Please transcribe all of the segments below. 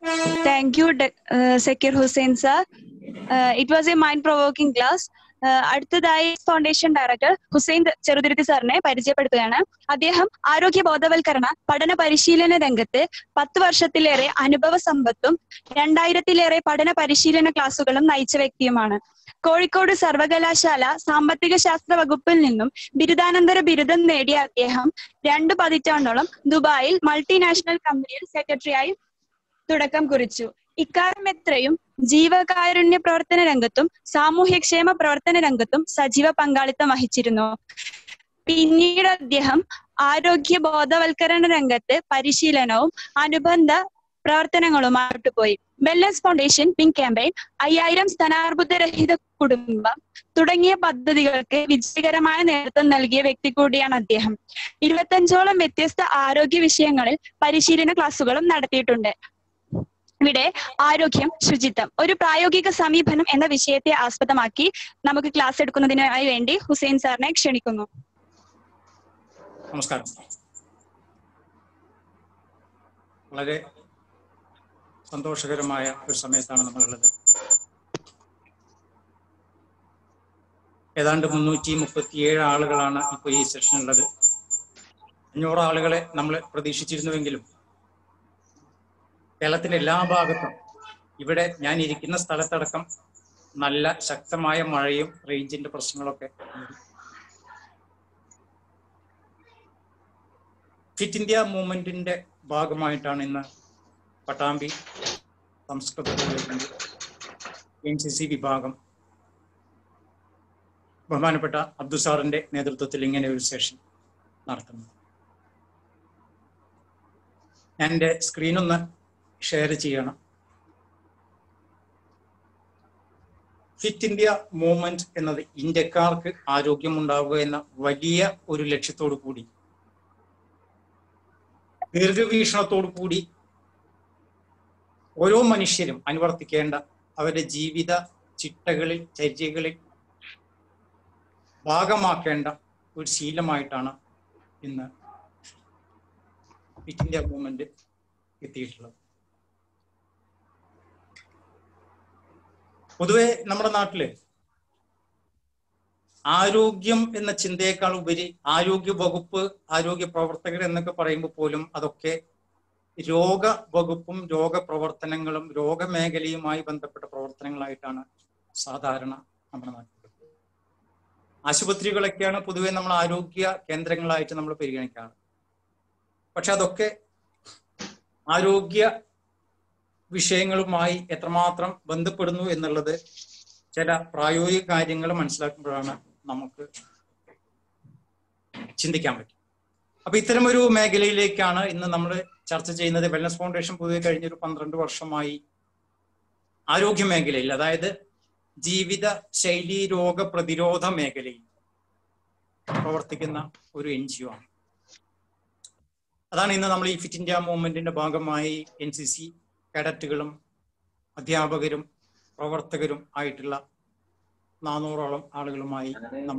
Thank you, De- uh, Sekir Hussain sir. Uh, it was a mind-provoking class. Uh, അടുത്തതായി foundation director Hussain Cheruthuruthy സാറിനെ പരിചയപ്പെടുത്തുകയാണ് അദ്ദേഹം ആരോഗ്യ ബോധവൽക്കരണ പഠന പരിശീലന രംഗത്ത് പത്ത് വർഷത്തിലേറെ അനുഭവ സമ്പത്തും രണ്ടായിരത്തിലേറെ പഠന പരിശീലന ക്ലാസുകളും നയിച്ച വ്യക്തിയുമാണ് കോഴിക്കോട് സർവകലാശാല സാമ്പത്തിക ശാസ്ത്ര വകുപ്പിൽ നിന്നും ബിരുദാനന്തര ബിരുദം നേടിയ അദ്ദേഹം രണ്ടു പതിറ്റാണ്ടോളം ദുബായിൽ മൾട്ടിനാഷണൽ കമ്പനിയിൽ സെക്രട്ടറിയായി തുടക്കം കുറിച്ചു ഇക്കാലം എത്രയും ജീവകാരുണ്യ പ്രവർത്തന രംഗത്തും സാമൂഹ്യക്ഷേമ പ്രവർത്തന രംഗത്തും സജീവ പങ്കാളിത്തം വഹിച്ചിരുന്നു പിന്നീട് അദ്ദേഹം ആരോഗ്യ ബോധവൽക്കരണ രംഗത്ത് പരിശീലനവും അനുബന്ധ പ്രവർത്തനങ്ങളുമായിട്ട് പോയി വെൽനസ് ഫൗണ്ടേഷൻ പിങ്ക് ക്യാമ്പയിൻ അയ്യായിരം സ്ഥാനാർബുദരഹിത കുടുംബം തുടങ്ങിയ പദ്ധതികൾക്ക് വിജയകരമായ നേതൃത്വം നൽകിയ വ്യക്തി കൂടിയാണ് അദ്ദേഹം ഇരുപത്തഞ്ചോളം വ്യത്യസ്ത ആരോഗ്യ വിഷയങ്ങളിൽ പരിശീലന ക്ലാസുകളും നടത്തിയിട്ടുണ്ട് ഇവിടെ ആരോഗ്യം ശുചിത്വം ഒരു പ്രായോഗിക സമീപനം എന്ന വിഷയത്തെ ആസ്പദമാക്കി നമുക്ക് ക്ലാസ് എടുക്കുന്നതിനായി വേണ്ടി ഹുസൈൻ സാറിനെ ക്ഷണിക്കുന്നു നമസ്കാരം വളരെ സന്തോഷകരമായ ഒരു സമയത്താണ് നമ്മളുള്ളത് ഏതാണ്ട് മുന്നൂറ്റി മുപ്പത്തിയേഴ് ആളുകളാണ് ഇപ്പോൾ ഈ സെഷനുള്ളത് അഞ്ഞൂറ് ആളുകളെ നമ്മൾ പ്രതീക്ഷിച്ചിരുന്നുവെങ്കിലും കേരളത്തിന്റെ എല്ലാ ഭാഗത്തും ഇവിടെ ഞാൻ ഇരിക്കുന്ന സ്ഥലത്തടക്കം നല്ല ശക്തമായ മഴയും റേഞ്ചിന്റെ പ്രശ്നങ്ങളൊക്കെ ഉണ്ട്. ഫിറ്റ് ഇന്ത്യ മൂവ്മെന്റിന്റെ ഭാഗമായിട്ടാണ് ഇന്ന് പട്ടാമ്പി സംസ്കൃത കോളേജിന്റെ എൻ സി സി വിഭാഗം ബഹുമാനപ്പെട്ട അബ്ദുൽ സാറിന്റെ നേതൃത്വത്തിൽ ഇങ്ങനെ ഒരു സെഷൻ നടത്തുന്നത് ഞാൻ എൻ്റെ സ്ക്രീനൊന്ന് ഷെയർ ചെയ്യണം ഫിറ്റ് ഇന്ത്യ മൂവ്മെന്റ് എന്നത് ഇന്ത്യക്കാർക്ക് ആരോഗ്യമുണ്ടാവുക എന്ന വലിയ ഒരു ലക്ഷ്യത്തോടു കൂടി ദീർഘവീക്ഷണത്തോടു കൂടി ഓരോ മനുഷ്യരും അനുവർത്തിക്കേണ്ട അവരുടെ ജീവിത ചിട്ടകളിൽ ചര്യകളിൽ ഭാഗമാക്കേണ്ട ഒരു ശീലമായിട്ടാണ് ഇന്ന് ഫിറ്റ് ഇന്ത്യ മൂവ്മെന്റ് എത്തിയിട്ടുള്ളത് പൊതുവെ നമ്മുടെ നാട്ടില് ആരോഗ്യം എന്ന ചിന്തയേക്കാൾ ഉപരി ആരോഗ്യ വകുപ്പ് ആരോഗ്യ പ്രവർത്തകർ എന്നൊക്കെ പറയുമ്പോൾ പോലും അതൊക്കെ രോഗ വകുപ്പും രോഗപ്രവർത്തനങ്ങളും രോഗമേഖലയുമായി ബന്ധപ്പെട്ട പ്രവർത്തനങ്ങളായിട്ടാണ് സാധാരണ നമ്മുടെ നാട്ടിൽ ആശുപത്രികളൊക്കെയാണ് പൊതുവെ നമ്മൾ ആരോഗ്യ കേന്ദ്രങ്ങളായിട്ട് നമ്മൾ പരിഗണിക്കാറ് പക്ഷെ അതൊക്കെ ആരോഗ്യ വിഷയങ്ങളുമായി എത്രമാത്രം ബന്ധപ്പെടുന്നു എന്നുള്ളത് ചില പ്രായോഗിക കാര്യങ്ങൾ മനസ്സിലാക്കുമ്പോഴാണ് നമുക്ക് ചിന്തിക്കാൻ പറ്റും അപ്പൊ ഇത്തരമൊരു മേഖലയിലേക്കാണ് ഇന്ന് നമ്മൾ ചർച്ച ചെയ്യുന്നത് വെൽനസ് ഫൗണ്ടേഷൻ പൊതുവെ കഴിഞ്ഞൊരു പന്ത്രണ്ട് വർഷമായി ആരോഗ്യ മേഖലയിൽ അതായത് ജീവിത ശൈലി രോഗ പ്രതിരോധ മേഖലയിൽ പ്രവർത്തിക്കുന്ന ഒരു എൻ ജി ഒ ആണ് അതാണ് ഇന്ന് നമ്മൾ ഈ ഫിറ്റ് ഇന്ത്യ മൂവ്മെന്റിന്റെ ഭാഗമായി എൻ സി സി കേഡറ്റുകളും അധ്യാപകരും പ്രവർത്തകരും ആയിട്ടുള്ള നാനൂറോളം ആളുകളുമായി നമ്മൾ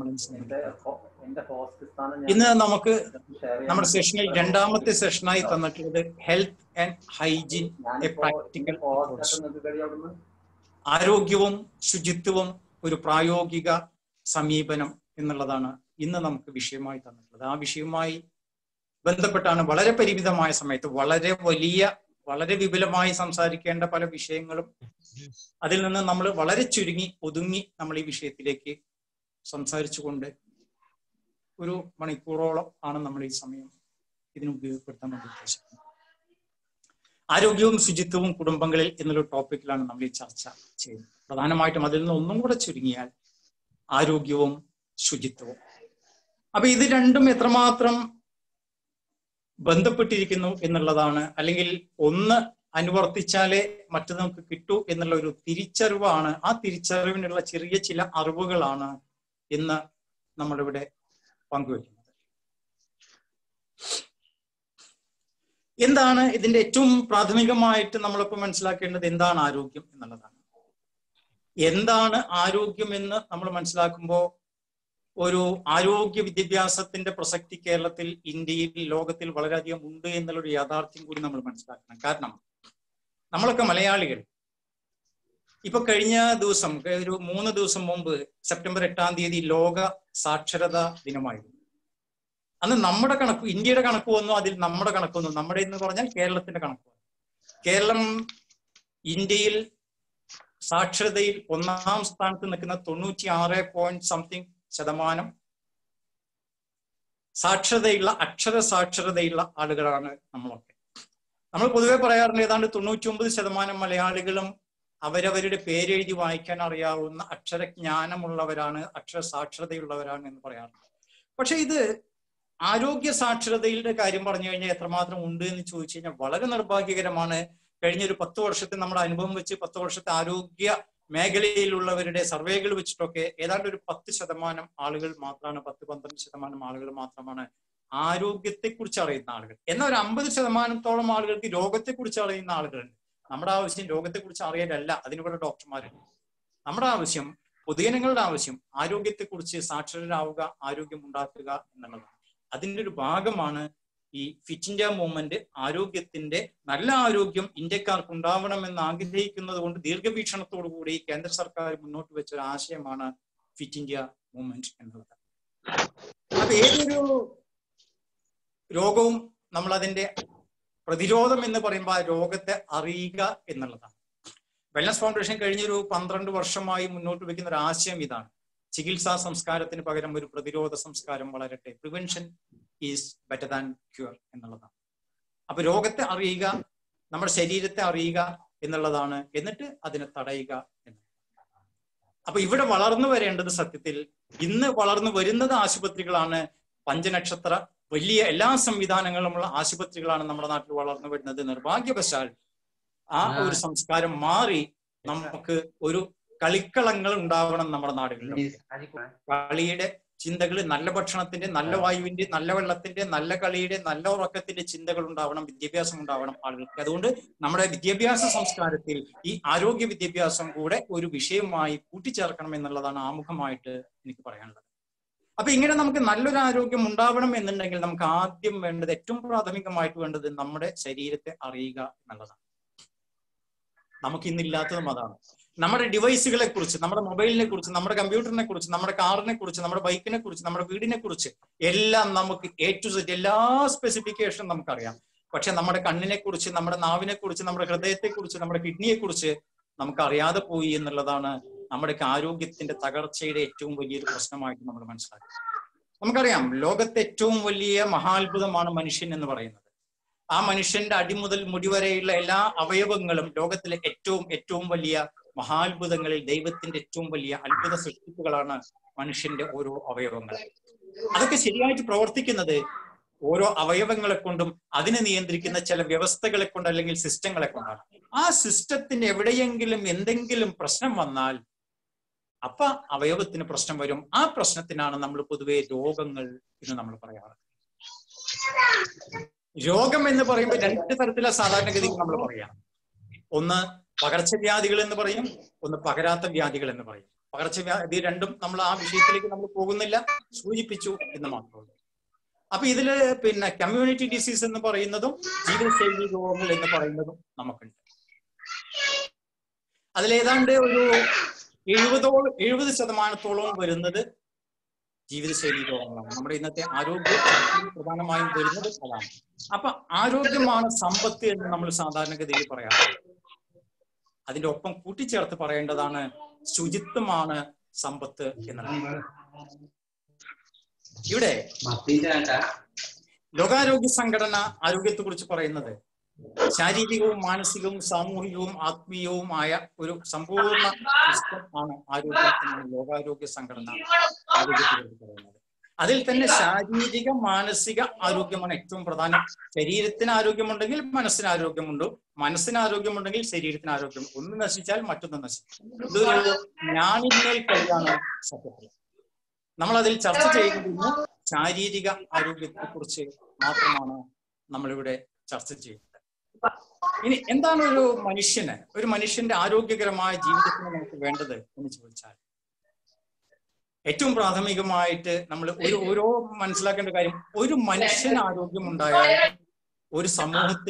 ഇന്ന് നമുക്ക് നമ്മുടെ സെഷനിൽ രണ്ടാമത്തെ സെഷനായി തന്നിട്ടുള്ളത് health and hygiene a practical ആരോഗ്യവും ശുചിത്വവും ഒരു പ്രായോഗിക സമീപനം എന്നുള്ളതാണ് ഇന്ന് നമുക്ക് വിഷയമായി തന്നിട്ടുള്ളത് ആ വിഷയവുമായി ബന്ധപ്പെട്ടാണ് വളരെ പരിമിതമായ സമയത്ത് വളരെ വലിയ വളരെ വിപുലമായി സംസാരിക്കേണ്ട പല വിഷയങ്ങളും അതിൽ നിന്ന് നമ്മൾ വളരെ ചുരുങ്ങി ഒതുങ്ങി നമ്മൾ ഈ വിഷയത്തിലേക്ക് സംസാരിച്ചുകൊണ്ട് ഒരു മണിക്കൂറോളം ആണ് നമ്മൾ ഈ സമയം ഇതിന് ഉപയോഗപ്പെടുത്താൻ വേണ്ടി ഉദ്ദേശിക്കുന്നത് ആരോഗ്യവും ശുചിത്വവും കുടുംബങ്ങളിൽ എന്നുള്ള ടോപ്പിക്കിലാണ് നമ്മൾ ഈ ചർച്ച ചെയ്യുന്നത് പ്രധാനമായിട്ടും അതിൽ നിന്ന് ഒന്നും കൂടെ ചുരുങ്ങിയാൽ ആരോഗ്യവും ശുചിത്വവും അപ്പൊ ഇത് രണ്ടും എത്രമാത്രം ബന്ധപ്പെട്ടിരിക്കുന്നു എന്നുള്ളതാണ് അല്ലെങ്കിൽ ഒന്ന് അനുവർത്തിച്ചാലേ മറ്റു നമുക്ക് കിട്ടൂ എന്നുള്ള ഒരു തിരിച്ചറിവാണ് ആ തിരിച്ചറിവിനുള്ള ചെറിയ ചില അറിവുകളാണ് ഇന്ന് നമ്മളിവിടെ പങ്കുവെക്കുന്നത് എന്താണ് ഇതിന്റെ ഏറ്റവും പ്രാഥമികമായിട്ട് നമ്മളിപ്പോൾ മനസ്സിലാക്കേണ്ടത് എന്താണ് ആരോഗ്യം എന്നുള്ളതാണ് എന്താണ് ആരോഗ്യം എന്ന് നമ്മൾ മനസ്സിലാക്കുമ്പോൾ ഒരു ആരോഗ്യ വിദ്യാഭ്യാസത്തിന്റെ പ്രസക്തി കേരളത്തിൽ ഇന്ത്യയിൽ ലോകത്തിൽ വളരെയധികം ഉണ്ട് എന്നുള്ളൊരു യാഥാർത്ഥ്യം കൂടി നമ്മൾ മനസ്സിലാക്കണം കാരണം നമ്മളൊക്കെ മലയാളികൾ ഇപ്പൊ കഴിഞ്ഞ ദിവസം ഒരു മൂന്ന് ദിവസം മുമ്പ് സെപ്റ്റംബർ എട്ടാം തീയതി ലോക സാക്ഷരതാ ദിനമായിരുന്നു അന്ന് നമ്മുടെ കണക്ക് ഇന്ത്യയുടെ കണക്ക് വന്നു അതിൽ നമ്മുടെ കണക്ക് വന്നു നമ്മുടെ എന്ന് പറഞ്ഞാൽ കേരളത്തിന്റെ കണക്ക് വന്നു കേരളം ഇന്ത്യയിൽ സാക്ഷരതയിൽ ഒന്നാം സ്ഥാനത്ത് നിൽക്കുന്ന തൊണ്ണൂറ്റി ആറ് പോയിന്റ് സംതിങ് ശതമാനം സാക്ഷരതയുള്ള അക്ഷര സാക്ഷരതയുള്ള ആളുകളാണ് നമ്മളൊക്കെ നമ്മൾ പൊതുവെ പറയാറുണ്ട് ഏതാണ്ട് തൊണ്ണൂറ്റി ഒമ്പത് ശതമാനം മലയാളികളും അവരവരുടെ പേരെഴുതി വായിക്കാൻ അറിയാവുന്ന അക്ഷരജ്ഞാനമുള്ളവരാണ് അക്ഷര സാക്ഷരതയുള്ളവരാണ് എന്ന് പറയാറുണ്ട് പക്ഷെ ഇത് ആരോഗ്യ സാക്ഷരതയുടെ കാര്യം പറഞ്ഞു കഴിഞ്ഞാൽ എത്രമാത്രം ഉണ്ട് എന്ന് ചോദിച്ചു കഴിഞ്ഞാൽ വളരെ നിർഭാഗ്യകരമാണ് കഴിഞ്ഞ ഒരു പത്ത് വർഷത്തെ നമ്മുടെ അനുഭവം വെച്ച് പത്ത് വർഷത്തെ ആരോഗ്യ മേഖലയിലുള്ളവരുടെ സർവേകൾ വെച്ചിട്ടൊക്കെ ഏതാണ്ട് ഒരു പത്ത് ശതമാനം ആളുകൾ മാത്രമാണ് പത്ത് പന്ത്രണ്ട് ശതമാനം ആളുകൾ മാത്രമാണ് ആരോഗ്യത്തെക്കുറിച്ച് അറിയുന്ന ആളുകൾ എന്നാൽ ഒരു അമ്പത് ശതമാനത്തോളം ആളുകൾക്ക് രോഗത്തെക്കുറിച്ച് അറിയുന്ന ആളുകളുണ്ട് നമ്മുടെ ആവശ്യം രോഗത്തെക്കുറിച്ച് അറിയലല്ല അതിനിവിടെ ഡോക്ടർമാരുണ്ട് നമ്മുടെ ആവശ്യം പൊതുജനങ്ങളുടെ ആവശ്യം ആരോഗ്യത്തെക്കുറിച്ച് സാക്ഷരരാവുക ആരോഗ്യം ഉണ്ടാക്കുക എന്നുള്ളതാണ് അതിന്റെ ഒരു ഭാഗമാണ് ഈ ഫിറ്റ് ഇന്ത്യ മൂവ്മെന്റ് ആരോഗ്യത്തിന്റെ നല്ല ആരോഗ്യം ഇന്ത്യക്കാർക്ക് ഉണ്ടാവണമെന്ന് ആഗ്രഹിക്കുന്നത് കൊണ്ട് ദീർഘവീക്ഷണത്തോടു കൂടി കേന്ദ്ര സർക്കാർ മുന്നോട്ട് വെച്ച ഒരു ആശയമാണ് ഫിറ്റ് ഇന്ത്യ മൂവ്മെന്റ് എന്നുള്ളത് അപ്പൊ ഏതൊരു രോഗവും നമ്മൾ അതിന്റെ പ്രതിരോധം എന്ന് പറയുമ്പോൾ ആ രോഗത്തെ അറിയുക എന്നുള്ളതാണ് വെൽനസ് ഫൗണ്ടേഷൻ കഴിഞ്ഞൊരു പന്ത്രണ്ട് വർഷമായി മുന്നോട്ട് വെക്കുന്ന ഒരു ആശയം ഇതാണ് ചികിത്സാ സംസ്കാരത്തിന് പകരം ഒരു പ്രതിരോധ സംസ്കാരം വളരട്ടെ prevention is better than cure എന്നുള്ളതാണ് അപ്പൊ രോഗത്തെ അറിയുക നമ്മുടെ ശരീരത്തെ അറിയുക എന്നുള്ളതാണ് എന്നിട്ട് അതിനെ തടയുക എന്ന് അപ്പൊ ഇവിടെ വളർന്നു വരേണ്ടത് സത്യത്തിൽ ഇന്ന് വളർന്നു വരുന്നത് ആശുപത്രികളാണ് പഞ്ചനക്ഷത്ര വലിയ എല്ലാ സംവിധാനങ്ങളുമുള്ള ആശുപത്രികളാണ് നമ്മുടെ നാട്ടിൽ വളർന്നു വരുന്നത് നിർഭാഗ്യവശാൽ ആ ഒരു സംസ്കാരം മാറി നമുക്ക് ഒരു കളിക്കളങ്ങൾ ഉണ്ടാവണം നമ്മുടെ നാടുകളിൽ കളിയുടെ ചിന്തകൾ നല്ല ഭക്ഷണത്തിന്റെ നല്ല വായുവിന്റെ നല്ല വെള്ളത്തിന്റെ നല്ല കളിയുടെ നല്ല ഉറക്കത്തിന്റെ ചിന്തകൾ ഉണ്ടാവണം വിദ്യാഭ്യാസം ഉണ്ടാവണം ആളുകൾക്ക് അതുകൊണ്ട് നമ്മുടെ വിദ്യാഭ്യാസ സംസ്കാരത്തിൽ ഈ ആരോഗ്യ വിദ്യാഭ്യാസം കൂടെ ഒരു വിഷയമായി കൂട്ടിച്ചേർക്കണം എന്നുള്ളതാണ് ആമുഖമായിട്ട് എനിക്ക് പറയാനുള്ളത് അപ്പൊ ഇങ്ങനെ നമുക്ക് നല്ലൊരു ആരോഗ്യം ഉണ്ടാവണം എന്നുണ്ടെങ്കിൽ നമുക്ക് ആദ്യം വേണ്ടത് ഏറ്റവും പ്രാഥമികമായിട്ട് വേണ്ടത് നമ്മുടെ ശരീരത്തെ അറിയുക എന്നുള്ളതാണ് നമുക്ക് ഇന്നില്ലാത്തതും അതാണ് നമ്മുടെ ഡിവൈസുകളെ കുറിച്ച് നമ്മുടെ മൊബൈലിനെ കുറിച്ച് നമ്മുടെ കമ്പ്യൂട്ടറിനെ കുറിച്ച് നമ്മുടെ കാറിനെ കുറിച്ച് നമ്മുടെ ബൈക്കിനെ കുറിച്ച് നമ്മുടെ വീടിനെ കുറിച്ച് എല്ലാം നമുക്ക് എ ടു സെറ്റ് എല്ലാ സ്പെസിഫിക്കേഷനും നമുക്കറിയാം പക്ഷെ നമ്മുടെ കണ്ണിനെ കുറിച്ച് നമ്മുടെ നാവിനെ കുറിച്ച് നമ്മുടെ ഹൃദയത്തെ കുറിച്ച് നമ്മുടെ കിഡ്നിയെ കുറിച്ച് നമുക്ക് അറിയാതെ പോയി എന്നുള്ളതാണ് നമ്മുടെ ആരോഗ്യത്തിന്റെ തകർച്ചയുടെ ഏറ്റവും വലിയൊരു പ്രശ്നമായിട്ട് നമ്മൾ മനസ്സിലാക്കുക നമുക്കറിയാം ലോകത്തെ ഏറ്റവും വലിയ മഹാത്ഭുതമാണ് മനുഷ്യൻ എന്ന് പറയുന്നത് ആ മനുഷ്യന്റെ അടിമുതൽ മുടി വരെയുള്ള എല്ലാ അവയവങ്ങളും ലോകത്തിലെ ഏറ്റവും ഏറ്റവും വലിയ മഹാത്ഭുതങ്ങളിൽ ദൈവത്തിന്റെ ഏറ്റവും വലിയ അത്ഭുത സൃഷ്ടിപ്പുകളാണ് മനുഷ്യന്റെ ഓരോ അവയവങ്ങൾ അതൊക്കെ ശരിയായിട്ട് പ്രവർത്തിക്കുന്നത് ഓരോ അവയവങ്ങളെ കൊണ്ടും അതിനെ നിയന്ത്രിക്കുന്ന ചില വ്യവസ്ഥകളെ കൊണ്ട് അല്ലെങ്കിൽ സിസ്റ്റങ്ങളെ കൊണ്ടാണ് ആ സിസ്റ്റത്തിന് എവിടെയെങ്കിലും എന്തെങ്കിലും പ്രശ്നം വന്നാൽ അപ്പൊ അവയവത്തിന് പ്രശ്നം വരും ആ പ്രശ്നത്തിനാണ് നമ്മൾ പൊതുവെ രോഗങ്ങൾ എന്ന് നമ്മൾ പറയാറ് രോഗം എന്ന് പറയുമ്പോൾ രണ്ട് തരത്തിലുള്ള സാധാരണഗതിയിൽ നമ്മൾ പറയാം ഒന്ന് പകർച്ചവ്യാധികൾ എന്ന് പറയും ഒന്ന് പകരാത്ത വ്യാധികൾ എന്ന് പറയും പകർച്ചവ്യാധി രണ്ടും നമ്മൾ ആ വിഷയത്തിലേക്ക് നമ്മൾ പോകുന്നില്ല സൂചിപ്പിച്ചു എന്ന് മാത്രമേ അപ്പൊ ഇതില് പിന്നെ കമ്മ്യൂണിറ്റി ഡിസീസ് എന്ന് പറയുന്നതും ജീവിതശൈലി രോഗങ്ങൾ എന്ന് പറയുന്നതും നമുക്കുണ്ട് അതിലേതാണ്ട് ഒരു എഴുപതോളം എഴുപത് ശതമാനത്തോളം വരുന്നത് ജീവിതശൈലി രോഗങ്ങളാണ് നമ്മുടെ ഇന്നത്തെ ആരോഗ്യ പ്രധാനമായും വരുന്നത് അതാണ് അപ്പൊ ആരോഗ്യമാണ് സമ്പത്ത് എന്ന് നമ്മൾ സാധാരണഗതിയിൽ പറയാറുണ്ട് അതിന്റെ ഒപ്പം കൂട്ടിച്ചേർത്ത് പറയേണ്ടതാണ് ശുചിത്വമാണ് സമ്പത്ത് എന്നുള്ളത് ഇവിടെ ലോകാരോഗ്യ സംഘടന ആരോഗ്യത്തെ കുറിച്ച് പറയുന്നത് ശാരീരികവും മാനസികവും സാമൂഹികവും ആത്മീയവുമായ ഒരു സമ്പൂർണ്ണ ആണ് ആരോഗ്യത്തിന് ലോകാരോഗ്യ സംഘടന ആരോഗ്യത്തെ കുറിച്ച് പറയുന്നത് അതിൽ തന്നെ ശാരീരിക മാനസിക ആരോഗ്യമാണ് ഏറ്റവും പ്രധാനം ശരീരത്തിന് ആരോഗ്യമുണ്ടെങ്കിൽ മനസ്സിന് ആരോഗ്യമുണ്ട് മനസ്സിന് ആരോഗ്യമുണ്ടെങ്കിൽ ശരീരത്തിന് ആരോഗ്യം ഒന്ന് നശിച്ചാൽ മറ്റൊന്ന് നശിക്കും ഇതൊരു ഞാനിന്മേൽ കഴിയാണ് സത്യത്തിൽ നമ്മൾ അതിൽ ചർച്ച ചെയ്യുന്നത് ശാരീരിക ആരോഗ്യത്തെ കുറിച്ച് മാത്രമാണ് നമ്മളിവിടെ ചർച്ച ചെയ്യുന്നത് ഇനി എന്താണ് ഒരു മനുഷ്യന് ഒരു മനുഷ്യന്റെ ആരോഗ്യകരമായ ജീവിതത്തിന് നമുക്ക് വേണ്ടത് എന്ന് ചോദിച്ചാൽ ഏറ്റവും പ്രാഥമികമായിട്ട് നമ്മൾ ഒരു ഓരോ മനസ്സിലാക്കേണ്ട കാര്യം ഒരു മനുഷ്യന് ആരോഗ്യം ഉണ്ടായാൽ ഒരു സമൂഹത്തിന്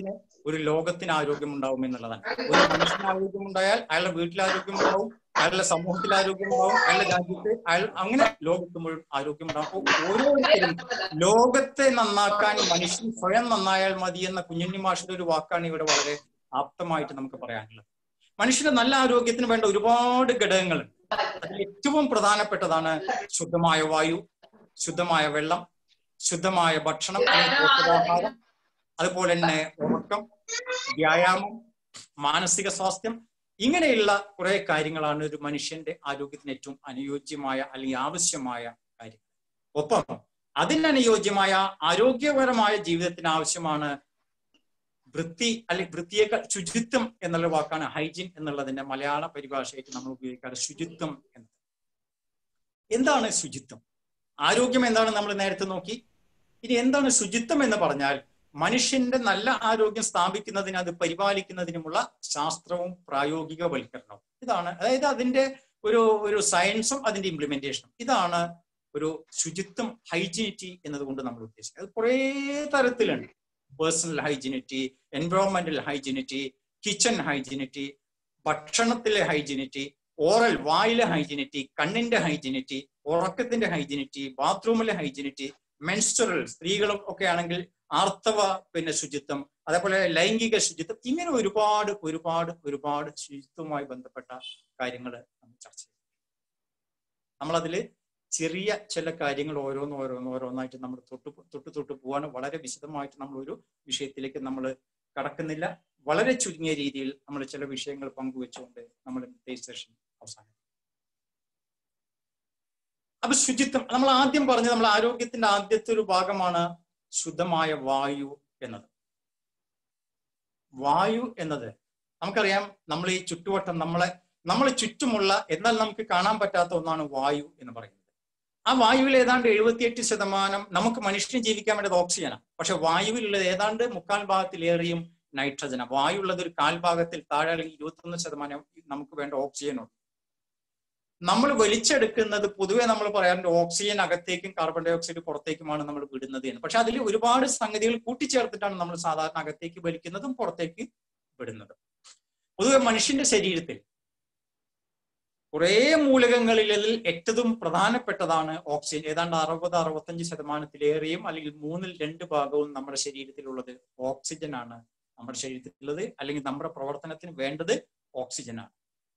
ഒരു ലോകത്തിന് ആരോഗ്യം ഉണ്ടാവും എന്നുള്ളതാണ് ഒരു മനുഷ്യന് ആരോഗ്യം ഉണ്ടായാൽ അയാളുടെ വീട്ടിൽ ആരോഗ്യം ഉണ്ടാവും അയാളുടെ സമൂഹത്തിൽ ആരോഗ്യം ഉണ്ടാവും അയാളുടെ രാജ്യത്ത് അയാൾ അങ്ങനെ ലോകത്ത് മുഴുവൻ ആരോഗ്യം ഉണ്ടാവും അപ്പോൾ ഓരോരുത്തരും ലോകത്തെ നന്നാക്കാൻ മനുഷ്യൻ സ്വയം നന്നായാൽ മതി എന്ന കുഞ്ഞുണ്ണി മാഷിന്റെ ഒരു വാക്കാണ് ഇവിടെ വളരെ ആപ്തമായിട്ട് നമുക്ക് പറയാനുള്ളത് മനുഷ്യന്റെ നല്ല ആരോഗ്യത്തിന് വേണ്ട ഒരുപാട് ഘടകങ്ങളുണ്ട് അതിൽ ഏറ്റവും പ്രധാനപ്പെട്ടതാണ് ശുദ്ധമായ വായു ശുദ്ധമായ വെള്ളം ശുദ്ധമായ ഭക്ഷണം അല്ലെങ്കിൽ പോഷകാഹാരം അതുപോലെ തന്നെ ഉറക്കം വ്യായാമം മാനസിക സ്വാസ്ഥ്യം ഇങ്ങനെയുള്ള കുറെ കാര്യങ്ങളാണ് ഒരു മനുഷ്യന്റെ ആരോഗ്യത്തിന് ഏറ്റവും അനുയോജ്യമായ അല്ലെങ്കിൽ ആവശ്യമായ കാര്യങ്ങൾ ഒപ്പം അതിനനുയോജ്യമായ ആരോഗ്യപരമായ ജീവിതത്തിന് ആവശ്യമാണ് വൃത്തി അല്ലെങ്കിൽ വൃത്തിയേക്കാൾ ശുചിത്വം എന്നുള്ള വാക്കാണ് ഹൈജീൻ എന്നുള്ളതിന്റെ മലയാള പരിഭാഷയായിട്ട് നമ്മൾ ഉപയോഗിക്കാറ് ശുചിത്വം എന്നത് എന്താണ് ശുചിത്വം ആരോഗ്യം എന്താണ് നമ്മൾ നേരത്തെ നോക്കി ഇനി എന്താണ് ശുചിത്വം എന്ന് പറഞ്ഞാൽ മനുഷ്യന്റെ നല്ല ആരോഗ്യം സ്ഥാപിക്കുന്നതിന് അത് പരിപാലിക്കുന്നതിനുമുള്ള ശാസ്ത്രവും പ്രായോഗികവൽക്കരണവും ഇതാണ് അതായത് അതിന്റെ ഒരു ഒരു സയൻസും അതിന്റെ ഇംപ്ലിമെന്റേഷനും ഇതാണ് ഒരു ശുചിത്വം ഹൈജീനിറ്റി എന്നതുകൊണ്ട് നമ്മൾ ഉദ്ദേശിക്കുന്നത് അത് കുറേ തരത്തിലുണ്ട് പേഴ്സണൽ ഹൈജീനിറ്റി എൻവയോൺമെന്റൽ ഹൈജീനിറ്റി കിച്ചൺ ഹൈജീനിറ്റി ഭക്ഷണത്തിലെ ഹൈജീനിറ്റി ഓറൽ വായിലെ ഹൈജീനിറ്റി കണ്ണിന്റെ ഹൈജീനിറ്റി ഉറക്കത്തിന്റെ ഹൈജീനിറ്റി ബാത്റൂമിലെ ഹൈജീനിറ്റി മെൻസ്റ്റുറൽ സ്ത്രീകളും ഒക്കെ ആണെങ്കിൽ ആർത്തവ പിന്നെ ശുചിത്വം അതേപോലെ ലൈംഗിക ശുചിത്വം ഇങ്ങനെ ഒരുപാട് ഒരുപാട് ഒരുപാട് ശുചിത്വവുമായി ബന്ധപ്പെട്ട കാര്യങ്ങൾ നമ്മൾ ചർച്ച ചെയ്യും നമ്മളതില് ചെറിയ ചില കാര്യങ്ങൾ ഓരോന്ന് ഓരോന്ന് ഓരോന്നായിട്ട് നമ്മൾ തൊട്ട് തൊട്ട് തൊട്ട് പോവാണ് വളരെ വിശദമായിട്ട് നമ്മൾ ഒരു വിഷയത്തിലേക്ക് നമ്മൾ കടക്കുന്നില്ല വളരെ ചുരുങ്ങിയ രീതിയിൽ നമ്മൾ ചില വിഷയങ്ങൾ പങ്കുവെച്ചുകൊണ്ട് നമ്മൾ ഇന്നത്തെ സെഷൻ അവസാനം അപ്പൊ ശുചിത്വം നമ്മൾ ആദ്യം പറഞ്ഞത് നമ്മൾ ആരോഗ്യത്തിന്റെ ആദ്യത്തെ ഒരു ഭാഗമാണ് ശുദ്ധമായ വായു എന്നത് വായു എന്നത് നമുക്കറിയാം നമ്മൾ ഈ ചുറ്റുവട്ടം നമ്മളെ നമ്മളെ ചുറ്റുമുള്ള എന്നാൽ നമുക്ക് കാണാൻ പറ്റാത്ത ഒന്നാണ് വായു എന്ന് പറയുന്നത് ആ വായുവിൽ ഏതാണ്ട് എഴുപത്തിയെട്ട് ശതമാനം നമുക്ക് മനുഷ്യന് ജീവിക്കാൻ വേണ്ടത് ഓക്സിജനാണ് പക്ഷെ വായുവിലുള്ളത് ഏതാണ്ട് മുക്കാൽ ഭാഗത്തിലേറെയും നൈട്രജനാണ് വായു ഉള്ളത് ഒരു കാൽഭാഗത്തിൽ താഴെ അല്ലെങ്കിൽ ഇരുപത്തൊന്ന് ശതമാനം നമുക്ക് വേണ്ട ഓക്സിജനുണ്ട് നമ്മൾ വലിച്ചെടുക്കുന്നത് പൊതുവെ നമ്മൾ പറയാറുണ്ട് ഓക്സിജൻ അകത്തേക്കും കാർബൺ ഡൈ ഓക്സൈഡ് പുറത്തേക്കുമാണ് നമ്മൾ വിടുന്നത് എന്ന് പക്ഷെ അതിൽ ഒരുപാട് സംഗതികൾ കൂട്ടിച്ചേർത്തിട്ടാണ് നമ്മൾ സാധാരണ അകത്തേക്ക് വലിക്കുന്നതും പുറത്തേക്ക് വിടുന്നതും പൊതുവെ മനുഷ്യന്റെ ശരീരത്തിൽ കുറേ മൂലകങ്ങളിൽ ഏറ്റവും പ്രധാനപ്പെട്ടതാണ് ഓക്സിജൻ ഏതാണ്ട് അറുപത് അറുപത്തഞ്ച് ശതമാനത്തിലേറെയും അല്ലെങ്കിൽ മൂന്നിൽ രണ്ട് ഭാഗവും നമ്മുടെ ശരീരത്തിലുള്ളത് ഓക്സിജൻ ആണ് നമ്മുടെ ശരീരത്തിലുള്ളത് അല്ലെങ്കിൽ നമ്മുടെ പ്രവർത്തനത്തിന് വേണ്ടത് ഓക്സിജനാണ്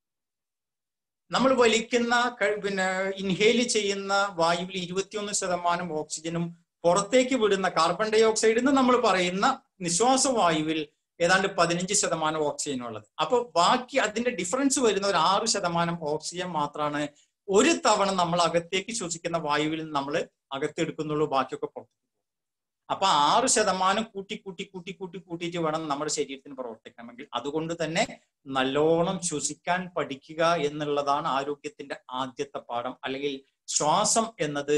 നമ്മൾ വലിക്കുന്ന പിന്നെ ഇൻഹേൽ ചെയ്യുന്ന വായുവിൽ ഇരുപത്തിയൊന്ന് ശതമാനം ഓക്സിജനും പുറത്തേക്ക് വിടുന്ന കാർബൺ ഡൈ ഓക്സൈഡ് എന്ന് നമ്മൾ പറയുന്ന നിശ്വാസ വായുവിൽ ഏതാണ്ട് പതിനഞ്ച് ശതമാനം ഓക്സിജൻ ഉള്ളത് അപ്പൊ ബാക്കി അതിന്റെ ഡിഫറൻസ് വരുന്ന ഒരു ആറ് ശതമാനം ഓക്സിജൻ മാത്രമാണ് ഒരു തവണ നമ്മൾ അകത്തേക്ക് ശ്വസിക്കുന്ന വായുവിൽ നമ്മൾ അകത്തെടുക്കുന്നുള്ളൂ ബാക്കിയൊക്കെ പുറത്തേക്ക് അപ്പൊ ആറ് ശതമാനം കൂട്ടി കൂട്ടി കൂട്ടി കൂട്ടി കൂട്ടിയിട്ട് വേണം നമ്മുടെ ശരീരത്തിന് പ്രവർത്തിക്കണമെങ്കിൽ അതുകൊണ്ട് തന്നെ നല്ലോണം ശ്വസിക്കാൻ പഠിക്കുക എന്നുള്ളതാണ് ആരോഗ്യത്തിന്റെ ആദ്യത്തെ പാഠം അല്ലെങ്കിൽ ശ്വാസം എന്നത്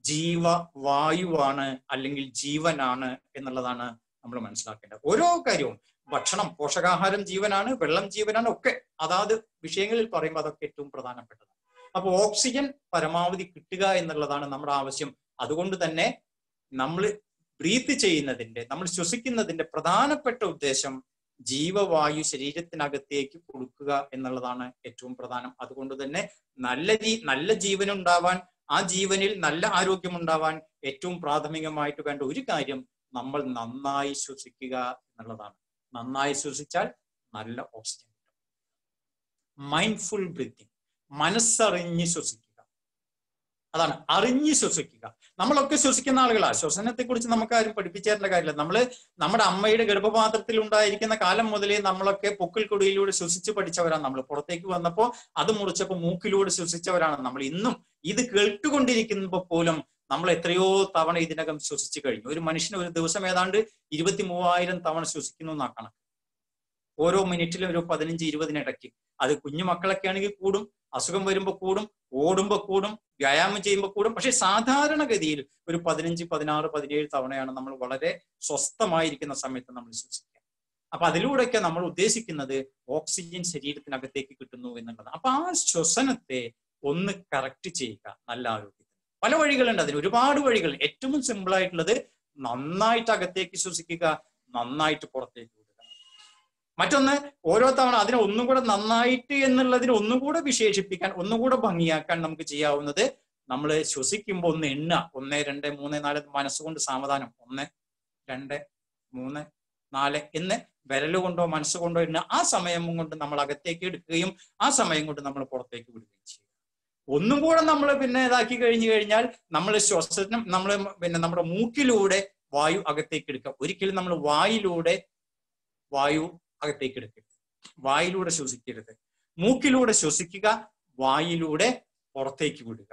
ജീവവായുവാണ് അല്ലെങ്കിൽ ജീവനാണ് എന്നുള്ളതാണ് നമ്മൾ മനസ്സിലാക്കേണ്ടത് ഓരോ കാര്യവും ഭക്ഷണം പോഷകാഹാരം ജീവനാണ് വെള്ളം ജീവനാണ് ഒക്കെ അതാത് വിഷയങ്ങളിൽ പറയുമ്പോൾ അതൊക്കെ ഏറ്റവും പ്രധാനപ്പെട്ടതാണ് അപ്പൊ ഓക്സിജൻ പരമാവധി കിട്ടുക എന്നുള്ളതാണ് നമ്മുടെ ആവശ്യം അതുകൊണ്ട് തന്നെ നമ്മൾ ബ്രീത്ത് ചെയ്യുന്നതിന്റെ നമ്മൾ ശ്വസിക്കുന്നതിന്റെ പ്രധാനപ്പെട്ട ഉദ്ദേശം ജീവവായു ശരീരത്തിനകത്തേക്ക് കൊടുക്കുക എന്നുള്ളതാണ് ഏറ്റവും പ്രധാനം അതുകൊണ്ട് തന്നെ നല്ല രീ നല്ല ജീവൻ ഉണ്ടാവാൻ ആ ജീവനിൽ നല്ല ആരോഗ്യം ഉണ്ടാവാൻ ഏറ്റവും പ്രാഥമികമായിട്ട് വേണ്ട ഒരു കാര്യം നമ്മൾ നന്നായി ശ്വസിക്കുക എന്നുള്ളതാണ് നന്നായി ശ്വസിച്ചാൽ നല്ല ഓക്സിജൻ കിട്ടും മൈൻഡ്ഫുൾ ബ്രീത്തിങ് മനസ്സറിഞ്ഞ് ശ്വസിക്കുക അതാണ് അറിഞ്ഞ് ശ്വസിക്കുക നമ്മളൊക്കെ ശ്വസിക്കുന്ന ആളുകളാ ശ്വസനത്തെ കുറിച്ച് നമുക്ക് ആരും പഠിപ്പിച്ചു തരേണ്ട കാര്യമില്ല നമ്മള് നമ്മുടെ അമ്മയുടെ ഗർഭപാത്രത്തിൽ ഉണ്ടായിരിക്കുന്ന കാലം മുതലേ നമ്മളൊക്കെ പൊക്കിൽ കൊടിയിലൂടെ ശ്വസിച്ച് പഠിച്ചവരാണ് നമ്മൾ പുറത്തേക്ക് വന്നപ്പോൾ അത് മുറിച്ചപ്പോൾ മൂക്കിലൂടെ ശ്വസിച്ചവരാണ് നമ്മൾ ഇന്നും ഇത് കേട്ടുകൊണ്ടിരിക്കുമ്പോൾ പോലും നമ്മൾ എത്രയോ തവണ ഇതിനകം ശ്വസിച്ചു കഴിഞ്ഞു ഒരു മനുഷ്യന് ഒരു ദിവസം ഏതാണ്ട് ഇരുപത്തി മൂവായിരം തവണ ശ്വസിക്കുന്നു എന്നാ കണക്ക് ഓരോ മിനിറ്റിലും ഒരു പതിനഞ്ച് ഇരുപതിനിടയ്ക്ക് അത് കുഞ്ഞു മക്കളൊക്കെ ആണെങ്കിൽ കൂടും അസുഖം വരുമ്പോൾ കൂടും ഓടുമ്പോൾ കൂടും വ്യായാമം ചെയ്യുമ്പോൾ കൂടും പക്ഷെ സാധാരണഗതിയിൽ ഒരു പതിനഞ്ച് പതിനാറ് പതിനേഴ് തവണയാണ് നമ്മൾ വളരെ സ്വസ്ഥമായിരിക്കുന്ന സമയത്ത് നമ്മൾ ശ്വസിക്കുക അപ്പൊ അതിലൂടെയൊക്കെ നമ്മൾ ഉദ്ദേശിക്കുന്നത് ഓക്സിജൻ ശരീരത്തിനകത്തേക്ക് കിട്ടുന്നു എന്നുള്ളത് അപ്പൊ ആ ശ്വസനത്തെ ഒന്ന് കറക്റ്റ് ചെയ്യുക നല്ല ആരോഗ്യത്തിന് പല വഴികളുണ്ട് അതിന് ഒരുപാട് വഴികൾ ഏറ്റവും സിമ്പിൾ ആയിട്ടുള്ളത് നന്നായിട്ട് അകത്തേക്ക് ശ്വസിക്കുക നന്നായിട്ട് പുറത്തേക്ക് വിടുക മറ്റൊന്ന് ഓരോ തവണ അതിനെ ഒന്നും കൂടെ നന്നായിട്ട് എന്നുള്ളതിനെ ഒന്നും കൂടെ വിശേഷിപ്പിക്കാൻ ഒന്നും കൂടെ ഭംഗിയാക്കാൻ നമുക്ക് ചെയ്യാവുന്നത് നമ്മൾ ശ്വസിക്കുമ്പോൾ ഒന്ന് എണ്ണ ഒന്ന് രണ്ട് മൂന്ന് നാല് മനസ്സുകൊണ്ട് സാവധാനം ഒന്ന് രണ്ട് മൂന്ന് നാല് എന്ന് വിരലുകൊണ്ടോ മനസ്സുകൊണ്ടോ എണ്ണ ആ സമയം കൊണ്ട് നമ്മൾ അകത്തേക്ക് എടുക്കുകയും ആ സമയം കൊണ്ട് നമ്മൾ പുറത്തേക്ക് വിടുകയും ചെയ്യും ഒന്നും കൂടെ നമ്മൾ പിന്നെ ഇതാക്കി കഴിഞ്ഞു കഴിഞ്ഞാൽ നമ്മൾ ശ്വസനം നമ്മൾ പിന്നെ നമ്മുടെ മൂക്കിലൂടെ വായു അകത്തേക്ക് എടുക്കുക ഒരിക്കലും നമ്മൾ വായിലൂടെ വായു അകത്തേക്ക് എടുക്കരുത് വായിലൂടെ ശ്വസിക്കരുത് മൂക്കിലൂടെ ശ്വസിക്കുക വായിലൂടെ പുറത്തേക്ക് വിടുക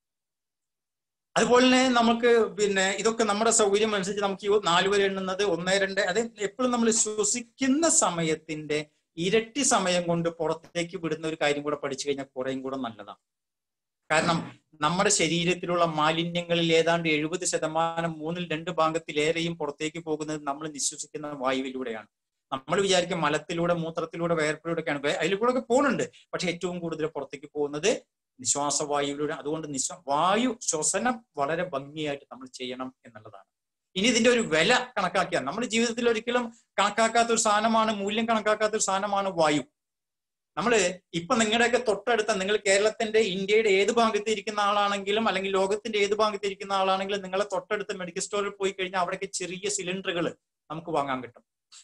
അതുപോലെ തന്നെ നമുക്ക് പിന്നെ ഇതൊക്കെ നമ്മുടെ സൗകര്യം അനുസരിച്ച് നമുക്ക് ഈ നാല് വരെ എണ്ണുന്നത് ഒന്ന് രണ്ട് അത് എപ്പോഴും നമ്മൾ ശ്വസിക്കുന്ന സമയത്തിന്റെ ഇരട്ടി സമയം കൊണ്ട് പുറത്തേക്ക് വിടുന്ന ഒരു കാര്യം കൂടെ പഠിച്ചു കഴിഞ്ഞാൽ കുറേയും കൂടെ നല്ലതാണ് കാരണം നമ്മുടെ ശരീരത്തിലുള്ള മാലിന്യങ്ങളിൽ ഏതാണ്ട് എഴുപത് ശതമാനം മൂന്നിൽ രണ്ട് ഭാഗത്തിലേറെയും പുറത്തേക്ക് പോകുന്നത് നമ്മൾ നിശ്വസിക്കുന്ന വായുവിലൂടെയാണ് നമ്മൾ വിചാരിക്കും മലത്തിലൂടെ മൂത്രത്തിലൂടെ വേർപ്പിലൂടെ ഒക്കെയാണ് അതിൽ കൂടെ ഒക്കെ പോകുന്നുണ്ട് പക്ഷെ ഏറ്റവും കൂടുതൽ പുറത്തേക്ക് പോകുന്നത് നിശ്വാസവായുവിലൂടെ അതുകൊണ്ട് നിശ്വാ വായു ശ്വസനം വളരെ ഭംഗിയായിട്ട് നമ്മൾ ചെയ്യണം എന്നുള്ളതാണ് ഇനി ഇതിന്റെ ഒരു വില കണക്കാക്കിയാൽ നമ്മുടെ ജീവിതത്തിൽ ഒരിക്കലും കണക്കാക്കാത്ത ഒരു സാധനമാണ് മൂല്യം കണക്കാക്കാത്ത ഒരു സാധനമാണ് വായു നമ്മള് ഇപ്പൊ നിങ്ങളുടെയൊക്കെ തൊട്ടടുത്ത നിങ്ങൾ കേരളത്തിന്റെ ഇന്ത്യയുടെ ഏത് ഭാഗത്ത് ഇരിക്കുന്ന ആളാണെങ്കിലും അല്ലെങ്കിൽ ലോകത്തിന്റെ ഏത് ഭാഗത്ത് ഇരിക്കുന്ന ആളാണെങ്കിലും നിങ്ങളെ തൊട്ടടുത്ത മെഡിക്കൽ സ്റ്റോറിൽ പോയി കഴിഞ്ഞാൽ അവിടെയൊക്കെ ചെറിയ സിലിണ്ടറുകൾ നമുക്ക് വാങ്ങാൻ കിട്ടും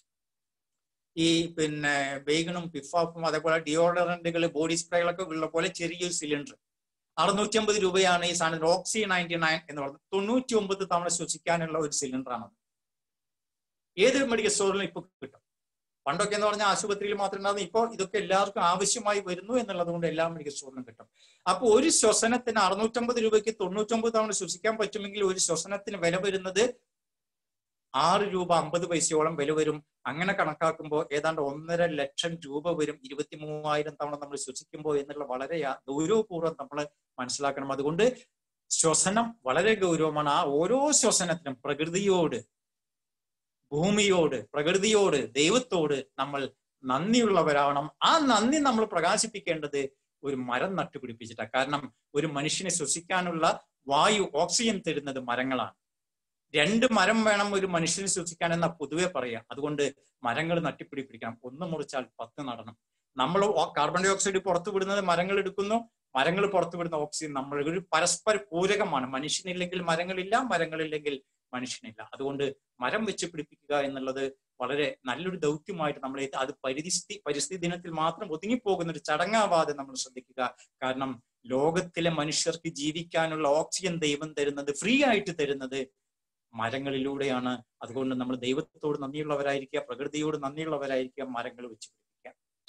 ഈ പിന്നെ ബേഗണും പിഫാഫും അതേപോലെ ഡിയോഡറന്റുകൾ ബോഡി സ്പ്രേകളൊക്കെ ഉള്ള പോലെ ചെറിയൊരു സിലിണ്ടർ അറുന്നൂറ്റി അമ്പത് രൂപയാണ് ഈ സാധനം ഓക്സി നയൻറ്റി നയൻ എന്ന് പറയുന്നത് തൊണ്ണൂറ്റി ഒമ്പത് തവണ ശ്വസിക്കാനുള്ള ഒരു സിലിണ്ടറാണ് ഏത് മെഡിക്കൽ സ്റ്റോറിലും ഇപ്പൊ കിട്ടും പണ്ടൊക്കെ എന്ന് പറഞ്ഞാൽ ആശുപത്രിയിൽ മാത്രം ഉണ്ടാകുന്ന ഇപ്പോൾ ഇതൊക്കെ എല്ലാവർക്കും ആവശ്യമായി വരുന്നു എന്നുള്ളത് കൊണ്ട് എല്ലാ മെഡിക്കൽ സ്റ്റോറിലും കിട്ടും അപ്പൊ ഒരു ശ്വസനത്തിന് അറുന്നൂറ്റമ്പത് രൂപയ്ക്ക് തൊണ്ണൂറ്റൊമ്പത് തവണ ശ്വസിക്കാൻ പറ്റുമെങ്കിൽ ഒരു ശ്വസനത്തിന് വില വരുന്നത് ആറ് രൂപ അമ്പത് പൈസയോളം വില വരും അങ്ങനെ കണക്കാക്കുമ്പോൾ ഏതാണ്ട് ഒന്നര ലക്ഷം രൂപ വരും ഇരുപത്തി മൂവായിരം തവണ നമ്മൾ ശ്വസിക്കുമ്പോൾ എന്നുള്ള വളരെ ഗൗരവപൂർവ്വം നമ്മൾ മനസ്സിലാക്കണം അതുകൊണ്ട് ശ്വസനം വളരെ ഗൗരവമാണ് ആ ഓരോ ശ്വസനത്തിനും പ്രകൃതിയോട് ഭൂമിയോട് പ്രകൃതിയോട് ദൈവത്തോട് നമ്മൾ നന്ദിയുള്ളവരാവണം ആ നന്ദി നമ്മൾ പ്രകാശിപ്പിക്കേണ്ടത് ഒരു മരം നട്ടുപിടിപ്പിച്ചിട്ടാണ് കാരണം ഒരു മനുഷ്യനെ ശ്വസിക്കാനുള്ള വായു ഓക്സിജൻ തരുന്നത് മരങ്ങളാണ് രണ്ട് മരം വേണം ഒരു മനുഷ്യന് ശ്വസിക്കാൻ എന്ന പൊതുവെ പറയാം അതുകൊണ്ട് മരങ്ങൾ നട്ടിപ്പിടിപ്പിക്കണം ഒന്ന് മുറിച്ചാൽ പത്ത് നടണം നമ്മൾ കാർബൺ ഡൈ ഓക്സൈഡ് പുറത്തു വിടുന്നത് മരങ്ങൾ എടുക്കുന്നു മരങ്ങൾ പുറത്തു വിടുന്ന ഓക്സിജൻ നമ്മൾ ഒരു പരസ്പര പൂരകമാണ് മനുഷ്യനില്ലെങ്കിൽ മരങ്ങളില്ല മരങ്ങളില്ലെങ്കിൽ മനുഷ്യനില്ല അതുകൊണ്ട് മരം വെച്ച് പിടിപ്പിക്കുക എന്നുള്ളത് വളരെ നല്ലൊരു ദൗത്യമായിട്ട് നമ്മൾ അത് പരിസ്ഥിതി പരിസ്ഥിതി ദിനത്തിൽ മാത്രം ഒതുങ്ങിപ്പോകുന്ന ഒരു ചടങ്ങാവാതെ നമ്മൾ ശ്രദ്ധിക്കുക കാരണം ലോകത്തിലെ മനുഷ്യർക്ക് ജീവിക്കാനുള്ള ഓക്സിജൻ ദൈവം തരുന്നത് ഫ്രീ ആയിട്ട് തരുന്നത് മരങ്ങളിലൂടെയാണ് അതുകൊണ്ട് നമ്മൾ ദൈവത്തോട് നന്ദിയുള്ളവരായിരിക്കുക പ്രകൃതിയോട് നന്ദിയുള്ളവരായിരിക്കുക മരങ്ങൾ വെച്ച് പിടിപ്പിക്കുക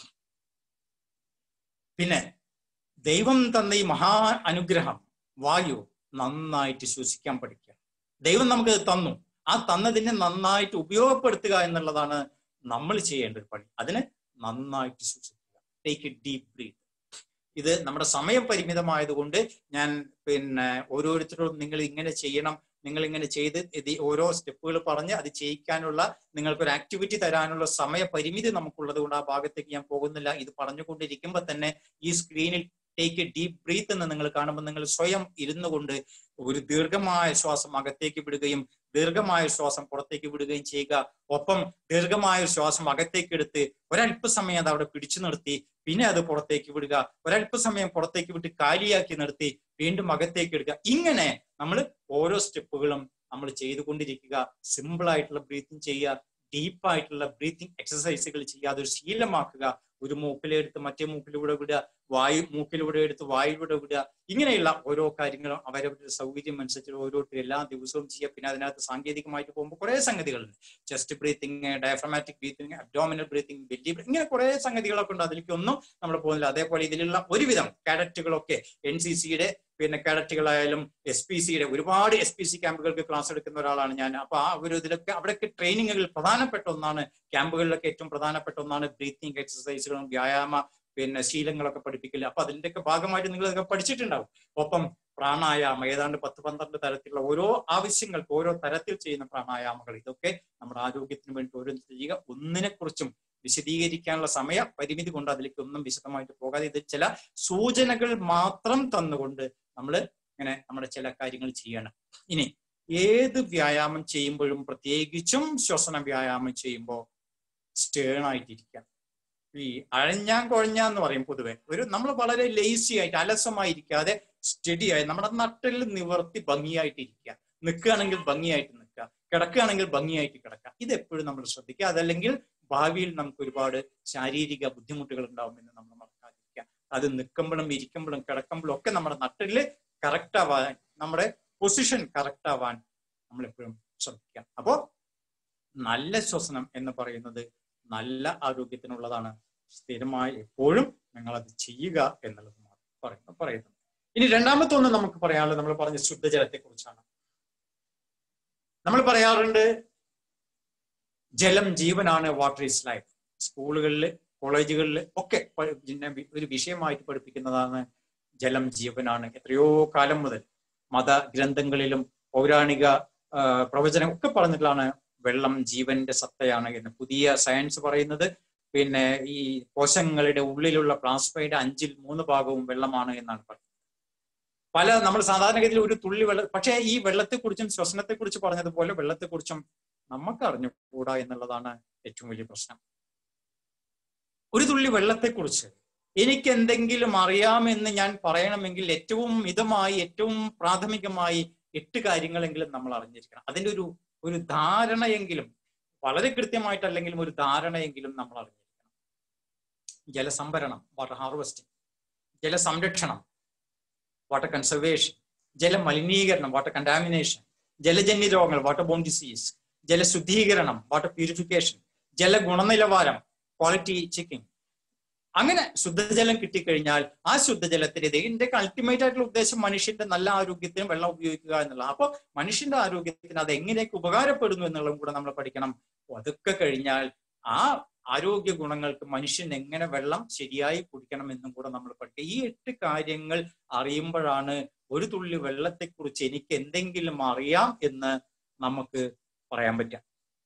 പിന്നെ ദൈവം തന്ന ഈ മഹാ അനുഗ്രഹം വായു നന്നായിട്ട് ശ്വസിക്കാൻ പഠിക്കുക ദൈവം നമുക്ക് തന്നു ആ തന്നതിനെ നന്നായിട്ട് ഉപയോഗപ്പെടുത്തുക എന്നുള്ളതാണ് നമ്മൾ ചെയ്യേണ്ട ഒരു പണി അതിന് നന്നായിട്ട് ശ്വസിക്കുക ടേക്ക് എ ഡീപ് ബ്രീത്ത് ഇത് നമ്മുടെ സമയം പരിമിതമായതുകൊണ്ട് ഞാൻ പിന്നെ ഓരോരുത്തരോടും നിങ്ങൾ ഇങ്ങനെ ചെയ്യണം നിങ്ങൾ ഇങ്ങനെ ചെയ്ത് ഇത് ഓരോ സ്റ്റെപ്പുകൾ പറഞ്ഞ് അത് ചെയ്യിക്കാനുള്ള നിങ്ങൾക്കൊരു ആക്ടിവിറ്റി തരാനുള്ള സമയ പരിമിതി നമുക്കുള്ളത് കൊണ്ട് ആ ഭാഗത്തേക്ക് ഞാൻ പോകുന്നില്ല ഇത് പറഞ്ഞുകൊണ്ടിരിക്കുമ്പോൾ തന്നെ ഈ സ്ക്രീനിൽ ടേക്ക് എ ഡീപ് ബ്രീത്ത് എന്ന് നിങ്ങൾ കാണുമ്പോൾ നിങ്ങൾ സ്വയം ഇരുന്നു കൊണ്ട് ഒരു ദീർഘമായ ശ്വാസം അകത്തേക്ക് വിടുകയും ദീർഘമായ ശ്വാസം പുറത്തേക്ക് വിടുകയും ചെയ്യുക ഒപ്പം ദീർഘമായ ശ്വാസം അകത്തേക്ക് എടുത്ത് ഒരല്പസമയം അത് അവിടെ പിടിച്ചു നിർത്തി പിന്നെ അത് പുറത്തേക്ക് വിടുക ഒരല്പസമയം പുറത്തേക്ക് വിട്ട് കാലിയാക്കി നിർത്തി വീണ്ടും അകത്തേക്ക് എടുക്കുക ഇങ്ങനെ നമ്മൾ ഓരോ സ്റ്റെപ്പുകളും നമ്മൾ ചെയ്തുകൊണ്ടിരിക്കുക സിമ്പിൾ ആയിട്ടുള്ള ബ്രീത്തിങ് ചെയ്യുക ഡീപ്പായിട്ടുള്ള ബ്രീത്തിങ് എക്സസൈസുകൾ ചെയ്യുക അതൊരു ശീലമാക്കുക ഒരു മൂക്കിലെടുത്ത് മറ്റേ മൂക്കിലൂടെ വിടുക വായു മൂക്കിലൂടെ എടുത്ത് വായുവിലൂടെ വിടുക ഇങ്ങനെയുള്ള ഓരോ കാര്യങ്ങളും അവരവരുടെ സൗകര്യം അനുസരിച്ച് ഓരോരുത്തരും എല്ലാ ദിവസവും ചെയ്യുക പിന്നെ അതിനകത്ത് സാങ്കേതികമായിട്ട് പോകുമ്പോൾ കുറെ സംഗതികളുണ്ട് chest breathing diaphragmatic breathing abdominal breathing belly ഇങ്ങനെ കുറെ സംഗതികളൊക്കെ ഉണ്ട് അതിലേക്കൊന്നും നമ്മൾ പോകുന്നില്ല അതേപോലെ ഇതിലുള്ള ഒരുവിധം കാഡറ്റുകളൊക്കെ എൻ സി സിയുടെ പിന്നെ കേഡറ്റുകളായാലും എസ് പി സിയുടെ ഒരുപാട് എസ് പി സി ക്യാമ്പുകൾക്ക് ക്ലാസ് എടുക്കുന്ന ഒരാളാണ് ഞാൻ അപ്പൊ ആ ഒരു ഇതിലൊക്കെ അവിടെയൊക്കെ ട്രെയിനിങ്ങുകൾ പ്രധാനപ്പെട്ട ഒന്നാണ് ക്യാമ്പുകളിലൊക്കെ ഏറ്റവും പ്രധാനപ്പെട്ട ഒന്നാണ് ബ്രീത്തിങ് എക്സസൈസുകളും വ്യായാമ പിന്നെ ശീലങ്ങളൊക്കെ പഠിപ്പിക്കില്ല അപ്പൊ അതിന്റെയൊക്കെ ഭാഗമായിട്ട് നിങ്ങൾ ഇതൊക്കെ പഠിച്ചിട്ടുണ്ടാവും ഒപ്പം പ്രാണായാമം ഏതാണ്ട് പത്ത് പന്ത്രണ്ട് തരത്തിലുള്ള ഓരോ ആവശ്യങ്ങൾക്ക് ഓരോ തരത്തിൽ ചെയ്യുന്ന പ്രാണായാമങ്ങൾ ഇതൊക്കെ നമ്മുടെ ആരോഗ്യത്തിന് വേണ്ടി ഓരോന്ന് ചെയ്യുക ഒന്നിനെ കുറിച്ചും വിശദീകരിക്കാനുള്ള സമയ പരിമിതി കൊണ്ട് അതിലേക്ക് ഒന്നും വിശദമായിട്ട് പോകാതെ ഇത് ചില സൂചനകൾ മാത്രം തന്നുകൊണ്ട് നമ്മൾ ഇങ്ങനെ നമ്മുടെ ചില കാര്യങ്ങൾ ചെയ്യണം ഇനി ഏത് വ്യായാമം ചെയ്യുമ്പോഴും പ്രത്യേകിച്ചും ശ്വസന വ്യായാമം ചെയ്യുമ്പോൾ സ്റ്റേൺ ആയിട്ടിരിക്കുക ഈ അഴഞ്ഞാൻ കൊഴഞ്ഞാന്ന് പറയും പൊതുവെ ഒരു നമ്മൾ വളരെ ലേസി ആയിട്ട് അലസമായിരിക്കാതെ സ്റ്റഡി ആയി നമ്മുടെ നട്ടിൽ നിവർത്തി ഭംഗിയായിട്ടിരിക്കുക നിൽക്കുകയാണെങ്കിൽ ഭംഗിയായിട്ട് നിൽക്കുക കിടക്കുകയാണെങ്കിൽ ഭംഗിയായിട്ട് കിടക്കുക ഇത് എപ്പോഴും നമ്മൾ ശ്രദ്ധിക്കുക അതല്ലെങ്കിൽ ഭാവിയിൽ നമുക്ക് ഒരുപാട് ശാരീരിക ബുദ്ധിമുട്ടുകൾ ഉണ്ടാവുമെന്ന് നമ്മൾ മറക്കാതിരിക്കുക അത് നിൽക്കുമ്പോഴും ഇരിക്കുമ്പോഴും കിടക്കുമ്പോഴും ഒക്കെ നമ്മുടെ നട്ടില് കറക്റ്റ് ആവാൻ നമ്മുടെ പൊസിഷൻ കറക്റ്റ് ആവാൻ നമ്മൾ എപ്പോഴും ശ്രദ്ധിക്കാം അപ്പോ നല്ല ശ്വസനം എന്ന് പറയുന്നത് നല്ല ആരോഗ്യത്തിനുള്ളതാണ് സ്ഥിരമായി എപ്പോഴും നിങ്ങൾ അത് ചെയ്യുക എന്നുള്ളത് പറയുന്നു പറയുന്നു ഇനി രണ്ടാമത്തെ ഒന്ന് നമുക്ക് പറയാനുള്ളത് നമ്മൾ പറഞ്ഞ ശുദ്ധജലത്തെ കുറിച്ചാണ് നമ്മൾ പറയാറുണ്ട് ജലം ജീവനാണ് വാട്ടർ ഈസ് ലൈഫ് സ്കൂളുകളിൽ കോളേജുകളിൽ ഒക്കെ ഒരു വിഷയമായിട്ട് പഠിപ്പിക്കുന്നതാണ് ജലം ജീവനാണ് എത്രയോ കാലം മുതൽ മത ഗ്രന്ഥങ്ങളിലും പൗരാണിക പ്രവചനം ഒക്കെ പറഞ്ഞിട്ടുള്ളതാണ് വെള്ളം ജീവന്റെ സത്തയാണ് എന്ന് പുതിയ സയൻസ് പറയുന്നത് പിന്നെ ഈ കോശങ്ങളുടെ ഉള്ളിലുള്ള പ്ലാസ്മയുടെ അഞ്ചിൽ മൂന്ന് ഭാഗവും വെള്ളമാണ് എന്നാണ് പറയുന്നത് പല നമ്മൾ സാധാരണഗതിയിൽ ഒരു തുള്ളി വെള്ളം പക്ഷേ ഈ വെള്ളത്തെക്കുറിച്ചും ശ്വസനത്തെക്കുറിച്ച് പറഞ്ഞതുപോലെ വെള്ളത്തെക്കുറിച്ചും നമുക്ക് അറിഞ്ഞുകൂടാ എന്നുള്ളതാണ് ഏറ്റവും വലിയ പ്രശ്നം ഒരു തുള്ളി വെള്ളത്തെക്കുറിച്ച് എനിക്ക് എന്തെങ്കിലും അറിയാമെന്ന് ഞാൻ പറയണമെങ്കിൽ ഏറ്റവും മിതമായി ഏറ്റവും പ്രാഥമികമായി എട്ട് കാര്യങ്ങളെങ്കിലും നമ്മൾ അറിഞ്ഞിരിക്കണം അതിൻ്റെ ഒരു ഒരു ധാരണയെങ്കിലും വളരെ കൃത്യമായിട്ടല്ലെങ്കിലും ഒരു ധാരണയെങ്കിലും നമ്മൾ അറിഞ്ഞിരിക്കണം ജലസംഭരണം വാട്ടർ ഹാർവെസ്റ്റിംഗ് ജലസംരക്ഷണം വാട്ടർ കൺസർവേഷൻ ജലമലിനീകരണം വാട്ടർ കണ്ടാമിനേഷൻ ജലജന്യ രോഗങ്ങൾ വാട്ടർ ബോൺ ഡിസീസ് ജലശുദ്ധീകരണം വാട്ടർ പ്യൂരിഫിക്കേഷൻ ജല ഗുണനിലവാരം ക്വാളിറ്റി ചെക്കിംഗ് അങ്ങനെ ശുദ്ധജലം കിട്ടിക്കഴിഞ്ഞാൽ ആ ശുദ്ധജലത്തിന് ഇതിന്റെ അൾട്ടിമേറ്റ് ആയിട്ടുള്ള ഉദ്ദേശം മനുഷ്യന്റെ നല്ല ആരോഗ്യത്തിന് വെള്ളം ഉപയോഗിക്കുക എന്നുള്ള അപ്പൊ മനുഷ്യന്റെ ആരോഗ്യത്തിന് അത് എങ്ങനെയൊക്കെ ഉപകാരപ്പെടുന്നു എന്നുള്ളതും കൂടെ നമ്മൾ പഠിക്കണം അതൊക്കെ കഴിഞ്ഞാൽ ആ ആരോഗ്യ ഗുണങ്ങൾക്ക് മനുഷ്യൻ എങ്ങനെ വെള്ളം ശരിയായി കുടിക്കണം എന്നും കൂടെ നമ്മൾ പഠിക്കുക ഈ എട്ട് കാര്യങ്ങൾ അറിയുമ്പോഴാണ് ഒരു തുള്ളി വെള്ളത്തെക്കുറിച്ച് എനിക്ക് എന്തെങ്കിലും അറിയാം എന്ന് നമുക്ക് പറയാൻ പറ്റുക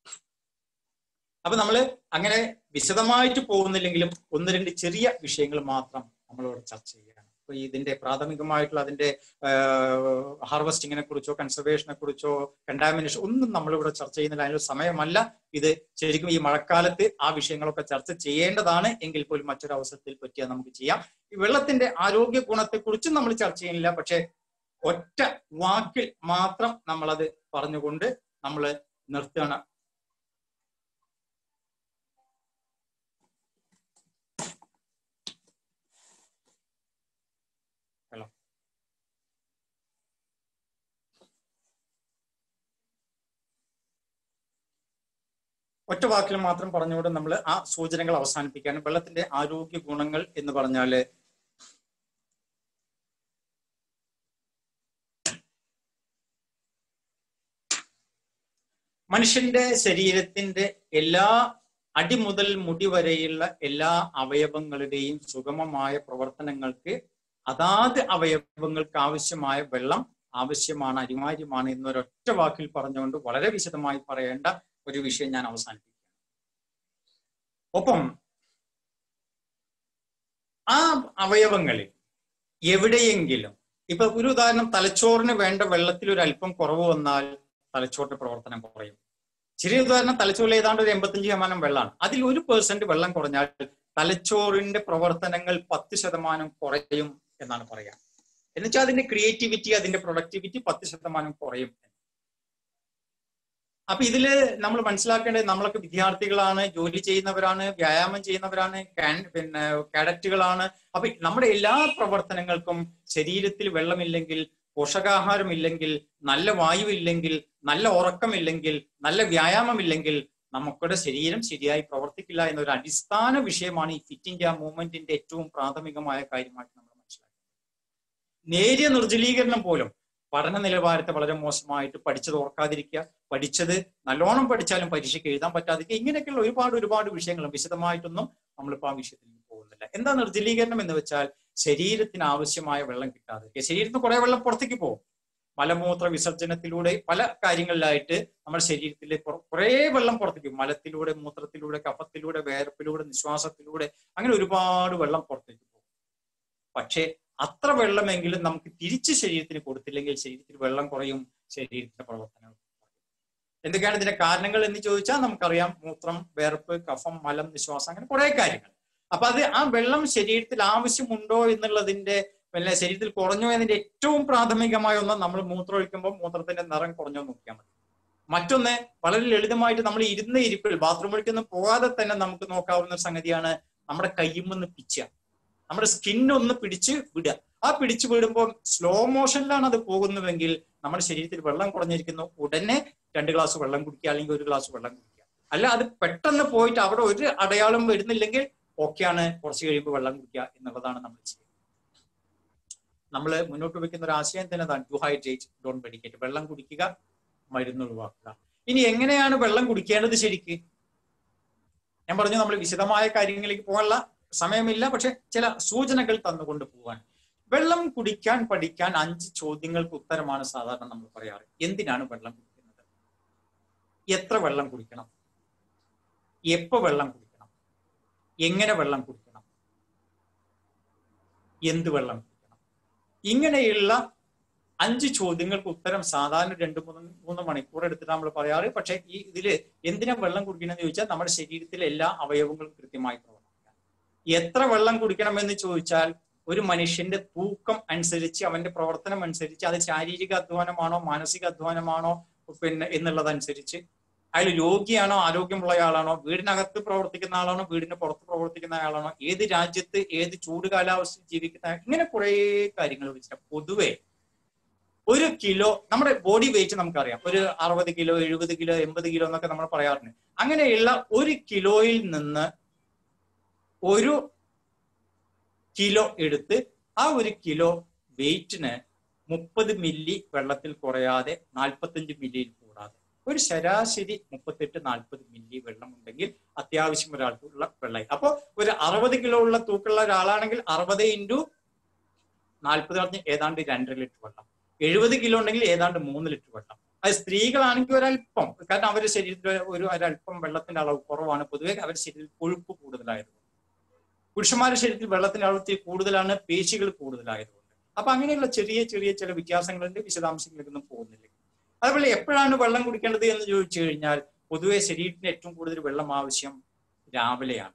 അപ്പൊ നമ്മൾ അങ്ങനെ വിശദമായിട്ട് പോകുന്നില്ലെങ്കിലും ഒന്ന് രണ്ട് ചെറിയ വിഷയങ്ങൾ മാത്രം നമ്മളിവിടെ ചർച്ച ചെയ്യുകയാണ് അപ്പൊ ഇതിന്റെ പ്രാഥമികമായിട്ടുള്ള അതിന്റെ ഹാർവസ്റ്റിങ്ങിനെ കുറിച്ചോ കൺസർവേഷനെ കുറിച്ചോ കണ്ടാമിനേഷൻ ഒന്നും നമ്മളിവിടെ ചർച്ച ചെയ്യുന്നില്ല അതിനുള്ള സമയമല്ല ഇത് ശരിക്കും ഈ മഴക്കാലത്ത് ആ വിഷയങ്ങളൊക്കെ ചർച്ച ചെയ്യേണ്ടതാണ് എങ്കിൽ പോലും മറ്റൊരു അവസരത്തിൽ പറ്റിയാൽ നമുക്ക് ചെയ്യാം ഈ വെള്ളത്തിന്റെ ആരോഗ്യ ഗുണത്തെക്കുറിച്ചും നമ്മൾ ചർച്ച ചെയ്യുന്നില്ല പക്ഷെ ഒറ്റ വാക്കിൽ മാത്രം നമ്മളത് പറഞ്ഞുകൊണ്ട് നമ്മൾ നിർത്തുകയാണ് ഒറ്റ വാക്കിൽ മാത്രം പറഞ്ഞുകൊണ്ട് നമ്മൾ ആ സൂചനകൾ അവസാനിപ്പിക്കാനും വെള്ളത്തിന്റെ ആരോഗ്യ ഗുണങ്ങൾ എന്ന് പറഞ്ഞാല് മനുഷ്യന്റെ ശരീരത്തിന്റെ എല്ലാ അടി മുതൽ മുടി വരെയുള്ള എല്ലാ അവയവങ്ങളുടെയും സുഗമമായ പ്രവർത്തനങ്ങൾക്ക് അതാത് അവയവങ്ങൾക്ക് ആവശ്യമായ വെള്ളം ആവശ്യമാണ് അനിവാര്യമാണ് എന്നൊരൊറ്റ വാക്കിൽ പറഞ്ഞുകൊണ്ട് വളരെ വിശദമായി പറയേണ്ട ഒരു വിഷയം ഞാൻ അവസാനിപ്പിക്കും ഒപ്പം ആ അവയവങ്ങളിൽ എവിടെയെങ്കിലും ഇപ്പൊ ഒരു ഉദാഹരണം തലച്ചോറിന് വേണ്ട വെള്ളത്തിൽ ഒരു അല്പം കുറവ് വന്നാൽ തലച്ചോറിന്റെ പ്രവർത്തനം കുറയും ചെറിയ ഉദാഹരണം തലച്ചോറിൽ ഏതാണ്ട് ഒരു എൺപത്തഞ്ച് ശതമാനം വെള്ളമാണ് അതിൽ ഒരു പേഴ്സെന്റ് വെള്ളം കുറഞ്ഞാൽ തലച്ചോറിന്റെ പ്രവർത്തനങ്ങൾ പത്ത് ശതമാനം കുറയും എന്നാണ് പറയാ എന്നുവെച്ചാൽ അതിന്റെ ക്രിയേറ്റിവിറ്റി അതിന്റെ പ്രൊഡക്ടിവിറ്റി പത്ത് ശതമാനം കുറയും അപ്പൊ ഇതില് നമ്മൾ മനസ്സിലാക്കേണ്ടത് നമ്മളൊക്കെ വിദ്യാർത്ഥികളാണ് ജോലി ചെയ്യുന്നവരാണ് വ്യായാമം ചെയ്യുന്നവരാണ് പിന്നെ കാഡറ്റുകളാണ് അപ്പൊ നമ്മുടെ എല്ലാ പ്രവർത്തനങ്ങൾക്കും ശരീരത്തിൽ വെള്ളമില്ലെങ്കിൽ പോഷകാഹാരമില്ലെങ്കിൽ നല്ല വായു ഇല്ലെങ്കിൽ നല്ല ഉറക്കമില്ലെങ്കിൽ നല്ല വ്യായാമമില്ലെങ്കിൽ നമുക്കുടെ ശരീരം ശരിയായി പ്രവർത്തിക്കില്ല എന്നൊരു അടിസ്ഥാന വിഷയമാണ് ഈ ഫിറ്റ് ഇന്ത്യ മൂവ്മെന്റിന്റെ ഏറ്റവും പ്രാഥമികമായ കാര്യമായിട്ട് നമ്മൾ മനസ്സിലാക്കുന്നത് നേരിയ നിർജ്ജലീകരണം പോലും പഠന നിലവാരത്തെ വളരെ മോശമായിട്ട് പഠിച്ചത് ഓർക്കാതിരിക്കുക പഠിച്ചത് നല്ലോണം പഠിച്ചാലും പരീക്ഷയ്ക്ക് എഴുതാൻ പറ്റാതിരിക്കുക ഇങ്ങനെയൊക്കെയുള്ള ഒരുപാട് ഒരുപാട് വിഷയങ്ങളും വിശദമായിട്ടൊന്നും നമ്മളിപ്പോൾ ആ വിഷയത്തിൽ പോകുന്നില്ല എന്താ നിർജ്ജലീകരണം എന്ന് വെച്ചാൽ ശരീരത്തിന് ആവശ്യമായ വെള്ളം കിട്ടാതിരിക്കുക ശരീരത്തിന് കുറെ വെള്ളം പുറത്തേക്ക് പോകും മലമൂത്ര വിസർജനത്തിലൂടെ പല കാര്യങ്ങളിലായിട്ട് നമ്മുടെ ശരീരത്തിലെ കുറെ വെള്ളം പുറത്തേക്ക് മലത്തിലൂടെ മൂത്രത്തിലൂടെ കഫത്തിലൂടെ വേർപ്പിലൂടെ നിശ്വാസത്തിലൂടെ അങ്ങനെ ഒരുപാട് വെള്ളം പുറത്തേക്ക് പോകും പക്ഷേ അത്ര വെള്ളമെങ്കിലും നമുക്ക് തിരിച്ച് ശരീരത്തിന് കൊടുത്തില്ലെങ്കിൽ ശരീരത്തിൽ വെള്ളം കുറയും ശരീരത്തിന്റെ പ്രവർത്തനം എന്തൊക്കെയാണ് ഇതിന്റെ കാരണങ്ങൾ എന്ന് ചോദിച്ചാൽ നമുക്കറിയാം മൂത്രം വേർപ്പ് കഫം മലം നിശ്വാസം അങ്ങനെ കുറെ കാര്യങ്ങൾ അപ്പൊ അത് ആ വെള്ളം ശരീരത്തിൽ ആവശ്യമുണ്ടോ എന്നുള്ളതിന്റെ പിന്നെ ശരീരത്തിൽ കുറഞ്ഞോ എന്നതിന്റെ ഏറ്റവും പ്രാഥമികമായ ഒന്ന് നമ്മൾ മൂത്രം ഒഴിക്കുമ്പോൾ മൂത്രത്തിന്റെ നിറം കുറഞ്ഞോ നോക്കിയാൽ മതി മറ്റൊന്ന് വളരെ ലളിതമായിട്ട് നമ്മൾ ഇരുന്ന ഇരിപ്പിൽ ബാത്റൂമിലേക്കൊന്നും പോകാതെ തന്നെ നമുക്ക് നോക്കാവുന്ന ഒരു സംഗതിയാണ് നമ്മുടെ കയ്യുമെന്ന് പിച്ച നമ്മുടെ സ്കിന്നൊന്ന് പിടിച്ച് വിടുക ആ പിടിച്ചു വിടുമ്പോൾ സ്ലോ മോഷനിലാണ് അത് പോകുന്നതെങ്കിൽ നമ്മുടെ ശരീരത്തിൽ വെള്ളം കുറഞ്ഞിരിക്കുന്നു ഉടനെ രണ്ട് ഗ്ലാസ് വെള്ളം കുടിക്കുക അല്ലെങ്കിൽ ഒരു ഗ്ലാസ് വെള്ളം കുടിക്കുക അല്ല അത് പെട്ടെന്ന് പോയിട്ട് അവിടെ ഒരു അടയാളം വരുന്നില്ലെങ്കിൽ ഓക്കെയാണ് കുറച്ച് കഴിയുമ്പോൾ വെള്ളം കുടിക്കുക എന്നുള്ളതാണ് നമ്മൾ ചെയ്യുന്നത് നമ്മൾ മുന്നോട്ട് വെക്കുന്ന ഒരു ആശയം തന്നെ അതാണ് ടു ഹൈഡ്രേറ്റ് ഡോൺ മെഡിക്കേറ്റ് വെള്ളം കുടിക്കുക മരുന്ന് ഒഴിവാക്കുക ഇനി എങ്ങനെയാണ് വെള്ളം കുടിക്കേണ്ടത് ശരിക്ക് ഞാൻ പറഞ്ഞു നമ്മൾ വിശദമായ കാര്യങ്ങളിലേക്ക് പോകാനുള്ള സമയമില്ല പക്ഷെ ചില സൂചനകൾ തന്നുകൊണ്ട് പോവാൻ വെള്ളം കുടിക്കാൻ പഠിക്കാൻ അഞ്ച് ചോദ്യങ്ങൾക്ക് ഉത്തരമാണ് സാധാരണ നമ്മൾ പറയാറ് എന്തിനാണ് വെള്ളം കുടിക്കുന്നത് എത്ര വെള്ളം കുടിക്കണം എപ്പോ വെള്ളം കുടിക്കണം എങ്ങനെ വെള്ളം കുടിക്കണം എന്ത് വെള്ളം കുടിക്കണം ഇങ്ങനെയുള്ള അഞ്ച് ചോദ്യങ്ങൾക്ക് ഉത്തരം സാധാരണ രണ്ട് മൂന്ന് മൂന്ന് മണിക്കൂർ എടുത്തിട്ട് നമ്മൾ പറയാറ് പക്ഷെ ഈ ഇതില് എന്തിനാ വെള്ളം കുടിക്കണമെന്ന് ചോദിച്ചാൽ നമ്മുടെ ശരീരത്തിലെ എല്ലാ അവയവങ്ങളും കൃത്യമായി പ്രവർത്തിക്കാം എത്ര വെള്ളം കുടിക്കണം എന്ന് ചോദിച്ചാൽ ഒരു മനുഷ്യന്റെ തൂക്കം അനുസരിച്ച് അവന്റെ പ്രവർത്തനം അനുസരിച്ച് അത് ശാരീരിക അധ്വാനമാണോ മാനസിക അധ്വാനമാണോ പിന്നെ എന്നുള്ളതനുസരിച്ച് അയാൾ രോഗിയാണോ ആരോഗ്യമുള്ള ആളാണോ വീടിനകത്ത് പ്രവർത്തിക്കുന്ന ആളാണോ വീടിന് പുറത്ത് പ്രവർത്തിക്കുന്ന ആളാണോ ഏത് രാജ്യത്ത് ഏത് ചൂട് കാലാവസ്ഥയിൽ ജീവിക്കുന്ന ഇങ്ങനെ കുറെ കാര്യങ്ങൾ വെച്ചിട്ട് പൊതുവെ ഒരു കിലോ നമ്മുടെ ബോഡി വെയിറ്റ് നമുക്കറിയാം ഒരു അറുപത് കിലോ എഴുപത് കിലോ എൺപത് കിലോ എന്നൊക്കെ നമ്മൾ പറയാറുണ്ട് അങ്ങനെയുള്ള ഒരു കിലോയിൽ നിന്ന് ഒരു കിലോ എടുത്ത് ആ ഒരു കിലോ വെയിറ്റിന് മുപ്പത് മില്ലി വെള്ളത്തിൽ കുറയാതെ നാൽപ്പത്തഞ്ച് മില്ലിയിൽ കൂടാതെ ഒരു ശരാശരി മുപ്പത്തെട്ട് നാൽപ്പത് മില്ലി വെള്ളം ഉണ്ടെങ്കിൽ അത്യാവശ്യം ഒരാൾക്കുള്ള വെള്ളം അപ്പൊ ഒരു അറുപത് കിലോ ഉള്ള തൂക്കമുള്ള ഒരാളാണെങ്കിൽ അറുപത് ഇൻറ്റു നാൽപ്പത് പറഞ്ഞ് ഏതാണ്ട് രണ്ടര ലിറ്റർ വെള്ളം എഴുപത് കിലോ ഉണ്ടെങ്കിൽ ഏതാണ്ട് മൂന്ന് ലിറ്റർ വെള്ളം അത് സ്ത്രീകളാണെങ്കിൽ ഒരല്പം കാരണം അവരുടെ ശരീരത്തിൽ ഒരു ഒരല്പം വെള്ളത്തിന്റെ അളവ് കുറവാണ് പൊതുവെ അവരുടെ ശരീരത്തിൽ കൊഴുപ്പ് കൂടുതലായതുകൊണ്ട് പുരുഷന്മാരുടെ ശരീരത്തിൽ വെള്ളത്തിന്റെ അളവ് കൂടുതലാണ് പേശികൾ കൂടുതലായതുകൊണ്ട് അപ്പൊ അങ്ങനെയുള്ള ചെറിയ ചെറിയ ചില വ്യത്യാസങ്ങളുണ്ട് വിശദാംശങ്ങളിലേക്കൊന്നും പോകുന്നില്ല അതുപോലെ എപ്പോഴാണ് വെള്ളം കുടിക്കേണ്ടത് എന്ന് ചോദിച്ചു കഴിഞ്ഞാൽ പൊതുവെ ശരീരത്തിന് ഏറ്റവും കൂടുതൽ വെള്ളം ആവശ്യം രാവിലെയാണ്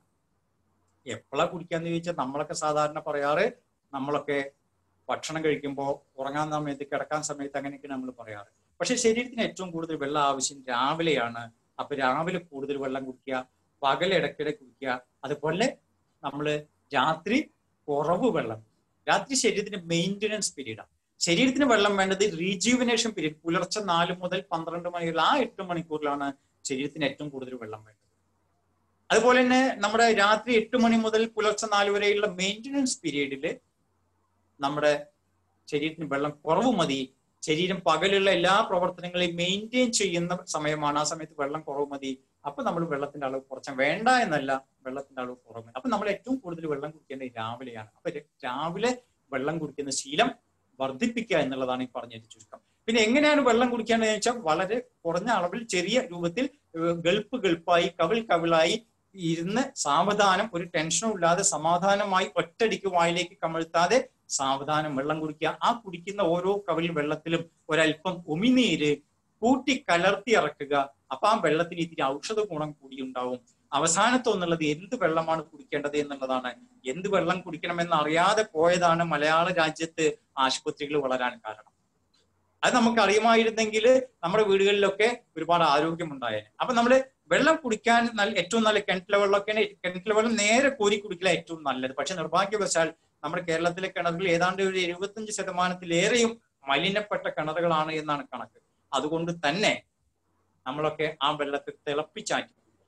എപ്പോഴാ കുടിക്കാന്ന് ചോദിച്ചാൽ നമ്മളൊക്കെ സാധാരണ പറയാറ് നമ്മളൊക്കെ ഭക്ഷണം കഴിക്കുമ്പോൾ ഉറങ്ങാൻ സമയത്ത് കിടക്കാൻ സമയത്ത് അങ്ങനെയൊക്കെ നമ്മൾ പറയാറ് പക്ഷെ ശരീരത്തിന് ഏറ്റവും കൂടുതൽ വെള്ളം ആവശ്യം രാവിലെയാണ് അപ്പൊ രാവിലെ കൂടുതൽ വെള്ളം കുടിക്കുക പകൽ ഇടയ്ക്കിടെ കുടിക്കുക അതുപോലെ നമ്മൾ രാത്രി കുറവ് വെള്ളം രാത്രി ശരീരത്തിന് മെയിൻ്റനൻസ് പീരീഡാണ് ശരീരത്തിന് വെള്ളം വേണ്ടത് റീജീവനേഷൻ പീരീഡ് പുലർച്ചെ നാല് മുതൽ പന്ത്രണ്ട് മണിവരെ ആ എട്ട് മണിക്കൂറിലാണ് ശരീരത്തിന് ഏറ്റവും കൂടുതൽ വെള്ളം വേണ്ടത് അതുപോലെ തന്നെ നമ്മുടെ രാത്രി എട്ട് മണി മുതൽ പുലർച്ചെ നാല് വരെയുള്ള മെയിൻ്റനൻസ് പീരീഡിൽ നമ്മുടെ ശരീരത്തിന് വെള്ളം കുറവ് മതി ശരീരം പകലുള്ള എല്ലാ പ്രവർത്തനങ്ങളെയും മെയിൻറ്റെയിൻ ചെയ്യുന്ന സമയമാണ് ആ സമയത്ത് വെള്ളം കുറവ് മതി അപ്പൊ നമ്മൾ വെള്ളത്തിന്റെ അളവ് കുറച്ച വേണ്ട എന്നല്ല വെള്ളത്തിന്റെ അളവ് കുറവ് അപ്പൊ നമ്മൾ ഏറ്റവും കൂടുതൽ വെള്ളം കുടിക്കേണ്ടത് രാവിലെയാണ് അപ്പൊ രാവിലെ വെള്ളം കുടിക്കുന്ന ശീലം വർദ്ധിപ്പിക്കുക എന്നുള്ളതാണ് ഈ പറഞ്ഞ ചുരുക്കം പിന്നെ എങ്ങനെയാണ് വെള്ളം കുടിക്കേണ്ടതെന്ന് വെച്ചാൽ വളരെ കുറഞ്ഞ അളവിൽ ചെറിയ രൂപത്തിൽ ഗൾപ്പ് ഗൾപ്പായി കവിൾ കവിളായി ഇരുന്ന് സാവധാനം ഒരു ടെൻഷനും ഇല്ലാതെ സമാധാനമായി ഒറ്റടിക്ക് വായിലേക്ക് കമഴ്ത്താതെ സാവധാനം വെള്ളം കുടിക്കുക ആ കുടിക്കുന്ന ഓരോ കവിൾ വെള്ളത്തിലും ഒരല്പം ഉമിനീര് കൂട്ടി കലർത്തി ഇറക്കുക അപ്പൊ ആ വെള്ളത്തിന് ഇത്തിരി ഔഷധ ഗുണം കൂടി ഉണ്ടാവും അവസാനത്തെ ഒന്നുള്ളത് എന്ത് വെള്ളമാണ് കുടിക്കേണ്ടത് എന്നുള്ളതാണ് എന്ത് വെള്ളം കുടിക്കണമെന്ന് അറിയാതെ പോയതാണ് മലയാള രാജ്യത്ത് ആശുപത്രികൾ വളരാൻ കാരണം അത് നമുക്ക് അറിയുമായിരുന്നെങ്കിൽ നമ്മുടെ വീടുകളിലൊക്കെ ഒരുപാട് ആരോഗ്യം ഉണ്ടായേനെ അപ്പൊ നമ്മള് വെള്ളം കുടിക്കാൻ നല്ല ഏറ്റവും നല്ല കിണറ്റിലെ വെള്ളമൊക്കെയാണ് കിണറ്റിലെ വെള്ളം നേരെ കോരി കുടിക്കില്ല ഏറ്റവും നല്ലത് പക്ഷെ നിർഭാഗ്യവശാൽ നമ്മുടെ കേരളത്തിലെ കിണറുകൾ ഏതാണ്ട് ഒരു എഴുപത്തഞ്ച് ശതമാനത്തിലേറെയും മലിനപ്പെട്ട കിണറുകളാണ് എന്നാണ് കണക്ക് അതുകൊണ്ട് തന്നെ നമ്മളൊക്കെ ആ വെള്ളത്തെ തിളപ്പിച്ചാറ്റി കുടിക്കുക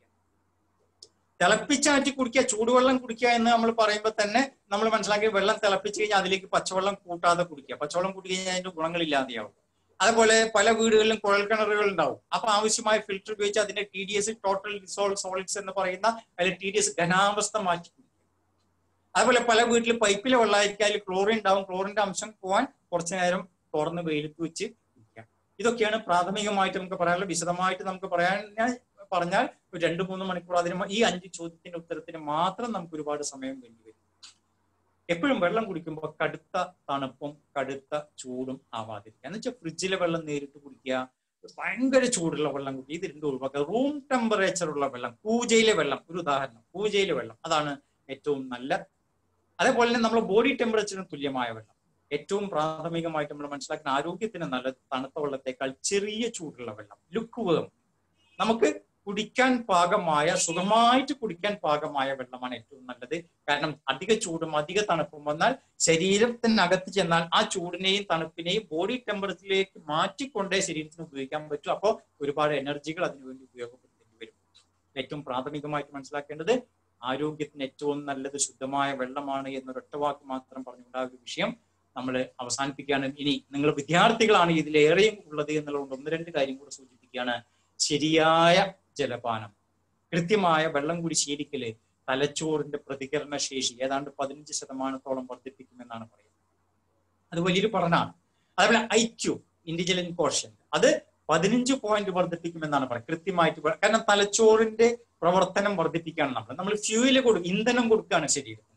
തിളപ്പിച്ചാറ്റി കുടിക്കുക ചൂടുവെള്ളം കുടിക്കുക എന്ന് നമ്മൾ പറയുമ്പോൾ തന്നെ നമ്മൾ മനസ്സിലാക്കി വെള്ളം തിളപ്പിച്ച് കഴിഞ്ഞാൽ അതിലേക്ക് പച്ചവെള്ളം കൂട്ടാതെ കുടിക്കുക പച്ചവെള്ളം കുടി കഴിഞ്ഞാൽ അതിന്റെ ഗുണങ്ങളില്ലാതെയാവും അതുപോലെ പല വീടുകളിലും കുഴൽ കിണറുകൾ ഉണ്ടാവും അപ്പൊ ആവശ്യമായ ഫിൽറ്റർ ഉപയോഗിച്ച് അതിന്റെ T D S total dissolve solids എന്ന് പറയുന്ന അതിൽ ടി ഡി എസ് ഘനാവസ്ഥ മാറ്റി കുടിക്കുക അതുപോലെ പല വീട്ടിൽ പൈപ്പിലെ വെള്ളമായിരിക്കും അതിൽ ക്ലോറിൻ ഉണ്ടാവും ക്ലോറിന്റെ അംശം പോവാൻ കുറച്ചു നേരം തുറന്ന് വെയിലത്ത് വെച്ച് കുടിക്കാം ഇതൊക്കെയാണ് പ്രാഥമികമായിട്ട് നമുക്ക് പറയാനുള്ളത് വിശദമായിട്ട് നമുക്ക് പറയാൻ പറഞ്ഞാൽ ഒരു രണ്ട് മൂന്ന് മണിക്കൂർ അതിന് ഈ അഞ്ച് ചോദ്യത്തിന്റെ ഉത്തരത്തിന് മാത്രം നമുക്ക് ഒരുപാട് സമയം വേണ്ടി വരും എപ്പോഴും വെള്ളം കുടിക്കുമ്പോൾ കടുത്ത തണുപ്പും കടുത്ത ചൂടും ആവാതിരിക്കുക എന്ന് വെച്ചാൽ ഫ്രിഡ്ജിലെ വെള്ളം നേരിട്ട് കുടിക്കുക ഭയങ്കര ചൂടുള്ള വെള്ളം കുടി ഇത് രണ്ടും ഒഴിവാക്കുക റൂം ടെമ്പറേച്ചർ ഉള്ള വെള്ളം പൂജയിലെ വെള്ളം ഒരു ഉദാഹരണം പൂജയിലെ വെള്ളം അതാണ് ഏറ്റവും നല്ല അതേപോലെ തന്നെ നമ്മുടെ ബോഡി ടെമ്പറേച്ചറിന് തുല്യമായ വെള്ളം ഏറ്റവും പ്രാഥമികമായിട്ട് നമ്മൾ മനസ്സിലാക്കുന്ന ആരോഗ്യത്തിന് നല്ലത് തണുത്ത വെള്ളത്തേക്കാൾ ചെറിയ ചൂടുള്ള വെള്ളം ലുക്ക് വേം നമുക്ക് കുടിക്കാൻ പാകമായ സുഖമായിട്ട് കുടിക്കാൻ പാകമായ വെള്ളമാണ് ഏറ്റവും നല്ലത് കാരണം അധിക ചൂടും അധിക തണുപ്പും വന്നാൽ ശരീരത്തിനകത്ത് ചെന്നാൽ ആ ചൂടിനെയും തണുപ്പിനെയും ബോഡി ടെമ്പറേച്ചറിലേക്ക് മാറ്റിക്കൊണ്ടേ ശരീരത്തിന് ഉപയോഗിക്കാൻ പറ്റും അപ്പോൾ ഒരുപാട് എനർജികൾ അതിനുവേണ്ടി ഉപയോഗപ്പെടുത്തേണ്ടി വരും ഏറ്റവും പ്രാഥമികമായിട്ട് മനസ്സിലാക്കേണ്ടത് ആരോഗ്യത്തിന് ഏറ്റവും നല്ലത് ശുദ്ധമായ വെള്ളമാണ് എന്നൊരൊറ്റ വാക്ക് മാത്രം പറഞ്ഞുകൊണ്ട് ആ ഒരു വിഷയം നമ്മൾ അവസാനിപ്പിക്കുകയാണ് ഇനി നിങ്ങൾ വിദ്യാർത്ഥികളാണ് ഇതിലേറെയും ഉള്ളത് എന്നുള്ളതുകൊണ്ട് ഒന്ന് രണ്ട് കാര്യം കൂടെ സൂചിപ്പിക്കുകയാണ് ശരിയായ ജലപാനം കൃത്യമായ വെള്ളം കൂടി ശീലിക്കല് തലച്ചോറിന്റെ പ്രതികരണ ശേഷി ഏതാണ്ട് പതിനഞ്ച് ശതമാനത്തോളം വർദ്ധിപ്പിക്കുമെന്നാണ് പറയുന്നത് അത് വലിയൊരു പഠനമാണ് അതേപോലെ ഐ ക്യു ഇന്റലിജന്റ് കോഷൻ അത് പതിനഞ്ച് പോയിന്റ് വർദ്ധിപ്പിക്കുമെന്നാണ് പറയുന്നത് കൃത്യമായിട്ട് പറ- കാരണം തലച്ചോറിന്റെ പ്രവർത്തനം വർദ്ധിപ്പിക്കുകയാണ് നമ്മൾ നമ്മൾ ഫ്യൂവല് കൊടുക്കും ഇന്ധനം കൊടുക്കുകയാണ് ശരീരത്തിന്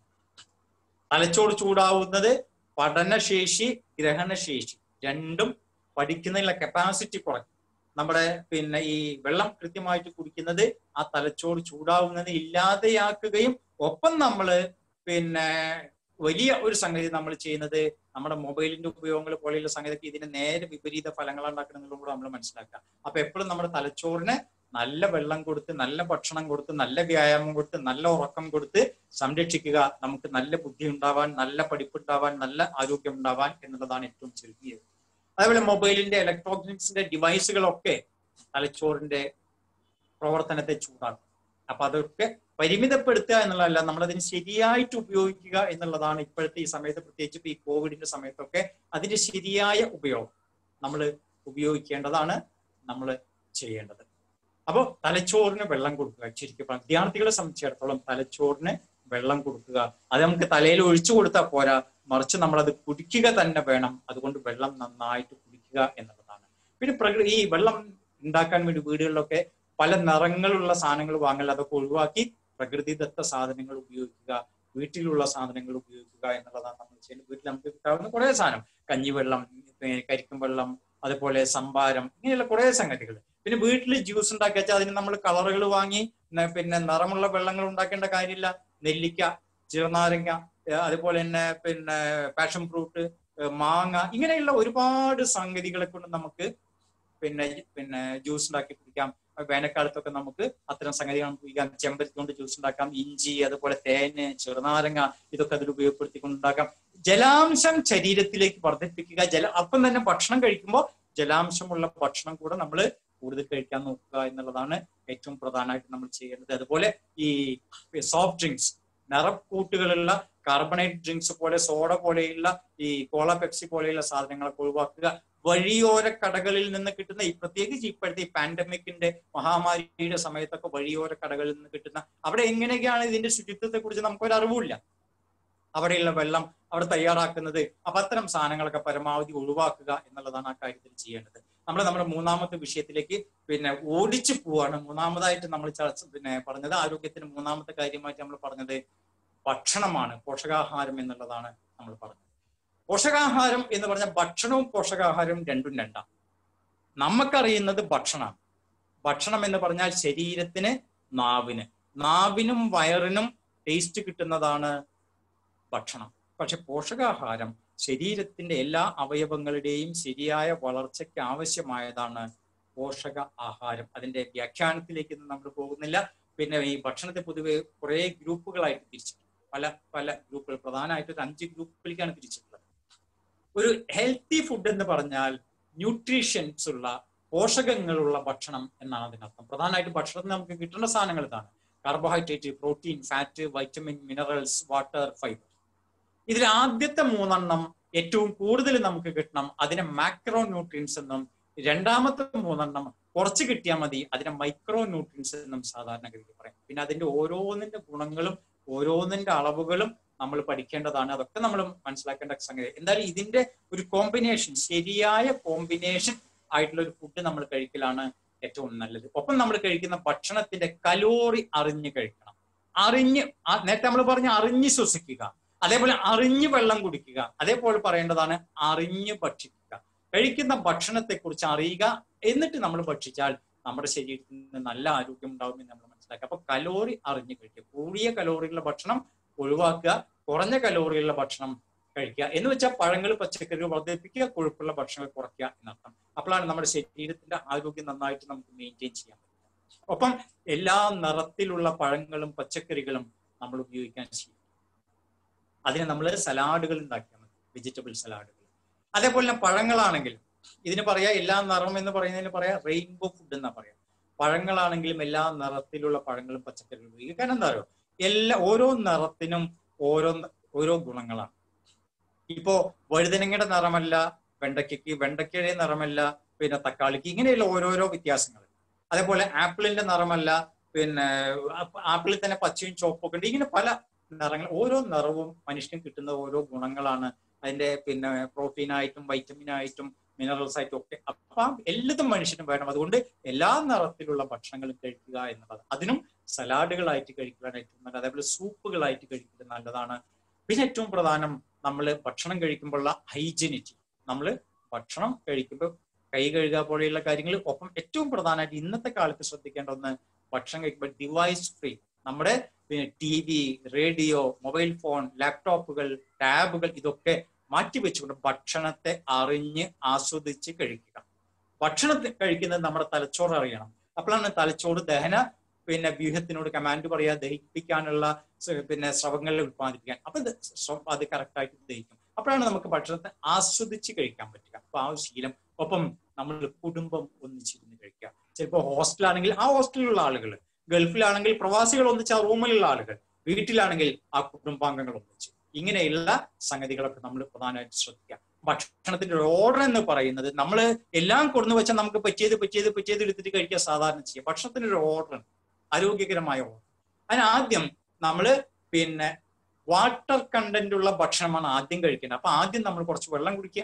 തലച്ചോറ് ചൂടാവുന്നത് പഠനശേഷി ഗ്രഹണശേഷി രണ്ടും പഠിക്കുന്നതിനുള്ള കപ്പാസിറ്റി കുറയ്ക്കും നമ്മുടെ പിന്നെ ഈ വെള്ളം കൃത്യമായിട്ട് കുടിക്കുന്നത് ആ തലച്ചോറ് ചൂടാവുന്നത് ഇല്ലാതെയാക്കുകയും ഒപ്പം നമ്മൾ പിന്നെ വലിയ ഒരു സംഗതി നമ്മൾ ചെയ്യുന്നത് നമ്മുടെ മൊബൈലിന്റെ ഉപയോഗങ്ങൾ പോലെയുള്ള സംഗതിക്ക് ഇതിന് നേരെ വിപരീത ഫലങ്ങൾ ഉണ്ടാക്കണമെന്നുള്ളത് കൂടെ നമ്മൾ മനസ്സിലാക്കുക അപ്പൊ എപ്പോഴും നമ്മുടെ തലച്ചോറിന് നല്ല വെള്ളം കൊടുത്ത് നല്ല ഭക്ഷണം കൊടുത്ത് നല്ല വ്യായാമം കൊടുത്ത് നല്ല ഉറക്കം കൊടുത്ത് സംരക്ഷിക്കുക നമുക്ക് നല്ല ബുദ്ധി ഉണ്ടാവാൻ നല്ല പഠിപ്പ് ഉണ്ടാവാൻ നല്ല ആരോഗ്യം ഉണ്ടാവാൻ എന്നുള്ളതാണ് ഏറ്റവും ചുരുങ്ങിയത് അതേപോലെ മൊബൈലിന്റെ ഇലക്ട്രോണിക്സിന്റെ ഡിവൈസുകളൊക്കെ തലച്ചോറിന്റെ പ്രവർത്തനത്തെ ചൂടാക്കും അപ്പൊ അതൊക്കെ പരിമിതപ്പെടുത്തുക എന്നുള്ളതല്ല നമ്മളതിന് ശരിയായിട്ട് ഉപയോഗിക്കുക എന്നുള്ളതാണ് ഇപ്പോഴത്തെ ഈ സമയത്ത് പ്രത്യേകിച്ച് ഇപ്പൊ ഈ കോവിഡിന്റെ സമയത്തൊക്കെ അതിന്റെ ശരിയായ ഉപയോഗം നമ്മൾ ഉപയോഗിക്കേണ്ടതാണ് നമ്മൾ ചെയ്യേണ്ടത് അപ്പോൾ തലച്ചോറിന് വെള്ളം കൊടുക്കുക ശരിക്കും പറഞ്ഞാൽ വിദ്യാർത്ഥികളെ സംബന്ധിച്ചിടത്തോളം തലച്ചോറിന് വെള്ളം കൊടുക്കുക അത് നമുക്ക് തലയിൽ ഒഴിച്ചു കൊടുത്താൽ പോരാ മറിച്ച് നമ്മൾ അത് കുടിക്കുക തന്നെ വേണം അതുകൊണ്ട് വെള്ളം നന്നായിട്ട് കുടിക്കുക എന്നുള്ളതാണ് പിന്നെ പ്രകൃതി ഈ വെള്ളം ഉണ്ടാക്കാൻ വേണ്ടി വീടുകളിലൊക്കെ പല നിറങ്ങളുള്ള സാധനങ്ങൾ വാങ്ങൽ അതൊക്കെ ഒഴിവാക്കി പ്രകൃതിദത്ത സാധനങ്ങൾ ഉപയോഗിക്കുക വീട്ടിലുള്ള സാധനങ്ങൾ ഉപയോഗിക്കുക എന്നുള്ളതാണ് നമ്മൾ ചെയ്യുന്നത് വീട്ടിൽ നമുക്ക് കിട്ടാവുന്ന കുറെ സാധനം കഞ്ഞിവെള്ളം പിന്നെ കരിക്കും വെള്ളം അതുപോലെ സംഭാരം ഇങ്ങനെയുള്ള കുറെ സംഗതികൾ പിന്നെ വീട്ടിൽ ജ്യൂസ് ഉണ്ടാക്കി വെച്ചാൽ അതിന് നമ്മൾ കളറുകൾ വാങ്ങി ന- പിന്നെ നിറമുള്ള വെള്ളങ്ങൾ ഉണ്ടാക്കേണ്ട കാര്യമില്ല നെല്ലിക്ക ചെറുനാരങ്ങ ഏഹ് അതുപോലെ തന്നെ പിന്നെ പാഷൻ ഫ്രൂട്ട് ഏഹ് മാങ്ങ ഇങ്ങനെയുള്ള ഒരുപാട് സംഗതികളെ കൊണ്ട് നമുക്ക് പിന്നെ പിന്നെ ജ്യൂസ് ഉണ്ടാക്കി കുടിക്കാം വേനൽക്കാലത്തൊക്കെ നമുക്ക് അത്തരം സംഗതികൾ നമുക്ക് കുടിക്കാം ചെമ്പരത്തി കൊണ്ട് ജ്യൂസ് ഉണ്ടാക്കാം ഇഞ്ചി അതുപോലെ തേന് ചെറുനാരങ്ങ ഇതൊക്കെ അതിൽ ഉപയോഗപ്പെടുത്തിക്കൊണ്ട് ഉണ്ടാക്കാം ജലാംശം ശരീരത്തിലേക്ക് വർദ്ധിപ്പിക്കുക ജല അപ്പം തന്നെ ഭക്ഷണം കഴിക്കുമ്പോൾ ജലാംശമുള്ള ഭക്ഷണം കൂടെ നമ്മൾ കൂടുതൽ കഴിക്കാൻ നോക്കുക എന്നുള്ളതാണ് ഏറ്റവും പ്രധാനമായിട്ട് നമ്മൾ ചെയ്യേണ്ടത് അതുപോലെ ഈ സോഫ്റ്റ് ഡ്രിങ്ക്സ് നിറക്കൂട്ടുകളുള്ള കാർബണേറ്റ് ഡ്രിങ്ക്സ് പോലെ സോഡ പോലെയുള്ള ഈ കോള പെപ്സി പോലെയുള്ള സാധനങ്ങളൊക്കെ ഒഴിവാക്കുക വഴിയോര കടകളിൽ നിന്ന് കിട്ടുന്ന ഈ പ്രത്യേകിച്ച് ഇപ്പോഴത്തെ ഈ പാൻഡമിക്കിന്റെ മഹാമാരിയുടെ സമയത്തൊക്കെ വഴിയോര കടകളിൽ നിന്ന് കിട്ടുന്ന അവിടെ എങ്ങനെയൊക്കെയാണ് ഇതിന്റെ ശുചിത്വത്തെ കുറിച്ച് നമുക്കൊരു അറിവില്ല അവിടെയുള്ള വെള്ളം അവിടെ തയ്യാറാക്കുന്നത് അപ്പൊ അത്തരം സാധനങ്ങളൊക്കെ പരമാവധി ഒഴിവാക്കുക എന്നുള്ളതാണ് ആ കാര്യത്തിൽ ചെയ്യേണ്ടത് നമ്മൾ നമ്മുടെ മൂന്നാമത്തെ വിഷയത്തിലേക്ക് പിന്നെ ഓടിച്ചു പോവാണ് മൂന്നാമതായിട്ട് നമ്മൾ ചർച്ച പിന്നെ പറഞ്ഞത് ആരോഗ്യത്തിന് മൂന്നാമത്തെ കാര്യമായിട്ട് നമ്മൾ പറഞ്ഞത് ഭക്ഷണമാണ് പോഷകാഹാരം എന്നുള്ളതാണ് നമ്മൾ പറഞ്ഞത് പോഷകാഹാരം എന്ന് പറഞ്ഞാൽ ഭക്ഷണവും പോഷകാഹാരവും രണ്ടും രണ്ടാണ് നമുക്കറിയുന്നത് ഭക്ഷണമാണ് ഭക്ഷണം എന്ന് പറഞ്ഞാൽ ശരീരത്തിന് നാവിന് നാവിനും വയറിനും ടേസ്റ്റ് കിട്ടുന്നതാണ് ഭക്ഷണം പക്ഷെ പോഷകാഹാരം ശരീരത്തിന്റെ എല്ലാ അവയവങ്ങളുടെയും ശരിയായ വളർച്ചയ്ക്ക് ആവശ്യമായതാണ് പോഷക ആഹാരം അതിന്റെ വ്യാഖ്യാനത്തിലേക്ക് നമ്മൾ പോകുന്നില്ല പിന്നെ ഈ ഭക്ഷണത്തെ പൊതുവെ കുറെ ഗ്രൂപ്പുകളായിട്ട് തിരിച്ചിട്ടുണ്ട് പല പല ഗ്രൂപ്പുകൾ പ്രധാനമായിട്ട് ഒരു അഞ്ച് ഗ്രൂപ്പുകളിലേക്കാണ് തിരിച്ചിട്ടുള്ളത് ഒരു ഹെൽത്തി ഫുഡ് എന്ന് പറഞ്ഞാൽ ന്യൂട്രീഷ്യൻസ് ഉള്ള പോഷകങ്ങളുള്ള ഭക്ഷണം എന്നാണ് അതിനർത്ഥം പ്രധാനമായിട്ട് ഭക്ഷണത്തിൽ നമുക്ക് കിട്ടുന്ന സാധനങ്ങൾ ഇതാണ് carbohydrate protein fat vitamin minerals water fibre ഇതിൽ ആദ്യത്തെ മൂന്നെണ്ണം ഏറ്റവും കൂടുതൽ നമുക്ക് കിട്ടണം അതിനെ മാക്രോ ന്യൂട്രിയൻസ് എന്നും രണ്ടാമത്തെ മൂന്നെണ്ണം കുറച്ച് കിട്ടിയാൽ മതി അതിനെ മൈക്രോ ന്യൂട്രിയൻസ് എന്നും സാധാരണഗതിയിൽ പറയും പിന്നെ അതിന്റെ ഓരോന്നിന്റെ ഗുണങ്ങളും ഓരോന്നിന്റെ അളവുകളും നമ്മൾ പഠിക്കേണ്ടതാണ് അതൊക്കെ നമ്മൾ മനസ്സിലാക്കേണ്ട സംഗതി എന്തായാലും ഇതിന്റെ ഒരു കോമ്പിനേഷൻ ശരിയായ കോമ്പിനേഷൻ ആയിട്ടുള്ള ഒരു ഫുഡ് നമ്മൾ കഴിക്കലാണ് ഏറ്റവും നല്ലത് ഒപ്പം നമ്മൾ കഴിക്കുന്ന ഭക്ഷണത്തിന്റെ കലോറി അറിഞ്ഞ് കഴിക്കണം അറിഞ്ഞ് ആ- നേരത്തെ നമ്മൾ പറഞ്ഞ അറിഞ്ഞ് ശ്വസിക്കുക അതേപോലെ അറിഞ്ഞ് വെള്ളം കുടിക്കുക അതേപോലെ പറയേണ്ടതാണ് അറിഞ്ഞ് ഭക്ഷിക്കുക കഴിക്കുന്ന ഭക്ഷണത്തെ കുറിച്ച് അറിയുക എന്നിട്ട് നമ്മൾ ഭക്ഷിച്ചാൽ നമ്മുടെ ശരീരത്തിന് നല്ല ആരോഗ്യം ഉണ്ടാവുമെന്ന് നമ്മൾ മനസ്സിലാക്കുക അപ്പൊ കലോറി അറിഞ്ഞ് കഴിക്കുക കൂടിയ കലോറിയുള്ള ഭക്ഷണം ഒഴിവാക്കുക കുറഞ്ഞ കലോറിയുള്ള ഭക്ഷണം കഴിക്കുക എന്ന് വെച്ചാൽ പഴങ്ങൾ പച്ചക്കറികൾ വർദ്ധിപ്പിക്കുക കൊഴുപ്പുള്ള ഭക്ഷണങ്ങൾ കുറയ്ക്കുക എന്നർത്ഥം അപ്പോഴാണ് നമ്മുടെ ശരീരത്തിന്റെ ആരോഗ്യം നന്നായിട്ട് നമുക്ക് മെയിൻറ്റെയിൻ ചെയ്യാൻ പറ്റുക ഒപ്പം എല്ലാ നിറത്തിലുള്ള പഴങ്ങളും പച്ചക്കറികളും നമ്മൾ ഉപയോഗിക്കാൻ ശീലിക്കും അതിന് നമ്മൾ സലാഡുകൾ ഉണ്ടാക്കിയാൽ മതി വെജിറ്റബിൾ സലാഡുകൾ അതേപോലെ തന്നെ പഴങ്ങളാണെങ്കിൽ ഇതിന് പറയാ എല്ലാ നിറം എന്ന് പറയുന്നതിന് പറയാ റെയിൻബോ ഫുഡ് എന്നാ പറയാ പഴങ്ങളാണെങ്കിലും എല്ലാ നിറത്തിലുള്ള പഴങ്ങളും പച്ചക്കറികളും ഉപയോഗിക്കുക കാരണം എന്താ പറയുക എല്ലാ ഓരോ നിറത്തിനും ഓരോ ഓരോ ഗുണങ്ങളാണ് ഇപ്പോ വഴുതനങ്ങയുടെ നിറമല്ല വെണ്ടയ്ക്കയ്ക്ക് വെണ്ടയ്ക്കയുടെ നിറമല്ല പിന്നെ തക്കാളിക്ക് ഇങ്ങനെയുള്ള ഓരോരോ വ്യത്യാസങ്ങൾ അതേപോലെ ആപ്പിളിന്റെ നിറമല്ല പിന്നെ ആപ്പിളിൽ തന്നെ പച്ചയും ചുവപ്പൊക്കെ ഉണ്ട് ഇങ്ങനെ പല നിറങ്ങൾ ഓരോ നിറവും മനുഷ്യന് കിട്ടുന്ന ഓരോ ഗുണങ്ങളാണ് അതിന്റെ പിന്നെ പ്രോട്ടീനായിട്ടും വൈറ്റമിനായിട്ടും മിനറൽസ് ആയിട്ടും ഒക്കെ അപ്പം എല്ലാതും മനുഷ്യനും വേണം അതുകൊണ്ട് എല്ലാ നിറത്തിലുള്ള ഭക്ഷണങ്ങളും കഴിക്കുക എന്നുള്ളത് അതിനും സലാഡുകളായിട്ട് കഴിക്കാൻ ഏറ്റവും നല്ലത് അതേപോലെ സൂപ്പുകളായിട്ട് കഴിക്കുന്നത് നല്ലതാണ് പിന്നെ ഏറ്റവും പ്രധാനം നമ്മൾ ഭക്ഷണം കഴിക്കുമ്പോഴുള്ള ഹൈജനിറ്റി നമ്മൾ ഭക്ഷണം കഴിക്കുമ്പോൾ കൈ കഴുകുക പോലെയുള്ള കാര്യങ്ങൾ ഒപ്പം ഏറ്റവും പ്രധാനമായിട്ട് ഇന്നത്തെ കാലത്ത് ശ്രദ്ധിക്കേണ്ട ഒന്ന് ഭക്ഷണം കഴിക്കുമ്പോൾ ഡിവൈസ് ഫ്രീ നമ്മുടെ പിന്നെ T V radio mobile phone ലാപ്ടോപ്പുകൾ ടാബുകൾ ഇതൊക്കെ മാറ്റിവെച്ചുകൊണ്ട് ഭക്ഷണത്തെ അറിഞ്ഞ് ആസ്വദിച്ച് കഴിക്കുക ഭക്ഷണം കഴിക്കുന്നത് നമ്മുടെ തലച്ചോറ് അറിയണം അപ്പോഴാണ് തലച്ചോറ് ദഹന പിന്നെ വ്യൂഹത്തിനോട് കമാൻഡ് പറയാ ദഹിപ്പിക്കാനുള്ള പിന്നെ സ്രവങ്ങൾ ഉത്പാദിപ്പിക്കാൻ അപ്പൊ അത് കറക്റ്റായിട്ട് ദഹിക്കും അപ്പോഴാണ് നമുക്ക് ഭക്ഷണത്തെ ആസ്വദിച്ച് കഴിക്കാൻ പറ്റുക അപ്പൊ ആ ശീലം ഒപ്പം നമ്മൾ കുടുംബം ഒന്നിച്ചിരുന്ന് കഴിക്കുക ചിലപ്പോൾ ഹോസ്റ്റലാണെങ്കിൽ ആ ഹോസ്റ്റലിലുള്ള ആളുകൾ ഗൾഫിലാണെങ്കിൽ പ്രവാസികൾ ഒന്നിച്ച് ആ റൂമിലുള്ള ആളുകൾ വീട്ടിലാണെങ്കിൽ ആ കുടുംബാംഗങ്ങൾ ഒന്നിച്ച് ഇങ്ങനെയുള്ള സംഗതികളൊക്കെ നമ്മൾ പ്രധാനമായിട്ട് ശ്രദ്ധിക്കുക ഭക്ഷണത്തിന്റെ ഒരു ഓർഡർ എന്ന് പറയുന്നത് നമ്മൾ എല്ലാം കൊടുന്നു വെച്ചാൽ നമുക്ക് പറ്റിയത് പറ്റിയത് പറ്റിയത് എടുത്തിട്ട് കഴിക്കുക സാധാരണ ചെയ്യുക ഭക്ഷണത്തിന് ഒരു ഓർഡർ ആരോഗ്യകരമായ ഓർഡർ അതിന് ആദ്യം നമ്മൾ പിന്നെ വാട്ടർ കണ്ടന്റ് ഉള്ള ഭക്ഷണമാണ് ആദ്യം കഴിക്കേണ്ടത് അപ്പൊ ആദ്യം നമ്മൾ കുറച്ച് വെള്ളം കുടിക്കുക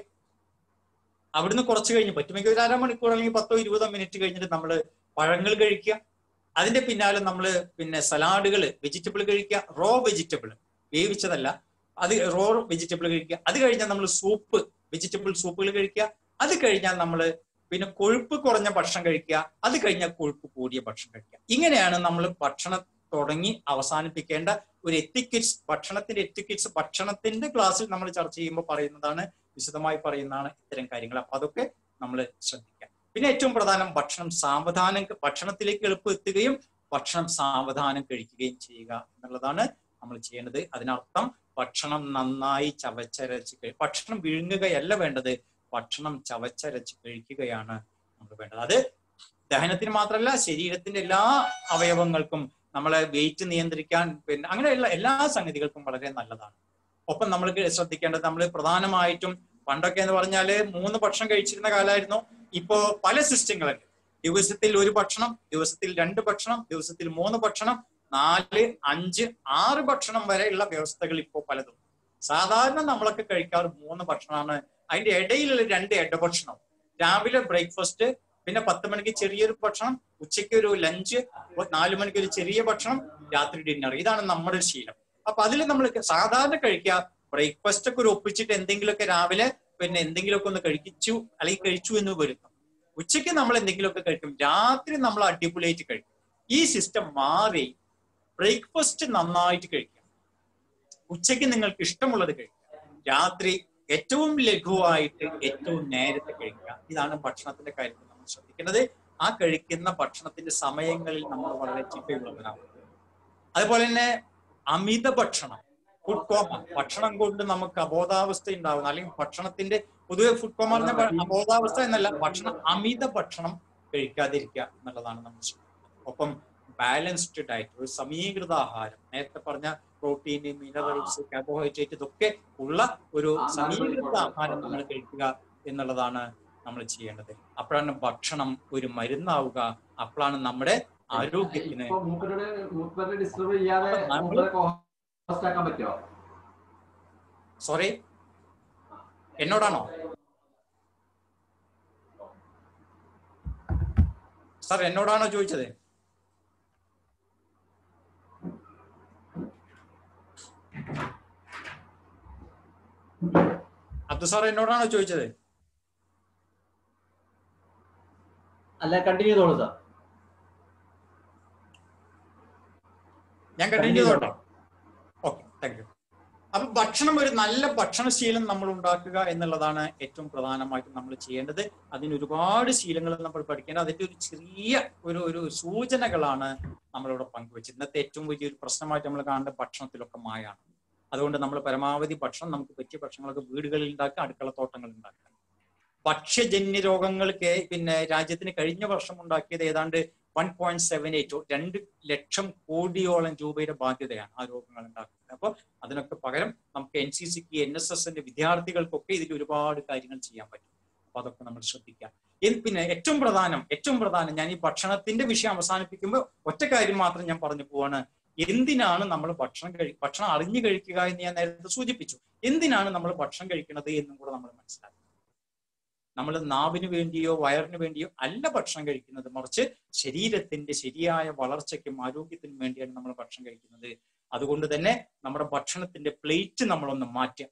അവിടുന്ന് കുറച്ച് കഴിഞ്ഞ് പറ്റുമെങ്കിൽ ഒരു അരമണിക്കൂർ അല്ലെങ്കിൽ പത്തോ ഇരുപതോ മിനിറ്റ് കഴിഞ്ഞിട്ട് നമ്മൾ പഴങ്ങൾ കഴിക്കുക അതിന്റെ പിന്നാലെ നമ്മൾ പിന്നെ സലാഡുകൾ വെജിറ്റബിൾ കഴിക്കുക റോ വെജിറ്റബിൾ വേവിച്ചതല്ല അത് റോ വെജിറ്റബിൾ കഴിക്കുക അത് കഴിഞ്ഞാൽ നമ്മൾ സൂപ്പ് വെജിറ്റബിൾ സൂപ്പുകൾ കഴിക്കുക അത് കഴിഞ്ഞാൽ നമ്മൾ പിന്നെ കൊഴുപ്പ് കുറഞ്ഞ ഭക്ഷണം കഴിക്കുക അത് കഴിഞ്ഞാൽ കൊഴുപ്പ് കൂടിയ ഭക്ഷണം കഴിക്കുക ഇങ്ങനെയാണ് നമ്മൾ ഭക്ഷണം തുടങ്ങി അവസാനിപ്പിക്കേണ്ട ഒരു എത്തിക്കറ്റ്സ് ഭക്ഷണത്തിന്റെ എത്തിക്കറ്റ്സ് ഭക്ഷണത്തിന്റെ ക്ലാസ്സിൽ നമ്മൾ ചർച്ച ചെയ്യുമ്പോൾ പറയുന്നതാണ് വിശദമായി പറയുന്നതാണ് ഇത്തരം കാര്യങ്ങൾ അപ്പൊ അതൊക്കെ നമ്മൾ ശ്രദ്ധിക്കാം പിന്നെ ഏറ്റവും പ്രധാനം ഭക്ഷണം സാവധാനം ഭക്ഷണത്തിലേക്ക് എളുപ്പം എത്തുകയും ഭക്ഷണം സാവധാനം കഴിക്കുകയും ചെയ്യുക എന്നുള്ളതാണ് നമ്മൾ ചെയ്യേണ്ടത് അതിനർത്ഥം ഭക്ഷണം നന്നായി ചവച്ചരച്ച് കഴി ഭക്ഷണം വിഴുങ്ങുകയല്ല വേണ്ടത് ഭക്ഷണം ചവച്ചരച്ച് കഴിക്കുകയാണ് നമ്മൾ വേണ്ടത് അത് ദഹനത്തിന് മാത്രമല്ല ശരീരത്തിന്റെ എല്ലാ അവയവങ്ങൾക്കും നമ്മളെ വെയിറ്റ് നിയന്ത്രിക്കാൻ പിന്നെ അങ്ങനെയുള്ള എല്ലാ സംഗതികൾക്കും വളരെ നല്ലതാണ് ഒപ്പം നമ്മൾ ശ്രദ്ധിക്കേണ്ടത് നമ്മൾ പ്രധാനമായിട്ടും പണ്ടൊക്കെ എന്ന് പറഞ്ഞാല് മൂന്ന് ഭക്ഷണം കഴിച്ചിരുന്ന കാലമായിരുന്നു ഇപ്പോ പല സിസ്റ്റങ്ങളുണ്ട് ദിവസത്തിൽ ഒരു ഭക്ഷണം ദിവസത്തിൽ രണ്ട് ഭക്ഷണം ദിവസത്തിൽ മൂന്ന് ഭക്ഷണം നാല് അഞ്ച് ആറ് ഭക്ഷണം വരെയുള്ള വ്യവസ്ഥകൾ ഇപ്പോൾ പലതും സാധാരണ നമ്മളൊക്കെ കഴിക്കാറ് മൂന്ന് ഭക്ഷണമാണ് അതിന്റെ ഇടയിലുള്ള രണ്ട് ഇടഭക്ഷണം രാവിലെ ബ്രേക്ക്ഫാസ്റ്റ് പിന്നെ പത്ത് മണിക്ക് ചെറിയൊരു ഭക്ഷണം ഉച്ചയ്ക്ക് ഒരു ലഞ്ച് നാലു മണിക്ക് ഒരു ചെറിയ ഭക്ഷണം രാത്രി ഡിന്നർ ഇതാണ് നമ്മുടെ ഒരു ശീലം അപ്പൊ അതിൽ നമ്മൾ സാധാരണ കഴിക്കുക ബ്രേക്ക്ഫാസ്റ്റ് ഒക്കെ ഒരു ഒപ്പിച്ചിട്ട് എന്തെങ്കിലുമൊക്കെ രാവിലെ പിന്നെ എന്തെങ്കിലുമൊക്കെ ഒന്ന് കഴിച്ചു അല്ലെങ്കിൽ കഴിച്ചു എന്ന് വരുന്നു ഉച്ചയ്ക്ക് നമ്മൾ എന്തെങ്കിലുമൊക്കെ കഴിക്കും രാത്രി നമ്മൾ അടിപൊളിയായിട്ട് കഴിക്കും ഈ സിസ്റ്റം മാറി ബ്രേക്ക്ഫാസ്റ്റ് നന്നായിട്ട് കഴിക്കുക ഉച്ചയ്ക്ക് നിങ്ങൾക്ക് ഇഷ്ടമുള്ളത് കഴിക്കുക രാത്രി ഏറ്റവും ലഘുവായിട്ട് ഏറ്റവും നേരത്തെ കഴിക്കുക ഇതാണ് ഭക്ഷണത്തിന്റെ കാര്യത്തിൽ നമ്മൾ ശ്രദ്ധിക്കേണ്ടത് ആ കഴിക്കുന്ന ഭക്ഷണത്തിന്റെ സമയങ്ങളിൽ നമ്മൾ വളരെ ചിട്ടയുള്ളവരാണ് അതുപോലെ തന്നെ അമിത ഭക്ഷണം ഫുഡ് കോമ ഭക്ഷണം കൊണ്ട് നമുക്ക് അബോധാവസ്ഥ ഉണ്ടാവുന്ന അല്ലെങ്കിൽ ഭക്ഷണത്തിന്റെ പൊതുവെ ഫുഡ് കോമ പറഞ്ഞ അബോധാവസ്ഥ എന്നല്ല ഭക്ഷണം അമിത ഭക്ഷണം കഴിക്കാതിരിക്കുക എന്നുള്ളതാണ് നമ്മൾ ശ്രദ്ധിക്കുന്നത് ഒപ്പം ബാലൻസ്ഡ് ഡയറ്റ് ഒരു സമീകൃത ആഹാരം നേരത്തെ പറഞ്ഞ പ്രോട്ടീൻ മിനറൽസ് കാർബോഹൈഡ്രേറ്റ് ഇതൊക്കെ ഉള്ള ഒരു സമീകൃത ആഹാരം നമ്മൾ കഴിക്കുക എന്നുള്ളതാണ് നമ്മൾ ചെയ്യേണ്ടത് അപ്പോഴാണ് ഭക്ഷണം ഒരു മരുന്നാവുക അപ്പോഴാണ് നമ്മുടെ ആരോഗ്യത്തിന് ഡിസ്റ്റർബ് ചെയ്യാതെ ആക്കാൻ പറ്റുമോ സോറി എന്നോടാണോ സാർ എന്നോടാണോ ചോദിച്ചത് അബ്ദു സാർ എന്നോടാണോ ചോദിച്ചത് അല്ല കണ്ടിന്യൂ ചെയ്തോളൂ സാർ ഞാൻ കണ്ടിന്യൂ ചെയ്തോട്ടെ ഓക്കെ താങ്ക് യു അപ്പൊ ഭക്ഷണം ഒരു നല്ല ഭക്ഷണശീലം നമ്മൾ ഉണ്ടാക്കുക എന്നുള്ളതാണ് ഏറ്റവും പ്രധാനമായിട്ടും നമ്മൾ ചെയ്യേണ്ടത് അതിന് ഒരുപാട് ശീലങ്ങൾ നമ്മൾ പഠിക്കേണ്ടത് അതിന്റെ ഒരു ചെറിയ ഒരു ഒരു സൂചനകളാണ് നമ്മളിവിടെ പങ്കുവെച്ചത് ഇന്നത്തെ ഏറ്റവും വലിയൊരു പ്രശ്നമായിട്ട് നമ്മൾ കാണേണ്ട ഭക്ഷണത്തിലൊക്കെ മായാണ് അതുകൊണ്ട് നമ്മൾ പരമാവധി ഭക്ഷണം നമുക്ക് പറ്റിയ ഭക്ഷണങ്ങളൊക്കെ വീടുകളിൽ ഉണ്ടാക്കുക അടുക്കള തോട്ടങ്ങൾ ഉണ്ടാക്കുക ഭക്ഷ്യജന്യ രോഗങ്ങൾക്ക് പിന്നെ രാജ്യത്തിന് കഴിഞ്ഞ വർഷം ഉണ്ടാക്കിയത് ഏതാണ്ട് വൺ പോയിന്റ് സെവൻ എയ്റ്റ് രണ്ട് ലക്ഷം കോടിയോളം രൂപയുടെ ബാധ്യതയാണ് ആ രോഗങ്ങൾ ഉണ്ടാക്കുന്നത് അപ്പോൾ അതിനൊക്കെ പകരം നമുക്ക് എൻ സി സിക്ക് എൻ എസ് എസിന്റെ വിദ്യാർത്ഥികൾക്കൊക്കെ ഇതിൽ ഒരുപാട് കാര്യങ്ങൾ ചെയ്യാൻ പറ്റും അപ്പൊ അതൊക്കെ നമ്മൾ ശ്രദ്ധിക്കാം ഇത് പിന്നെ ഏറ്റവും പ്രധാനം ഏറ്റവും പ്രധാനം ഞാൻ ഈ ഭക്ഷണത്തിന്റെ വിഷയം അവസാനിപ്പിക്കുമ്പോൾ ഒറ്റ കാര്യം മാത്രം ഞാൻ പറഞ്ഞു പോവാണ് എന്തിനാണ് നമ്മൾ ഭക്ഷണം കഴി ഭക്ഷണം അറിഞ്ഞു കഴിക്കുക എന്ന് ഞാൻ നേരത്തെ സൂചിപ്പിച്ചു എന്തിനാണ് നമ്മൾ ഭക്ഷണം കഴിക്കുന്നത് എന്നും കൂടെ നമ്മൾ മനസ്സിലാക്കുക നമ്മൾ നാവിന് വേണ്ടിയോ വയറിന് വേണ്ടിയോ അല്ല ഭക്ഷണം കഴിക്കുന്നത് മറിച്ച് ശരീരത്തിന്റെ ശരിയായ വളർച്ചയ്ക്കും ആരോഗ്യത്തിനും വേണ്ടിയാണ് നമ്മൾ ഭക്ഷണം കഴിക്കുന്നത് അതുകൊണ്ട് തന്നെ നമ്മുടെ ഭക്ഷണത്തിന്റെ പ്ലേറ്റ് നമ്മളൊന്ന് മാറ്റുക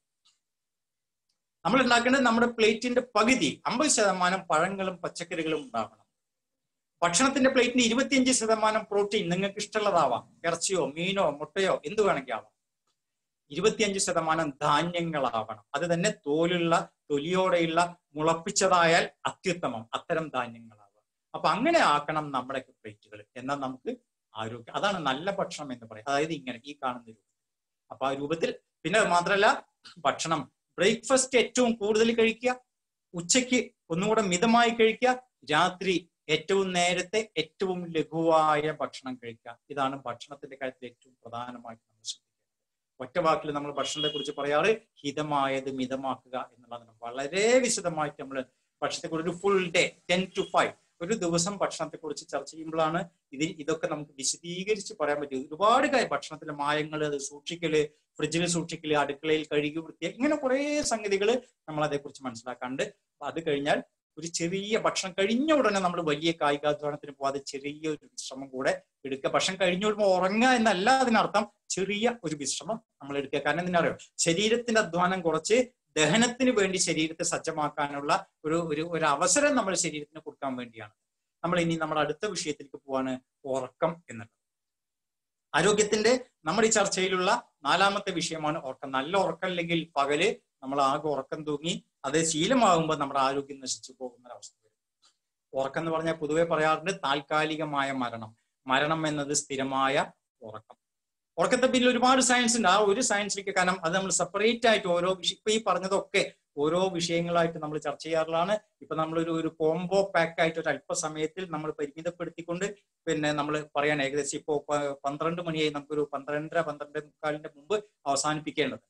നമ്മൾ ഉണ്ടാക്കേണ്ടത് നമ്മുടെ പ്ലേറ്റിന്റെ പകുതി അമ്പത് ശതമാനം പഴങ്ങളും പച്ചക്കറികളും ഉണ്ടാവണം ഭക്ഷണത്തിന്റെ പ്ലേറ്റിന് ഇരുപത്തിയഞ്ച് ശതമാനം പ്രോട്ടീൻ നിങ്ങൾക്ക് ഇഷ്ടമുള്ളതാവാം ഇറച്ചിയോ മീനോ മുട്ടയോ എന്ത് വേണമെങ്കിൽ ആവാം ഇരുപത്തിയഞ്ച് ശതമാനം ധാന്യങ്ങളാവണം അത് തന്നെ തോലുള്ള തൊലിയോടെയുള്ള മുളപ്പിച്ചതായാൽ അത്യുത്തമം അത്തരം ധാന്യങ്ങളാവാം അപ്പൊ അങ്ങനെ ആക്കണം നമ്മുടെ പ്ലേറ്റുകൾ എന്നാൽ നമുക്ക് ആരോഗ്യം അതാണ് നല്ല ഭക്ഷണം എന്ന് പറയും അതായത് ഇങ്ങനെ ഈ കാണുന്ന രൂപം അപ്പൊ ആ രൂപത്തിൽ പിന്നെ അത് മാത്രമല്ല ഭക്ഷണം ബ്രേക്ക്ഫാസ്റ്റ് ഏറ്റവും കൂടുതൽ കഴിക്കുക ഉച്ചയ്ക്ക് ഒന്നുകൂടെ മിതമായി കഴിക്കുക രാത്രി ഏറ്റവും നേരത്തെ ഏറ്റവും ലഘുവായ ഭക്ഷണം കഴിക്കുക ഇതാണ് ഭക്ഷണത്തിന്റെ കാര്യത്തിൽ ഏറ്റവും പ്രധാനമായിട്ട് നമ്മൾ ശ്രദ്ധിക്കുന്നത് ഒറ്റ വാക്കിൽ നമ്മൾ ഭക്ഷണത്തെ കുറിച്ച് പറയാറ് ഹിതമായത് മിതമാക്കുക എന്നുള്ളതാണ് വളരെ വിശദമായിട്ട് നമ്മൾ ഭക്ഷണത്തെ കുറിച്ച് ഒരു full day ten to five ഒരു ദിവസം ഭക്ഷണത്തെ കുറിച്ച് ചർച്ച ചെയ്യുമ്പോഴാണ് ഇത് ഇതൊക്കെ നമുക്ക് വിശദീകരിച്ച് പറയാൻ പറ്റും ഒരുപാട് കാര്യം ഭക്ഷണത്തിലെ മായങ്ങൾ അത് സൂക്ഷിക്കല് ഫ്രിഡ്ജിൽ സൂക്ഷിക്കല് അടുക്കളയിൽ കഴുകി വൃത്തിയ ഇങ്ങനെ കുറെ സംഗതികൾ നമ്മൾ അതേക്കുറിച്ച് മനസ്സിലാക്കാണ്ട് അപ്പൊ അത് കഴിഞ്ഞാൽ ഒരു ചെറിയ ഭക്ഷണം കഴിഞ്ഞ ഉടനെ നമ്മൾ വലിയ കായികാധ്വാനത്തിന് പോവാതെ ചെറിയ ഒരു വിശ്രമം കൂടെ എടുക്കുക ഭക്ഷണം കഴിഞ്ഞു വരുമ്പോൾ ഉറങ്ങുക എന്നല്ല അതിനർത്ഥം ചെറിയ ഒരു വിശ്രമം നമ്മൾ എടുക്കുക കാരണം എന്തിനറിയോ ശരീരത്തിന്റെ അധ്വാനം കുറച്ച് ദഹനത്തിന് വേണ്ടി ശരീരത്തെ സജ്ജമാക്കാനുള്ള ഒരു ഒരു ഒരു അവസരം നമ്മൾ ശരീരത്തിന് കൊടുക്കാൻ വേണ്ടിയാണ് നമ്മൾ ഇനി നമ്മുടെ അടുത്ത വിഷയത്തിലേക്ക് പോവാണ് ഉറക്കം എന്നുള്ളത് ആരോഗ്യത്തിന്റെ നമ്മുടെ ഈ ചർച്ചയിലുള്ള നാലാമത്തെ വിഷയമാണ് ഉറക്കം നല്ല ഉറക്കം അല്ലെങ്കിൽ പകല് നമ്മൾ ആകെ ഉറക്കം തൂങ്ങി അത് ശീലമാകുമ്പോൾ നമ്മുടെ ആരോഗ്യം നശിച്ചു പോകുന്ന ഒരവസ്ഥ വരും ഉറക്കം എന്ന് പറഞ്ഞാൽ പൊതുവെ പറയാറുണ്ട് താൽക്കാലികമായ മരണം മരണം എന്നത് സ്ഥിരമായ ഉറക്കം ഉറക്കത്തെ പിന്നിൽ ഒരുപാട് സയൻസ് ഉണ്ട് ആ ഒരു സയൻസിലേക്ക് കാരണം അത് നമ്മൾ സെപ്പറേറ്റ് ആയിട്ട് ഓരോ വിഷയം ഇപ്പൊ ഈ പറഞ്ഞതൊക്കെ ഓരോ വിഷയങ്ങളായിട്ട് നമ്മൾ ചർച്ച ചെയ്യാറുള്ളതാണ് ഇപ്പൊ നമ്മളൊരു ഒരു കോംബോ പാക്ക് ആയിട്ട് ഒരു അല്പസമയത്തിൽ നമ്മൾ പരിമിതപ്പെടുത്തിക്കൊണ്ട് പിന്നെ നമ്മൾ പറയാൻ ഏകദേശം ഇപ്പോ പ- പന്ത്രണ്ട് മണിയായി നമുക്കൊരു പന്ത്രണ്ടര പന്ത്രണ്ട് മുക്കാലിന്റെ മുമ്പ് അവസാനിപ്പിക്കേണ്ടത്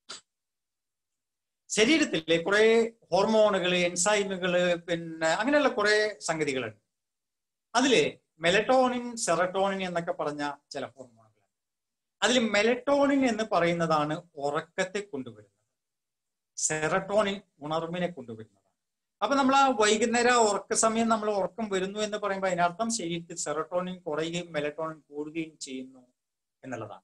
ശരീരത്തിലെ കുറെ ഹോർമോണുകൾ എൻസൈമുകള് പിന്നെ അങ്ങനെയുള്ള കുറെ സംഗതികളുണ്ട് അതില് മെലറ്റോണിൻ സെറട്ടോണിൻ എന്നൊക്കെ പറഞ്ഞ ചില ഹോർമോണുകളാണ് അതിൽ മെലറ്റോണിൻ എന്ന് പറയുന്നതാണ് ഉറക്കത്തെ കൊണ്ടുവരുന്നത് സെറട്ടോണിൻ ഉണർവിനെ കൊണ്ടുവരുന്നതാണ് അപ്പൊ നമ്മൾ ആ വൈകുന്നേരം ആ ഉറക്ക സമയം നമ്മൾ ഉറക്കം വരുന്നു എന്ന് പറയുമ്പോൾ അതിനർത്ഥം ശരീരത്തിൽ സെറട്ടോണിൻ കുറയുകയും മെലറ്റോണിൻ കൂടുകയും ചെയ്യുന്നു എന്നുള്ളതാണ്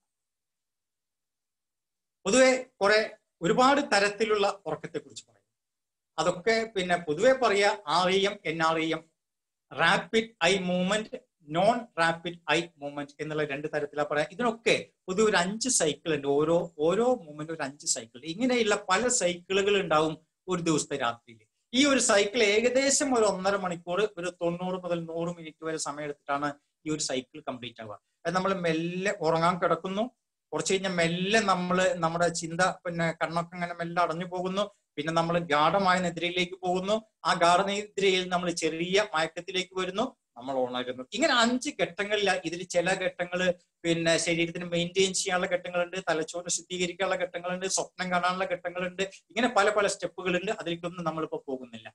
പൊതുവെ കുറെ ഒരുപാട് തരത്തിലുള്ള ഉറക്കത്തെ കുറിച്ച് പറയും അതൊക്കെ പിന്നെ പൊതുവെ പറയാ R E M N R E M rapid eye movement non rapid eye movement എന്നുള്ള രണ്ട് തരത്തിലാണ് പറയാം ഇതിനൊക്കെ പൊതുവെ ഒരു അഞ്ച് സൈക്കിൾ ഉണ്ട് ഓരോ ഓരോ മൂവ്മെന്റ് ഒരു അഞ്ച് സൈക്കിൾ ഇങ്ങനെയുള്ള പല സൈക്കിളുകൾ ഉണ്ടാവും ഒരു ദിവസത്തെ രാത്രിയിൽ ഈ ഒരു സൈക്കിൾ ഏകദേശം ഒരു ഒന്നര മണിക്കൂർ ഒരു തൊണ്ണൂറ് മുതൽ നൂറ് മിനിറ്റ് വരെ സമയം എടുത്തിട്ടാണ് ഈ ഒരു സൈക്കിൾ കംപ്ലീറ്റ് ആവുക അത് നമ്മൾ മെല്ലെ ഉറങ്ങാൻ കിടക്കുന്നു കുറച്ച് കഴിഞ്ഞാൽ മെല്ലെ നമ്മൾ നമ്മുടെ ചിന്ത പിന്നെ കണ്ണൊക്കെ ഇങ്ങനെ മെല്ലെ അടഞ്ഞു പോകുന്നു പിന്നെ നമ്മൾ ഗാഠമായ നിദ്രയിലേക്ക് പോകുന്നു ആ ഗാഠനിദ്രയിൽ നമ്മൾ ചെറിയ മയക്കത്തിലേക്ക് വരുന്നു നമ്മൾ ഉണരുന്നു ഇങ്ങനെ അഞ്ച് ഘട്ടങ്ങളില ഇതിൽ ചില ഘട്ടങ്ങൾ പിന്നെ ശരീരത്തിന് മെയിൻറ്റെയിൻ ചെയ്യാനുള്ള ഘട്ടങ്ങളുണ്ട് തലച്ചോറ് ശുദ്ധീകരിക്കാനുള്ള ഘട്ടങ്ങളുണ്ട് സ്വപ്നം കാണാനുള്ള ഘട്ടങ്ങളുണ്ട് ഇങ്ങനെ പല പല സ്റ്റെപ്പുകളുണ്ട് അതിലേക്കൊന്നും നമ്മളിപ്പോ പോകുന്നില്ല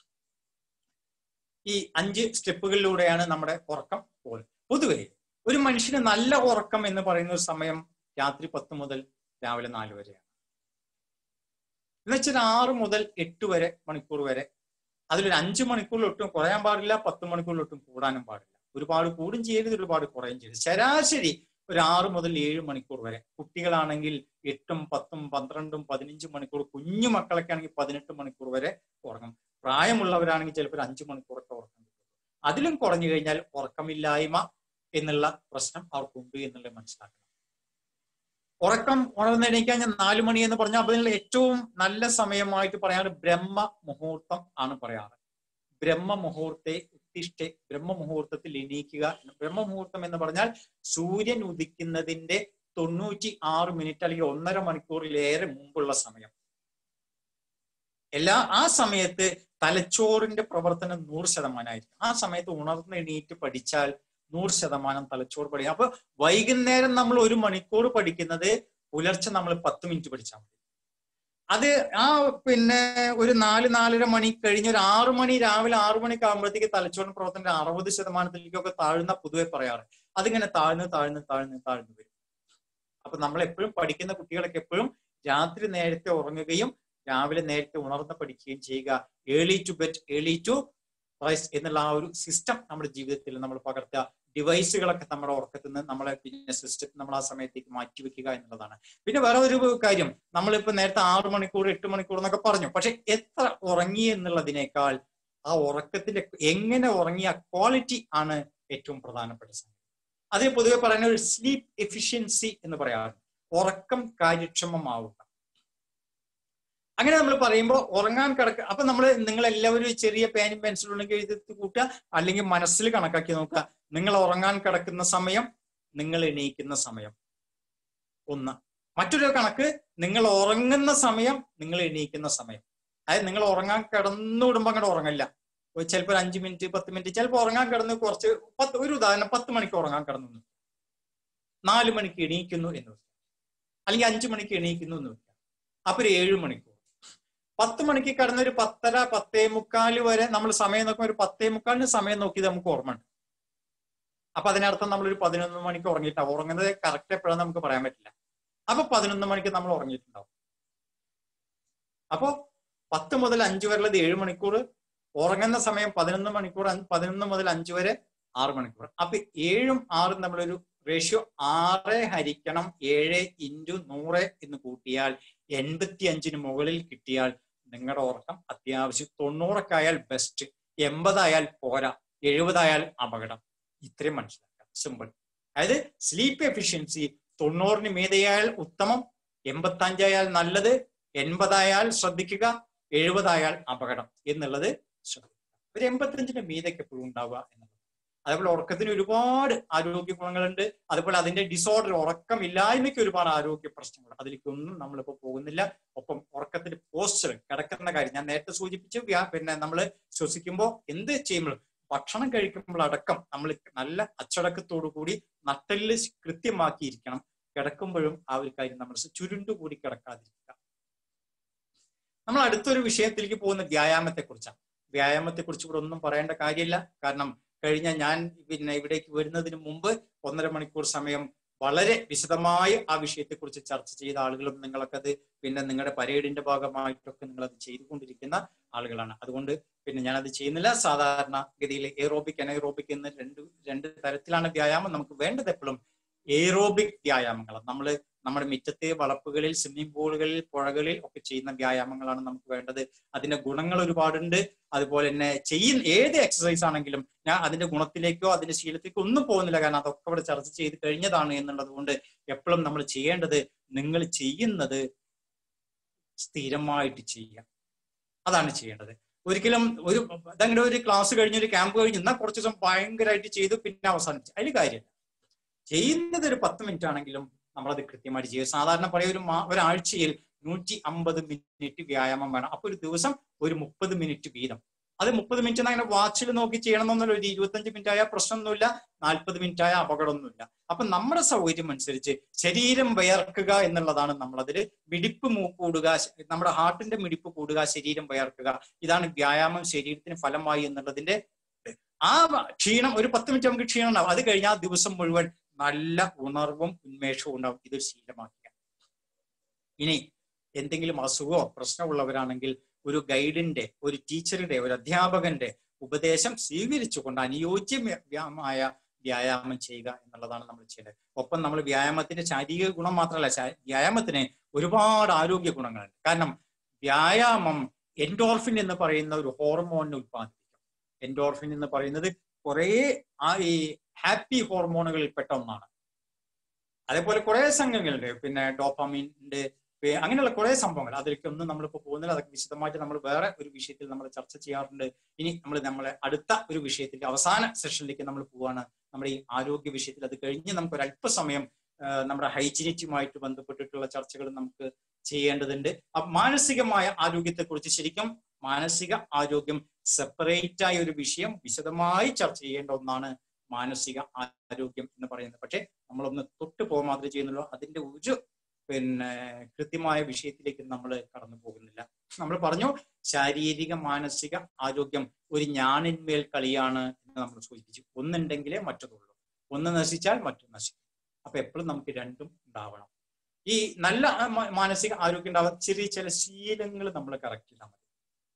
ഈ അഞ്ച് സ്റ്റെപ്പുകളിലൂടെയാണ് നമ്മുടെ ഉറക്കം പോകുന്നത് പൊതുവെ ഒരു മനുഷ്യന് നല്ല ഉറക്കം എന്ന് പറയുന്ന ഒരു സമയം രാത്രി പത്ത് മുതൽ രാവിലെ നാല് വരെയാണ് എന്നുവെച്ചാൽ ആറ് മുതൽ എട്ട് വരെ മണിക്കൂർ വരെ അതിലൊരു അഞ്ച് മണിക്കൂറിലൊട്ടും കുറയാൻ പാടില്ല പത്ത് മണിക്കൂറിലൊട്ടും കൂടാനും പാടില്ല ഒരുപാട് കൂടും ചെയ്യരുത് ഒരുപാട് കുറയും ചെയ്യരുത് ശരാശരി ഒരു ആറ് മുതൽ ഏഴ് മണിക്കൂർ വരെ കുട്ടികളാണെങ്കിൽ എട്ടും പത്തും പന്ത്രണ്ടും പതിനഞ്ചും മണിക്കൂർ കുഞ്ഞു മക്കളൊക്കെ ആണെങ്കിൽ പതിനെട്ട് മണിക്കൂർ വരെ ഉറങ്ങും പ്രായമുള്ളവരാണെങ്കിൽ ചിലപ്പോൾ ഒരു അഞ്ച് മണിക്കൂറൊക്കെ ഉറക്കം കിട്ടും അതിലും കുറഞ്ഞു കഴിഞ്ഞാൽ ഉറക്കമില്ലായ്മ എന്നുള്ള പ്രശ്നം അവർക്കുണ്ട് എന്നുള്ളത് മനസ്സിലാക്കണം ഉറക്കം ഉണർന്നെണീക്കാൻ ഞാൻ നാലു മണി എന്ന് പറഞ്ഞാൽ അതിനുള്ള ഏറ്റവും നല്ല സമയമായിട്ട് പറയാറ് ബ്രഹ്മ മുഹൂർത്തം ആണ് പറയാറ് ബ്രഹ്മ മുഹൂർത്തെ ഉത്തിഷ്ഠെ ബ്രഹ്മ മുഹൂർത്തത്തിൽ എണീക്കുക ബ്രഹ്മ മുഹൂർത്തം എന്ന് പറഞ്ഞാൽ സൂര്യൻ ഉദിക്കുന്നതിന്റെ തൊണ്ണൂറ്റി ആറ് മിനിറ്റ് അല്ലെങ്കിൽ ഒന്നര മണിക്കൂറിലേറെ മുമ്പുള്ള സമയം എല്ലാ ആ സമയത്ത് തലച്ചോറിന്റെ പ്രവർത്തനം നൂറ് ശതമാനമായിരിക്കും ആ സമയത്ത് ഉണർന്ന് എണീറ്റ് പഠിച്ചാൽ നൂറ് ശതമാനം തലച്ചോറ് പഠിക്കും അപ്പൊ വൈകുന്നേരം നമ്മൾ ഒരു മണിക്കൂർ പഠിക്കുന്നത് പുലർച്ചെ നമ്മൾ പത്ത് മിനിറ്റ് പഠിച്ചാൽ മതി അത് ആ പിന്നെ ഒരു നാല് നാലര മണി കഴിഞ്ഞ് ഒരു ആറു മണി രാവിലെ ആറു മണിക്ക് ആകുമ്പോഴത്തേക്ക് തലച്ചോറിന് പ്രവർത്തനം അറുപത് ശതമാനത്തിലേക്കൊക്കെ താഴ്ന്ന പൊതുവെ പറയാറ് അതിങ്ങനെ താഴ്ന്ന് താഴ്ന്ന് താഴ്ന്ന് താഴ്ന്നു വരും അപ്പൊ നമ്മൾ എപ്പോഴും പഠിക്കുന്ന കുട്ടികളൊക്കെ എപ്പോഴും രാത്രി നേരത്തെ ഉറങ്ങുകയും രാവിലെ നേരത്തെ ഉണർന്ന് പഠിക്കുകയും ചെയ്യുക early to bed early to rise എന്നുള്ള ആ ഒരു സിസ്റ്റം നമ്മുടെ ജീവിതത്തിൽ നമ്മൾ പകർത്തുക ഡിവൈസുകളൊക്കെ നമ്മുടെ ഉറക്കത്തിൽ നിന്ന് നമ്മളെ പിന്നെ സിസ്റ്റം നമ്മൾ ആ സമയത്തേക്ക് മാറ്റിവെക്കുക എന്നുള്ളതാണ് പിന്നെ വേറെ ഒരു കാര്യം നമ്മളിപ്പോ നേരത്തെ ആറു മണിക്കൂർ എട്ട് മണിക്കൂർ എന്നൊക്കെ പറഞ്ഞു പക്ഷെ എത്ര ഉറങ്ങി എന്നുള്ളതിനേക്കാൾ ആ ഉറക്കത്തിന്റെ എങ്ങനെ ഉറങ്ങിയ ക്വാളിറ്റി ആണ് ഏറ്റവും പ്രധാനപ്പെട്ട സംഗതി അതിന് പൊതുവെ പറയുന്ന ഒരു സ്ലീപ്പ് എഫിഷ്യൻസി എന്ന് പറയാറുണ്ട് ഉറക്കം കാര്യക്ഷമമാവുക അങ്ങനെ നമ്മൾ പറയുമ്പോൾ ഉറങ്ങാൻ കിടക്ക അപ്പൊ നമ്മൾ നിങ്ങൾ എല്ലാവരും ചെറിയ പേനും പെൻസിലും ഉണ്ടെങ്കിൽ എഴുതി കൂട്ടുക അല്ലെങ്കിൽ മനസ്സിൽ കണക്കാക്കി നോക്കുക നിങ്ങൾ ഉറങ്ങാൻ കിടക്കുന്ന സമയം നിങ്ങൾ എണീക്കുന്ന സമയം ഒന്ന് മറ്റൊരു കണക്ക് നിങ്ങൾ ഉറങ്ങുന്ന സമയം നിങ്ങൾ എണീക്കുന്ന സമയം അതായത് നിങ്ങൾ ഉറങ്ങാൻ കിടന്നു വിടുമ്പോ അങ്ങോട്ട് ഉറങ്ങില്ല ചിലപ്പോൾ ഒരു അഞ്ച് മിനിറ്റ് പത്ത് മിനിറ്റ് ചിലപ്പോൾ ഉറങ്ങാൻ കിടന്ന് കുറച്ച് പത്ത് ഒരു ഉദാഹരണം പത്ത് മണിക്ക് ഉറങ്ങാൻ കിടന്നു നാല് മണിക്ക് എണീക്കുന്നു എന്ന് വെക്കുക അല്ലെങ്കിൽ അഞ്ചു മണിക്ക് എണീക്കുന്നു എന്ന് വെക്കുക അപ്പൊ ഒരു ഏഴ് മണിക്കൂർ പത്ത് മണിക്ക് കിടന്ന ഒരു പത്തര പത്തേ മുക്കാല് വരെ നമ്മൾ സമയം നോക്കുമ്പോൾ ഒരു പത്തേ മുക്കാലിന് സമയം നോക്കിയത് നമുക്ക് ഓർമ്മയുണ്ട് അപ്പൊ അതിനർത്ഥം നമ്മൾ ഒരു പതിനൊന്ന് മണിക്ക് ഉറങ്ങിയിട്ടാവും ഉറങ്ങുന്നത് കറക്റ്റ് എപ്പോഴാന്ന് നമുക്ക് പറയാൻ പറ്റില്ല അപ്പൊ പതിനൊന്ന് മണിക്ക് നമ്മൾ ഉറങ്ങിയിട്ടുണ്ടാവും അപ്പോ പത്ത് മുതൽ അഞ്ച് വരെയുള്ളത് ഏഴ് മണിക്കൂർ ഉറങ്ങുന്ന സമയം പതിനൊന്ന് മണിക്കൂർ പതിനൊന്ന് മുതൽ അഞ്ച് വരെ ആറ് മണിക്കൂർ അപ്പൊ ഏഴും ആറും നമ്മളൊരു റേഷ്യോ ആറ് ഹരിക്കണം ഏഴ് ഇൻറ്റു നൂറ് എന്ന് കൂട്ടിയാൽ എൺപത്തി അഞ്ചിന് മുകളിൽ കിട്ടിയാൽ നിങ്ങളുടെ ഉറക്കം അത്യാവശ്യം തൊണ്ണൂറൊക്കെ ആയാൽ ബെസ്റ്റ് എൺപതായാൽ പോരാ എഴുപതായാൽ അപകടം ഇത്രയും മനസ്സിലാക്കാം സിമ്പിൾ അതായത് സ്ലീപ്പ് എഫിഷ്യൻസി തൊണ്ണൂറിന് മീതയായാൽ ഉത്തമം എൺപത്തഞ്ചായാൽ നല്ലത് എൺപതായാൽ ശ്രദ്ധിക്കുക എഴുപതായാൽ അപകടം എന്നുള്ളത് ശ്രദ്ധിക്കുക ഒരു എൺപത്തഞ്ചിന്റെ മീതയ്ക്ക് എപ്പോഴും ഉണ്ടാവുക എന്നുള്ളത് അതേപോലെ ഉറക്കത്തിന് ഒരുപാട് ആരോഗ്യ ഗുണങ്ങളുണ്ട് അതുപോലെ അതിന്റെ ഡിസോർഡർ ഉറക്കമില്ലായ്മയ്ക്ക് ഒരുപാട് ആരോഗ്യ പ്രശ്നങ്ങളുണ്ട് അതിലേക്കൊന്നും നമ്മളിപ്പോ പോകുന്നില്ല ഒപ്പം ഉറക്കത്തിന്റെ പോസ്റ്റർ കിടക്കുന്ന കാര്യം ഞാൻ നേരത്തെ സൂചിപ്പിച്ചു പിന്നെ നമ്മൾ ശ്വസിക്കുമ്പോൾ എന്ത് ചെയ്യുമ്പോൾ ഭക്ഷണം കഴിക്കുമ്പോൾ അടക്കം നമ്മൾ നല്ല അച്ചടക്കത്തോടു കൂടി നട്ടല് കൃത്യമാക്കിയിരിക്കണം കിടക്കുമ്പോഴും ആ ഒരു കാര്യം നമ്മൾ ചുരുണ്ടുകൂടി കിടക്കാതിരിക്കുക നമ്മൾ അടുത്തൊരു വിഷയത്തിലേക്ക് പോകുന്ന വ്യായാമത്തെ കുറിച്ചാണ് വ്യായാമത്തെ കുറിച്ച് ഇവിടെ ഒന്നും പറയേണ്ട കാര്യമില്ല കാരണം കഴിഞ്ഞ ഞാൻ പിന്നെ ഇവിടേക്ക് വരുന്നതിന് മുമ്പ് ഒന്നര മണിക്കൂർ സമയം വളരെ വിശദമായി ആ വിഷയത്തെക്കുറിച്ച് ചർച്ച ചെയ്ത ആളുകളും നിങ്ങളൊക്കെ അത് പിന്നെ നിങ്ങളുടെ പരേഡിന്റെ ഭാഗമായിട്ടൊക്കെ നിങ്ങൾ അത് ചെയ്തുകൊണ്ടിരിക്കുന്ന ആളുകളാണ് അതുകൊണ്ട് പിന്നെ ഞാനത് ചെയ്യുന്നില്ല സാധാരണ ഗതിയിൽ എയറോബിക് അനൈറോബിക് എന്ന രണ്ട് രണ്ട് തരത്തിലാണ് വ്യായാമം നമുക്ക് വേണ്ടത് എപ്പോഴും എയറോബിക് വ്യായാമങ്ങൾ നമ്മൾ നമ്മുടെ മിറ്റത്തെ വളപ്പുകളിൽ സ്വിമ്മിംഗ് പൂളുകളിൽ പുഴകളിൽ ഒക്കെ ചെയ്യുന്ന വ്യായാമങ്ങളാണ് നമുക്ക് വേണ്ടത് അതിന്റെ ഗുണങ്ങൾ ഒരുപാടുണ്ട് അതുപോലെ തന്നെ ചെയ്യുന്ന ഏത് എക്സസൈസ് ആണെങ്കിലും ഞാൻ അതിന്റെ ഗുണത്തിലേക്കോ അതിന്റെ ശീലത്തിലേക്കോ ഒന്നും പോകുന്നില്ല കാരണം അതൊക്കെ ഇവിടെ ചർച്ച ചെയ്ത് കഴിഞ്ഞതാണ് എന്നുള്ളത് കൊണ്ട് എപ്പോഴും നമ്മൾ ചെയ്യേണ്ടത് നിങ്ങൾ ചെയ്യുന്നത് സ്ഥിരമായിട്ട് ചെയ്യുക അതാണ് ചെയ്യേണ്ടത് ഒരിക്കലും ഒരു അതങ്ങനെ ഒരു ക്ലാസ് കഴിഞ്ഞ് ഒരു ക്യാമ്പ് കഴിഞ്ഞ് എന്നാൽ കുറച്ച് ദിവസം ഭയങ്കരമായിട്ട് ചെയ്തു പിന്നെ അവസാനിച്ചു അതിൽ കാര്യമില്ല ചെയ്യുന്നത് ഒരു പത്ത് മിനിറ്റ് ആണെങ്കിലും നമ്മളത് കൃത്യമായിട്ട് ചെയ്യുക സാധാരണ പറയുക ഒരു ഒരാഴ്ചയിൽ നൂറ്റി അമ്പത് മിനിറ്റ് വ്യായാമം വേണം അപ്പൊ ഒരു ദിവസം ഒരു മുപ്പത് മിനിറ്റ് വീതം അത് മുപ്പത് മിനിറ്റ് അങ്ങനെ വാച്ചിൽ നോക്കി ചെയ്യണമെന്നൊന്നുമില്ല ഒരു ഇരുപത്തഞ്ച് മിനിറ്റ് ആയ പ്രശ്നമൊന്നുമില്ല നാൽപ്പത് മിനിറ്റ് ആയ അപകടമൊന്നുമില്ല അപ്പൊ നമ്മുടെ സൗകര്യം അനുസരിച്ച് ശരീരം വയർക്കുക എന്നുള്ളതാണ് നമ്മളതിൽ മിടിപ്പ് കൂടുക നമ്മുടെ ഹാർട്ടിന്റെ മിടിപ്പ് കൂടുക ശരീരം വയർക്കുക ഇതാണ് വ്യായാമം ശരീരത്തിന് ഫലമായി എന്നുള്ളതിന്റെ ആ ക്ഷീണം ഒരു പത്ത് മിനിറ്റ് നമുക്ക് ക്ഷീണം ഉണ്ടാവും അത് കഴിഞ്ഞാൽ ആ ദിവസം മുഴുവൻ നല്ല ഉണർവും ഉന്മേഷവും ഉണ്ടാവും ഇതൊരു ശീലമാക്കുക ഇനി എന്തെങ്കിലും അസുഖമോ പ്രശ്നമുള്ളവരാണെങ്കിൽ ഒരു ഗൈഡിന്റെ ഒരു ടീച്ചറുടെ ഒരു അധ്യാപകന്റെ ഉപദേശം സ്വീകരിച്ചുകൊണ്ട് അനുയോജ്യമായ വ്യായാമം ചെയ്യുക എന്നുള്ളതാണ് നമ്മൾ ചെയ്യേണ്ടത് ഒപ്പം നമ്മൾ വ്യായാമത്തിന്റെ ശാരീരിക ഗുണം മാത്രമല്ല വ്യായാമത്തിന് ഒരുപാട് ആരോഗ്യ ഗുണങ്ങളുണ്ട് കാരണം വ്യായാമം എൻഡോർഫിൻ എന്ന് പറയുന്ന ഒരു ഹോർമോണിനെ ഉത്പാദിപ്പിക്കും എൻഡോർഫിൻ എന്ന് പറയുന്നത് കുറേ ആ ഈ ഹാപ്പി ഹോർമോണുകളിൽ പെട്ട ഒന്നാണ് അതേപോലെ കുറെ സംഘങ്ങളുണ്ട് പിന്നെ ഡോപ്പാമിൻ്റെ അങ്ങനെയുള്ള കുറെ സംഭവങ്ങൾ അതിലേക്ക് ഒന്നും നമ്മളിപ്പോൾ പോകുന്നില്ല അതൊക്കെ വിശദമായിട്ട് നമ്മൾ വേറെ ഒരു വിഷയത്തിൽ നമ്മൾ ചർച്ച ചെയ്യാറുണ്ട് ഇനി നമ്മൾ നമ്മളെ അടുത്ത ഒരു വിഷയത്തിൽ അവസാന സെഷനിലേക്ക് നമ്മൾ പോവാണ് നമ്മുടെ ഈ ആരോഗ്യ വിഷയത്തിൽ അത് കഴിഞ്ഞ് നമുക്ക് ഒരു അല്പസമയം ആ, നമ്മുടെ ഹൈജീനിറ്റുമായിട്ട് ബന്ധപ്പെട്ടിട്ടുള്ള ചർച്ചകൾ നമുക്ക് ചെയ്യേണ്ടതുണ്ട് അപ്പൊ മാനസികമായ ആരോഗ്യത്തെക്കുറിച്ച് ശരിക്കും മാനസിക ആരോഗ്യം സെപ്പറേറ്റ് ആയ ഒരു വിഷയം വിശദമായി ചർച്ച ചെയ്യേണ്ട ഒന്നാണ് മാനസിക ആരോഗ്യം എന്ന് പറയുന്നത് പക്ഷെ നമ്മളൊന്ന് തൊട്ട് പോകാൻ മാത്രമേ ചെയ്യുന്നുള്ളൂ അതിന്റെ ഒരു പിന്നെ കൃത്യമായ വിഷയത്തിലേക്ക് നമ്മൾ കടന്നു പോകുന്നില്ല നമ്മൾ പറഞ്ഞു ശാരീരിക മാനസിക ആരോഗ്യം ഒരു ഞാണിന്മേൽ കളിയാണ് എന്ന് നമ്മൾ സൂചിപ്പിച്ചു ഒന്നുണ്ടെങ്കിലേ മറ്റതുള്ളൂ ഒന്ന് നശിച്ചാൽ മറ്റൊന്ന് നശിക്കും അപ്പൊ എപ്പോഴും നമുക്ക് രണ്ടും ഉണ്ടാവണം ഈ നല്ല ആ, മ- മാനസിക ആരോഗ്യം ഉണ്ടാവാൻ ചെറിയ ചില ശീലങ്ങൾ നമ്മൾ കറക്റ്റ് ചെയ്താൽ മതി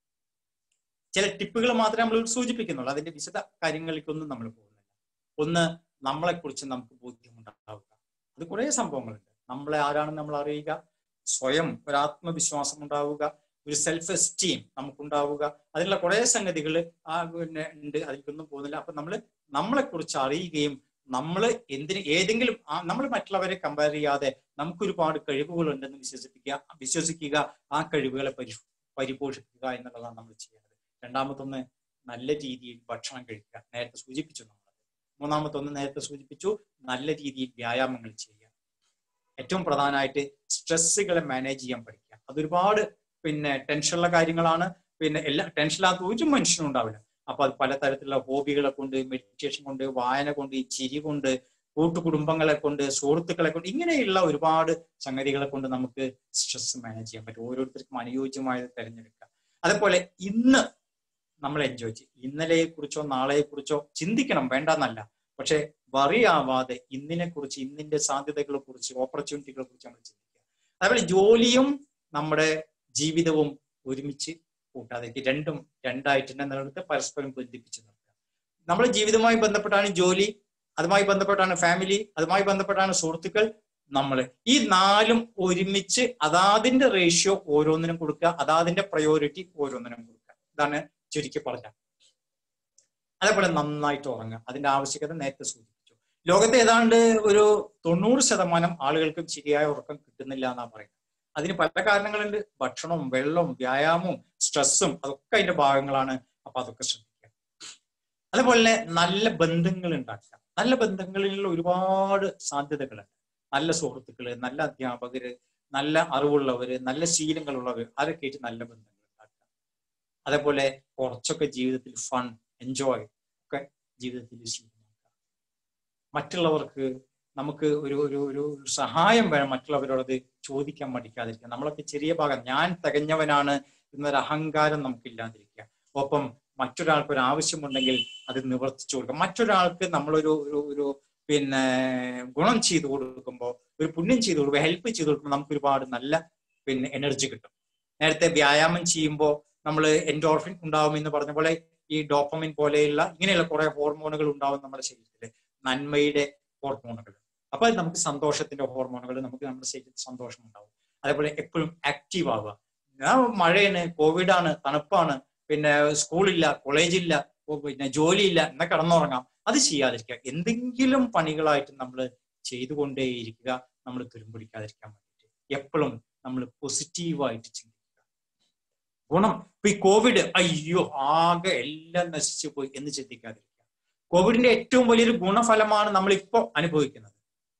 ചില ടിപ്പുകൾ മാത്രമേ നമ്മൾ സൂചിപ്പിക്കുന്നുള്ളൂ അതിന്റെ വിശദ കാര്യങ്ങളിലേക്കൊന്നും നമ്മൾ പോകുന്നില്ല ഒന്ന് നമ്മളെ കുറിച്ച് നമുക്ക് ബോധ്യമുണ്ടാവുക അത് കുറേ സംഭവങ്ങളുണ്ട് നമ്മളെ ആരാണെന്ന് നമ്മൾ അറിയുക സ്വയം ഒരു ആത്മവിശ്വാസം ഉണ്ടാവുക ഒരു സെൽഫ് എസ്റ്റീം നമുക്കുണ്ടാവുക അതിനുള്ള കുറേ സംഗതികൾ ആ പിന്നെ ഉണ്ട് അതിലേക്കൊന്നും പോകുന്നില്ല അപ്പൊ നമ്മൾ നമ്മളെ കുറിച്ച് അറിയുകയും നമ്മൾ എന്തിന് ഏതെങ്കിലും നമ്മൾ മറ്റുള്ളവരെ കമ്പയർ ചെയ്യാതെ നമുക്ക് ഒരുപാട് കഴിവുകൾ ഉണ്ടെന്ന് വിശ്വസിപ്പിക്കുക വിശ്വസിക്കുക ആ കഴിവുകളെ പരി പരിപോഷിപ്പിക്കുക എന്നുള്ളതാണ് നമ്മൾ ചെയ്യേണ്ടത് രണ്ടാമത്തൊന്ന് നല്ല രീതിയിൽ ഭക്ഷണം കഴിക്കുക നേരത്തെ സൂചിപ്പിച്ചു നമ്മൾ മൂന്നാമത്തൊന്ന് നേരത്തെ സൂചിപ്പിച്ചു നല്ല രീതിയിൽ വ്യായാമങ്ങൾ ചെയ്യുക ഏറ്റവും പ്രധാനമായിട്ട് സ്ട്രെസ്സുകളെ മാനേജ് ചെയ്യാൻ പഠിക്കുക അതൊരുപാട് പിന്നെ ടെൻഷനുള്ള കാര്യങ്ങളാണ് പിന്നെ എല്ലാ ടെൻഷനില്ലാത്ത ഒരു മനുഷ്യനും ഉണ്ടാവില്ല അപ്പൊ അത് പലതരത്തിലുള്ള ഹോബികളെ കൊണ്ട് മെഡിറ്റേഷൻ കൊണ്ട് വായന കൊണ്ട് ചിരി കൊണ്ട് കൂട്ടുകുടുംബങ്ങളെ കൊണ്ട് സുഹൃത്തുക്കളെ കൊണ്ട് ഇങ്ങനെയുള്ള ഒരുപാട് സംഗതികളെ കൊണ്ട് നമുക്ക് സ്ട്രെസ് മാനേജ് ചെയ്യാൻ പറ്റും ഓരോരുത്തർക്കും അനുയോജ്യമായത് തിരഞ്ഞെടുക്കുക അതേപോലെ ഇന്ന് നമ്മൾ എൻജോയ് ചെയ്യും ഇന്നലെയെ കുറിച്ചോ നാളെയെ കുറിച്ചോ ചിന്തിക്കണം വേണ്ടെന്നല്ല പക്ഷെ വറിയാവാതെ ഇന്നിനെ കുറിച്ച് ഇന്നിന്റെ സാധ്യതകളെ കുറിച്ച് ഓപ്പർച്യൂണിറ്റികളെ കുറിച്ച് നമ്മൾ ചിന്തിക്കുക അതേപോലെ ജോലിയും നമ്മുടെ ജീവിതവും ഒരുമിച്ച് കൂട്ടാതെ രണ്ടും രണ്ടായിട്ട് തന്നെ നിലനിർത്തി പരസ്പരം ബന്ധിപ്പിച്ച് നിർത്തുക നമ്മുടെ ജീവിതവുമായി ബന്ധപ്പെട്ടാണ് ജോലി അതുമായി ബന്ധപ്പെട്ടാണ് ഫാമിലി അതുമായി ബന്ധപ്പെട്ടാണ് സുഹൃത്തുക്കൾ നമ്മൾ ഈ നാലും ഒരുമിച്ച് അതാതിന്റെ റേഷ്യോ ഓരോന്നിനും കൊടുക്കുക അതാതിന്റെ പ്രയോറിറ്റി ഓരോന്നിനും കൊടുക്കുക ഇതാണ് ചുരുക്കി പറഞ്ഞ അതേപോലെ നന്നായിട്ട് ഉറങ്ങുക അതിന്റെ ആവശ്യകത നേരത്തെ സൂചിപ്പിച്ചു ലോകത്തെ ഏതാണ്ട് ഒരു തൊണ്ണൂറ് ശതമാനം ആളുകൾക്കും ശരിയായ ഉറക്കം കിട്ടുന്നില്ല എന്നാ പറയുന്നത് അതിന് പല കാരണങ്ങളുണ്ട് ഭക്ഷണവും വെള്ളവും വ്യായാമവും സ്ട്രെസ്സും അതൊക്കെ അതിന്റെ ഭാഗങ്ങളാണ് അപ്പൊ അതൊക്കെ ശ്രദ്ധിക്കുക അതുപോലെ തന്നെ നല്ല ബന്ധങ്ങൾ ഉണ്ടാക്കുക നല്ല ബന്ധങ്ങളിൽ ഒരുപാട് സാധ്യതകളുണ്ട് നല്ല സുഹൃത്തുക്കള് നല്ല അധ്യാപകര് നല്ല അറിവുള്ളവര് നല്ല ശീലങ്ങളുള്ളവർ അതൊക്കെ ആയിട്ട് നല്ല ബന്ധങ്ങൾ ഉണ്ടാക്കുക അതേപോലെ കുറച്ചൊക്കെ ജീവിതത്തിൽ ഫൺ എൻജോയ് ഒക്കെ ജീവിതത്തിൽ ശീലമാക്കുക മറ്റുള്ളവർക്ക് നമുക്ക് ഒരു ഒരു ഒരു സഹായം വേണം മറ്റുള്ളവരോടത് ചോദിക്കാൻ മടിക്കാതിരിക്കുക നമ്മളൊക്കെ ചെറിയ ഭാഗം ഞാൻ തികഞ്ഞവനാണ് എന്നൊരു അഹങ്കാരം നമുക്കില്ലാതിരിക്കുക ഒപ്പം മറ്റൊരാൾക്ക് ഒരു ആവശ്യമുണ്ടെങ്കിൽ അത് നിവർത്തിച്ചു കൊടുക്കുക മറ്റൊരാൾക്ക് നമ്മളൊരു ഒരു ഒരു പിന്നെ ഗുണം ചെയ്തു കൊടുക്കുമ്പോൾ ഒരു പുണ്യം ചെയ്തു കൊടുക്കുമ്പോൾ ഹെൽപ്പ് ചെയ്തു കൊടുക്കുമ്പോൾ നമുക്ക് ഒരുപാട് നല്ല പിന്നെ എനർജി കിട്ടും നേരത്തെ വ്യായാമം ചെയ്യുമ്പോൾ നമ്മൾ എൻഡോർഫിൻ ഉണ്ടാവും എന്ന് പറഞ്ഞ പോലെ ഈ ഡോപ്പമിൻ പോലെയുള്ള ഇങ്ങനെയുള്ള കുറെ ഹോർമോണുകൾ ഉണ്ടാവും നമ്മുടെ ശരീരത്തിൽ നന്മയുടെ ഹോർമോണുകൾ അപ്പൊ അത് നമുക്ക് സന്തോഷത്തിന്റെ ഹോർമോണുകൾ നമുക്ക് നമ്മുടെ ശരീരത്തിൽ സന്തോഷം ഉണ്ടാവും അതേപോലെ എപ്പോഴും ആക്റ്റീവ് ആവുക ആ മഴയാണ് കോവിഡാണ് തണുപ്പാണ് പിന്നെ സ്കൂളില്ല കോളേജില്ല പിന്നെ ജോലിയില്ല എന്ന കിടന്നുറങ്ങാം അത് ചെയ്യാതിരിക്കുക എന്തെങ്കിലും പണികളായിട്ട് നമ്മൾ ചെയ്തുകൊണ്ടേയിരിക്കുക നമ്മൾ തുരുമ്പിടിക്കാതിരിക്കാൻ വേണ്ടിയിട്ട് എപ്പോഴും നമ്മൾ പോസിറ്റീവായിട്ട് ചിന്തിക്കുക ഗുണം ഇപ്പൊ ഈ കോവിഡ് അയ്യോ ആകെ എല്ലാം നശിച്ചു പോയി എന്ന് ചിന്തിക്കാതിരിക്കുക കോവിഡിന്റെ ഏറ്റവും വലിയൊരു ഗുണഫലമാണ് നമ്മൾ ഇപ്പോൾ അനുഭവിക്കുന്നത്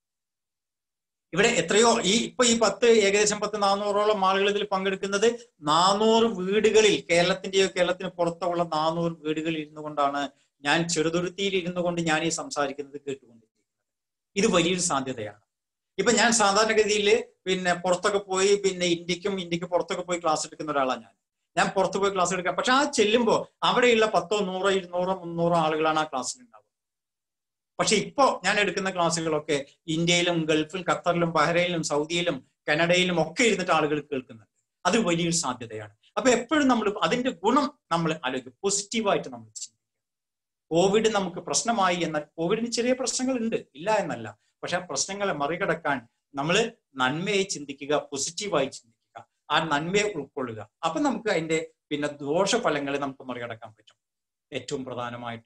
ഇവിടെ എത്രയോ ഈ ഇപ്പൊ ഈ പത്ത് ഏകദേശം പത്ത് നാനൂറോളം ആളുകൾ ഇതിൽ പങ്കെടുക്കുന്നത് നാനൂറ് വീടുകളിൽ കേരളത്തിന്റെയോ കേരളത്തിന് പുറത്തുള്ള നാനൂറ് വീടുകളിൽ ഇരുന്നു കൊണ്ടാണ് ഞാൻ ചെറുതുരുത്തിയിൽ ഇരുന്നു കൊണ്ട് ഞാൻ ഈ സംസാരിക്കുന്നത് കേട്ടുകൊണ്ടിരിക്കുന്നത് ഇത് വലിയൊരു സാധ്യതയാണ് ഇപ്പൊ ഞാൻ സാധാരണഗതിയിൽ പിന്നെ പുറത്തൊക്കെ പോയി പിന്നെ ഇന്ത്യക്കും ഇന്ത്യക്ക് പുറത്തൊക്കെ പോയി ക്ലാസ് എടുക്കുന്ന ഒരാളാണ് ഞാൻ ഞാൻ പുറത്ത് പോയി ക്ലാസ് എടുക്കാം പക്ഷെ ആ ചെല്ലുമ്പോൾ അവിടെയുള്ള പത്തോ നൂറോ ഇരുന്നൂറോ മുന്നൂറോ ആളുകളാണ് ആ ക്ലാസ്സിൽ ഉണ്ടാവുക പക്ഷെ ഇപ്പോ ഞാൻ എടുക്കുന്ന ക്ലാസ്സുകളൊക്കെ ഇന്ത്യയിലും ഗൾഫിലും ഖത്തറിലും ബഹ്റൈനിലും സൗദിയിലും കനഡയിലും ഒക്കെ ഇരുന്നിട്ട് ആളുകൾ കേൾക്കുന്നുണ്ട് അത് വലിയൊരു സാധ്യതയാണ് അപ്പൊ എപ്പോഴും നമ്മൾ അതിന്റെ ഗുണം നമ്മൾ ആലോചിക്കും പോസിറ്റീവായിട്ട് നമ്മൾ ചിന്തിക്കും കോവിഡ് നമുക്ക് പ്രശ്നമായി എന്നാൽ കോവിഡിന് ചെറിയ പ്രശ്നങ്ങൾ ഉണ്ട് ഇല്ല എന്നല്ല പക്ഷെ ആ പ്രശ്നങ്ങളെ മറികടക്കാൻ നമ്മൾ നന്മയെ ചിന്തിക്കുക പോസിറ്റീവായി ചിന്തിക്കുക ആ നന്മയെ ഉൾക്കൊള്ളുക അപ്പൊ നമുക്ക് അതിന്റെ പിന്നെ ദോഷഫലങ്ങളെ നമുക്ക് മറികടക്കാൻ പറ്റും ഏറ്റവും പ്രധാനമായിട്ട്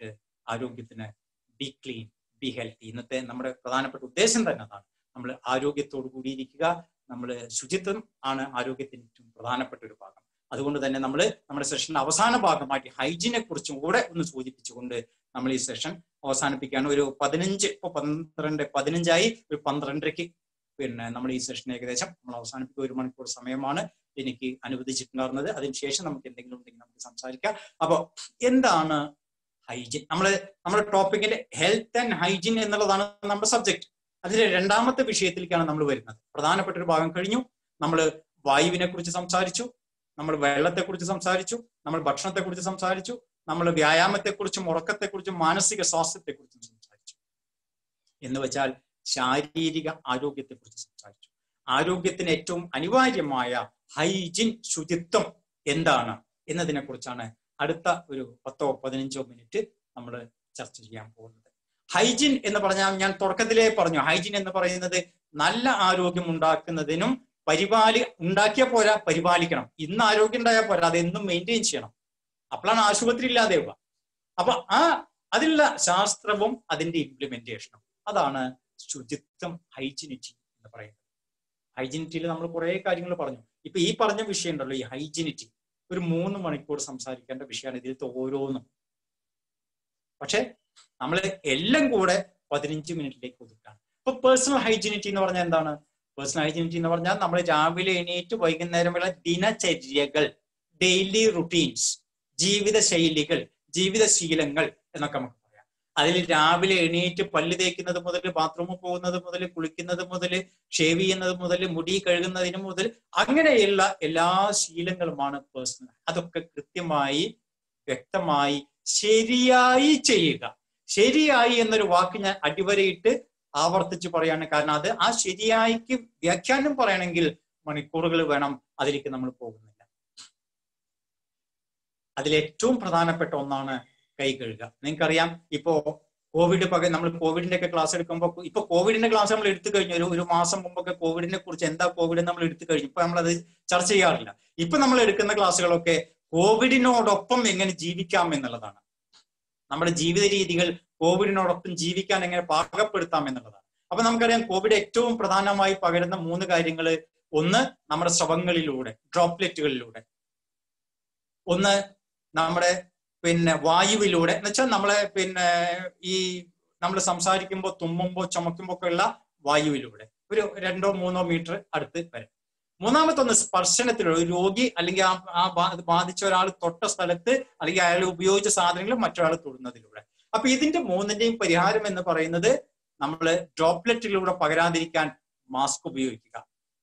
ആരോഗ്യത്തിന് ബി ക്ലീൻ ബി ഹെൽത്തി ഇന്നത്തെ നമ്മുടെ പ്രധാനപ്പെട്ട ഉദ്ദേശം തന്നെ അതാണ് നമ്മൾ ആരോഗ്യത്തോടു കൂടിയിരിക്കുക നമ്മൾ ശുചിത്വം ആണ് ആരോഗ്യത്തിന് ഏറ്റവും പ്രധാനപ്പെട്ട ഒരു ഭാഗം അതുകൊണ്ട് തന്നെ നമ്മൾ നമ്മുടെ സെഷന്റെ അവസാന ഭാഗമായിട്ട് ഹൈജീനെ കുറിച്ചും കൂടെ ഒന്ന് സൂചിപ്പിച്ചുകൊണ്ട് നമ്മൾ ഈ സെഷൻ അവസാനിപ്പിക്കുകയാണ് ഒരു പതിനഞ്ച് ഇപ്പൊ പന്ത്രണ്ട് പതിനഞ്ചായി ഒരു പന്ത്രണ്ടരയ്ക്ക് പിന്നെ നമ്മൾ ഈ സെഷൻ ഏകദേശം നമ്മൾ അവസാനിപ്പിക്കുക ഒരു മണിക്കൂർ സമയമാണ് എനിക്ക് അനുവദിച്ചിട്ടുണ്ടായിരുന്നത് അതിനുശേഷം നമുക്ക് എന്തെങ്കിലും ഉണ്ടെങ്കിൽ നമുക്ക് സംസാരിക്കാം അപ്പൊ എന്താണ് ഹൈജീൻ നമ്മൾ നമ്മുടെ ടോപ്പിക്കിന്റെ ഹെൽത്ത് ആൻഡ് ഹൈജീൻ എന്നുള്ളതാണ് നമ്മുടെ സബ്ജക്ട് അതിലെ രണ്ടാമത്തെ വിഷയത്തിലേക്കാണ് നമ്മൾ വരുന്നത് പ്രധാനപ്പെട്ട ഒരു ഭാഗം കഴിഞ്ഞു നമ്മൾ വായുവിനെ കുറിച്ച് സംസാരിച്ചു നമ്മൾ വെള്ളത്തെക്കുറിച്ച് സംസാരിച്ചു നമ്മൾ ഭക്ഷണത്തെക്കുറിച്ച് സംസാരിച്ചു നമ്മൾ വ്യായാമത്തെക്കുറിച്ചും ഉറക്കത്തെക്കുറിച്ചും മാനസിക സ്വാസ്ഥ്യത്തെക്കുറിച്ചും സംസാരിച്ചു എന്ന് വെച്ചാൽ ശാരീരിക ആരോഗ്യത്തെക്കുറിച്ച് സംസാരിച്ചു ആരോഗ്യത്തിന് ഏറ്റവും അനിവാര്യമായ ഹൈജിൻ ശുചിത്വം എന്താണ് എന്നതിനെ കുറിച്ചാണ് അടുത്ത ഒരു പത്തോ പതിനഞ്ചോ മിനിറ്റ് നമ്മൾ ചർച്ച ചെയ്യാൻ പോകുന്നത് ഹൈജിൻ എന്ന് പറഞ്ഞാൽ ഞാൻ തുടക്കത്തിലേ പറഞ്ഞു ഹൈജിൻ എന്ന് പറയുന്നത് നല്ല ആരോഗ്യം ഉണ്ടാക്കുന്നതിനും പരിപാലി ഉണ്ടാക്കിയ പോരാ പരിപാലിക്കണം ഇന്ന് ആരോഗ്യം ഉണ്ടായാൽ പോരാ അത് എന്നും മെയിൻറ്റെയിൻ ചെയ്യണം അപ്പോഴാണ് ആശുപത്രി ഇല്ലാതെയുക അപ്പൊ ആ അതിലുള്ള ശാസ്ത്രവും അതിന്റെ ഇംപ്ലിമെന്റേഷനും അതാണ് ശുചിത്വം ഹൈജിനിറ്റി എന്ന് പറയുന്നത് ഹൈജിനിറ്റിയിൽ നമ്മൾ കുറെ കാര്യങ്ങൾ പറഞ്ഞു ഇപ്പൊ ഈ പറഞ്ഞ വിഷയം ഉണ്ടല്ലോ ഈ ഹൈജിനിറ്റി ഒരു മൂന്ന് മണിക്കൂർ സംസാരിക്കേണ്ട വിഷയമാണ് ഇതിലത്തെ ഓരോന്നും പക്ഷെ നമ്മൾ എല്ലാം കൂടെ പതിനഞ്ച് മിനിറ്റിലേക്ക് ഒതുക്കാണ് ഇപ്പൊ പേഴ്സണൽ ഹൈജിനിറ്റി എന്ന് പറഞ്ഞാൽ എന്താണ് പേഴ്സണൽ ഹൈജിനിറ്റി എന്ന് പറഞ്ഞാൽ നമ്മൾ രാവിലെ എണീറ്റ് വൈകുന്നേരം വരെ ദിനചര്യകൾ ഡെയിലി റുട്ടീൻസ് ജീവിത ശൈലികൾ ജീവിതശീലങ്ങൾ എന്നൊക്കെ നമുക്ക് പറയാം അതിൽ രാവിലെ എണീറ്റ് പല്ല് തേക്കുന്നത് മുതൽ ബാത്റൂമിൽ പോകുന്നത് മുതൽ കുളിക്കുന്നത് മുതൽ ഷേവ് ചെയ്യുന്നത് മുതൽ മുടി കഴുകുന്നതിന് മുതൽ അങ്ങനെയുള്ള എല്ലാ ശീലങ്ങളുമാണ് പേഴ്സണൽ അതൊക്കെ കൃത്യമായി വ്യക്തമായി ശരിയായി ചെയ്യുക ശരിയായി എന്നൊരു വാക്ക് ഞാൻ അടിവരയിട്ട് ആവർത്തിച്ച് പറയാണ് കാരണം അത് ആ ശരിയായിക്ക് വ്യാഖ്യാനം പറയണമെങ്കിൽ മണിക്കൂറുകൾ വേണം അതിലേക്ക് നമ്മൾ പോകുന്നില്ല അതിലേറ്റവും പ്രധാനപ്പെട്ട ഒന്നാണ് കൈ കഴുകുക നിങ്ങൾക്കറിയാം ഇപ്പോ കോവിഡ് പക നമ്മൾ കോവിഡിന്റെ ഒക്കെ ക്ലാസ് എടുക്കുമ്പോൾ ഇപ്പൊ കോവിഡിന്റെ ക്ലാസ് നമ്മൾ എടുത്തു കഴിഞ്ഞു ഒരു ഒരു മാസം മുമ്പൊക്കെ കോവിഡിനെ കുറിച്ച് എന്താ കോവിഡ് നമ്മൾ എടുത്തു കഴിഞ്ഞു ഇപ്പൊ നമ്മളത് ചർച്ച ചെയ്യാറില്ല ഇപ്പൊ നമ്മൾ എടുക്കുന്ന ക്ലാസ്സുകളൊക്കെ കോവിഡിനോടൊപ്പം എങ്ങനെ ജീവിക്കാം എന്നുള്ളതാണ് നമ്മുടെ ജീവിത രീതികൾ കോവിഡിനോടൊപ്പം ജീവിക്കാൻ എങ്ങനെ പാകപ്പെടുത്താം എന്നുള്ളതാണ് അപ്പൊ നമുക്കറിയാം കോവിഡ് ഏറ്റവും പ്രധാനമായി പകരുന്ന മൂന്ന് കാര്യങ്ങൾ ഒന്ന് നമ്മുടെ ശ്രവങ്ങളിലൂടെ ഡ്രോപ്ലെറ്റുകളിലൂടെ ഒന്ന് നമ്മുടെ പിന്നെ വായുവിലൂടെ എന്ന് വെച്ചാൽ നമ്മളെ പിന്നെ ഈ നമ്മൾ സംസാരിക്കുമ്പോൾ തുമ്മുമ്പോൾ ചുമക്കുമ്പോൾ ഒക്കെ ഉള്ള വായുവിലൂടെ ഒരു രണ്ടോ മൂന്നോ മീറ്റർ അടുത്ത് വരെ മൂന്നാമത്തെ ഒന്ന് സ്പർശനത്തിലൂടെ ഒരു രോഗി അല്ലെങ്കിൽ ആ ആ ബാധിച്ച ഒരാൾ തൊട്ട സ്ഥലത്ത് അല്ലെങ്കിൽ അയാൾ ഉപയോഗിച്ച സാധനങ്ങൾ മറ്റൊരാൾ തൊടുന്നതിലൂടെ അപ്പൊ ഇതിന്റെ മൂന്നിന്റെയും പരിഹാരം എന്ന് പറയുന്നത് നമ്മൾ ഡ്രോപ്ലെറ്റിലൂടെ പകരാതിരിക്കാൻ മാസ്ക് ഉപയോഗിക്കുക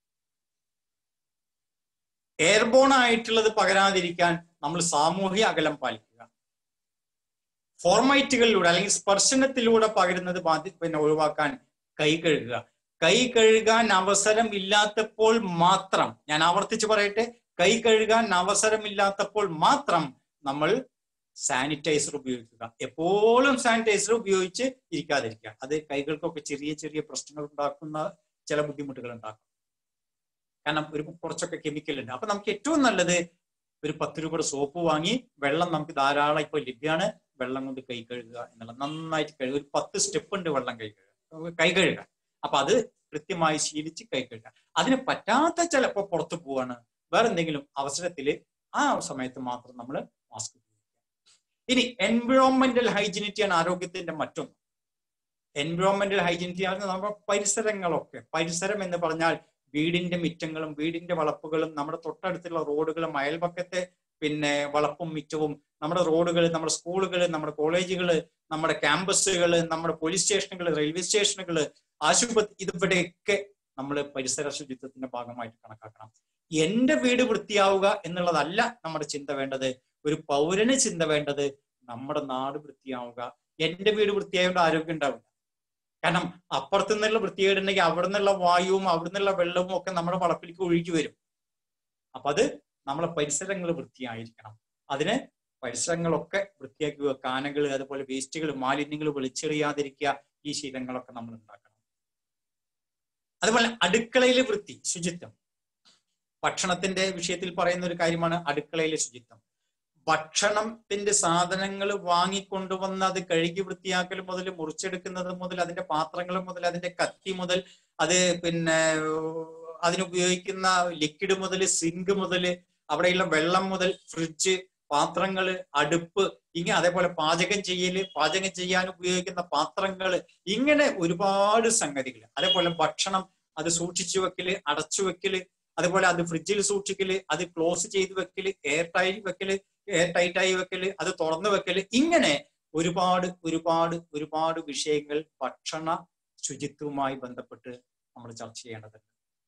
എയർബോൺ ആയിട്ടുള്ളത് പകരാതിരിക്കാൻ നമ്മൾ സാമൂഹ്യ അകലം പാലിക്കുക ഫോർമൈറ്റുകളിലൂടെ അല്ലെങ്കിൽ സ്പർശനത്തിലൂടെ പകരുന്നത് ബാധി പിന്നെ ഒഴിവാക്കാൻ കൈ കഴുകുക കൈ കഴുകാൻ അവസരം ഇല്ലാത്തപ്പോൾ മാത്രം ഞാൻ ആവർത്തിച്ച് പറയട്ടെ കൈ കഴുകാൻ അവസരമില്ലാത്തപ്പോൾ മാത്രം നമ്മൾ സാനിറ്റൈസർ ഉപയോഗിക്കുക എപ്പോഴും സാനിറ്റൈസർ ഉപയോഗിച്ച് ഇരിക്കാതിരിക്കുക അത് കൈകൾക്കൊക്കെ ചെറിയ ചെറിയ പ്രശ്നങ്ങൾ ഉണ്ടാക്കുന്ന ചില ബുദ്ധിമുട്ടുകൾ ഉണ്ടാക്കും കാരണം ഒരു കുറച്ചൊക്കെ കെമിക്കൽ ഉണ്ട് അപ്പൊ നമുക്ക് ഏറ്റവും നല്ലത് ഒരു പത്ത് രൂപയുടെ സോപ്പ് വാങ്ങി വെള്ളം നമുക്ക് ധാരാളം ഇപ്പൊ ലഭ്യമാണ് വെള്ളം കൊണ്ട് കൈ കഴുകുക എന്നുള്ളത് നന്നായിട്ട് കഴുകുക ഒരു പത്ത് സ്റ്റെപ്പ് ഉണ്ട് വെള്ളം കൈ കഴുകുക കൈ കഴുകുക അപ്പൊ അത് കൃത്യമായി ശീലിച്ച് കൈ കഴുകുക അതിന് പറ്റാത്ത ചിലപ്പോ പുറത്തു പോവാണ് വേറെ എന്തെങ്കിലും അവസരത്തില് ആ സമയത്ത് മാത്രം നമ്മൾ മാസ്ക് ഉപയോഗിക്കുക ഇനി എൻവിറോൺമെന്റൽ ഹൈജിനിറ്റിയാണ് ആരോഗ്യത്തിന്റെ മറ്റൊന്ന് എൻവിറോൺമെന്റൽ ഹൈജിനിറ്റി ആണ് നമ്മുടെ പരിസരങ്ങളൊക്കെ പരിസരം എന്ന് പറഞ്ഞാൽ വീടിന്റെ മിറ്റങ്ങളും വീടിന്റെ വളപ്പുകളും നമ്മുടെ തൊട്ടടുത്തുള്ള റോഡുകളും അയൽപക്കത്തെ പിന്നെ വളപ്പും മിറ്റവും നമ്മുടെ റോഡുകൾ നമ്മുടെ സ്കൂളുകൾ നമ്മുടെ കോളേജുകൾ നമ്മുടെ ക്യാമ്പസുകൾ നമ്മുടെ പോലീസ് സ്റ്റേഷനുകൾ റെയിൽവേ സ്റ്റേഷനുകൾ ആശുപത്രി ഇതിവിടെയൊക്കെ നമ്മൾ പരിസര ശുചിത്വത്തിന്റെ ഭാഗമായിട്ട് കണക്കാക്കണം എന്റെ വീട് വൃത്തിയാവുക എന്നുള്ളതല്ല നമ്മുടെ ചിന്ത വേണ്ടത് ഒരു പൗരന് ചിന്ത വേണ്ടത് നമ്മുടെ നാട് വൃത്തിയാവുക എന്റെ വീട് വൃത്തിയായതുകൊണ്ട് ആരോഗ്യം ഉണ്ടാവില്ല കാരണം അപ്പുറത്തു നിന്നുള്ള വൃത്തികേടുണ്ടെങ്കിൽ അവിടെ നിന്നുള്ള വായുവും അവിടെ നിന്നുള്ള വെള്ളവും ഒക്കെ നമ്മുടെ വളപ്പിലേക്ക് ഒഴുകി വരും അപ്പൊ അത് നമ്മളെ പരിസരങ്ങൾ വൃത്തിയായിരിക്കണം അതിന് പരിസരങ്ങളൊക്കെ വൃത്തിയാക്കുക കാനകൾ അതുപോലെ വേസ്റ്റുകൾ മാലിന്യങ്ങൾ വലിച്ചെറിയാതിരിക്കുക ഈ ശീലങ്ങളൊക്കെ നമ്മൾ ഉണ്ടാക്കണം അതുപോലെ അടുക്കളയിലെ വൃത്തി ശുചിത്വം ഭക്ഷണത്തിന്റെ വിഷയത്തിൽ പറയുന്ന ഒരു കാര്യമാണ് അടുക്കളയിലെ ശുചിത്വം ഭക്ഷണത്തിന്റെ സാധനങ്ങൾ വാങ്ങിക്കൊണ്ടുവന്ന് അത് കഴുകി വൃത്തിയാക്കൽ മുതൽ മുറിച്ചെടുക്കുന്നത് മുതൽ അതിന്റെ പാത്രങ്ങൾ മുതൽ അതിന്റെ കത്തി മുതൽ അത് പിന്നെ അതിനുപയോഗിക്കുന്ന ലിക്വിഡ് മുതൽ സിങ്ക് മുതൽ അവിടെയുള്ള വെള്ളം മുതൽ ഫ്രിഡ്ജ് പാത്രങ്ങള് അടുപ്പ് ഇങ്ങനെ അതേപോലെ പാചകം ചെയ്യല് പാചകം ചെയ്യാൻ ഉപയോഗിക്കുന്ന പാത്രങ്ങള് ഇങ്ങനെ ഒരുപാട് സംഗതികൾ അതേപോലെ ഭക്ഷണം അത് സൂക്ഷിച്ചു വെക്കല് അടച്ചു വെക്കല് അതുപോലെ അത് ഫ്രിഡ്ജിൽ സൂക്ഷിക്കല് അത് ക്ലോസ് ചെയ്ത് വെക്കല് എയർ ടൈറ്റ് വെക്കല് എയർ ടൈറ്റ് ആയി വെക്കല് അത് തുറന്നു വെക്കല് ഇങ്ങനെ ഒരുപാട് ഒരുപാട് ഒരുപാട് വിഷയങ്ങൾ ഭക്ഷണ ശുചിത്വവുമായി ബന്ധപ്പെട്ട് നമ്മൾ ചർച്ച ചെയ്യേണ്ടതുണ്ട്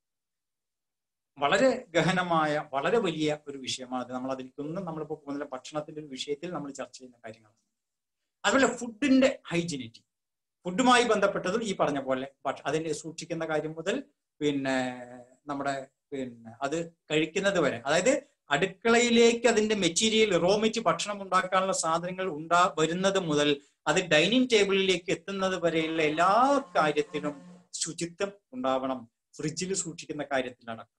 വളരെ ഗഹനമായ വളരെ വലിയ ഒരു വിഷയമാണ് അത് നമ്മൾ അതിലേക്കൊന്നും നമ്മളിപ്പോൾ പോകുന്നില്ല ഭക്ഷണത്തിന്റെ ഒരു വിഷയത്തിൽ നമ്മൾ ചർച്ച ചെയ്യുന്ന കാര്യങ്ങളാണ് അതുപോലെ ഫുഡിന്റെ ഹൈജിനിറ്റി ഫുഡുമായി ബന്ധപ്പെട്ടതും ഈ പറഞ്ഞ പോലെ ഭക്ഷ- അതിന്റെ സൂക്ഷിക്കുന്ന കാര്യം മുതൽ പിന്നെ നമ്മുടെ പിന്നെ അത് കഴിക്കുന്നത് വരെ അതായത് അടുക്കളയിലേക്ക് അതിന്റെ മെറ്റീരിയൽ റോ മെറ്റ് ഭക്ഷണം ഉണ്ടാക്കാനുള്ള സാധനങ്ങൾ ഉണ്ടാ വരുന്നത് മുതൽ അത് ഡൈനിങ് ടേബിളിലേക്ക് എത്തുന്നത് വരെയുള്ള എല്ലാ കാര്യത്തിനും ശുചിത്വം ഉണ്ടാവണം ഫ്രിഡ്ജിൽ സൂക്ഷിക്കുന്ന കാര്യത്തിലടക്കം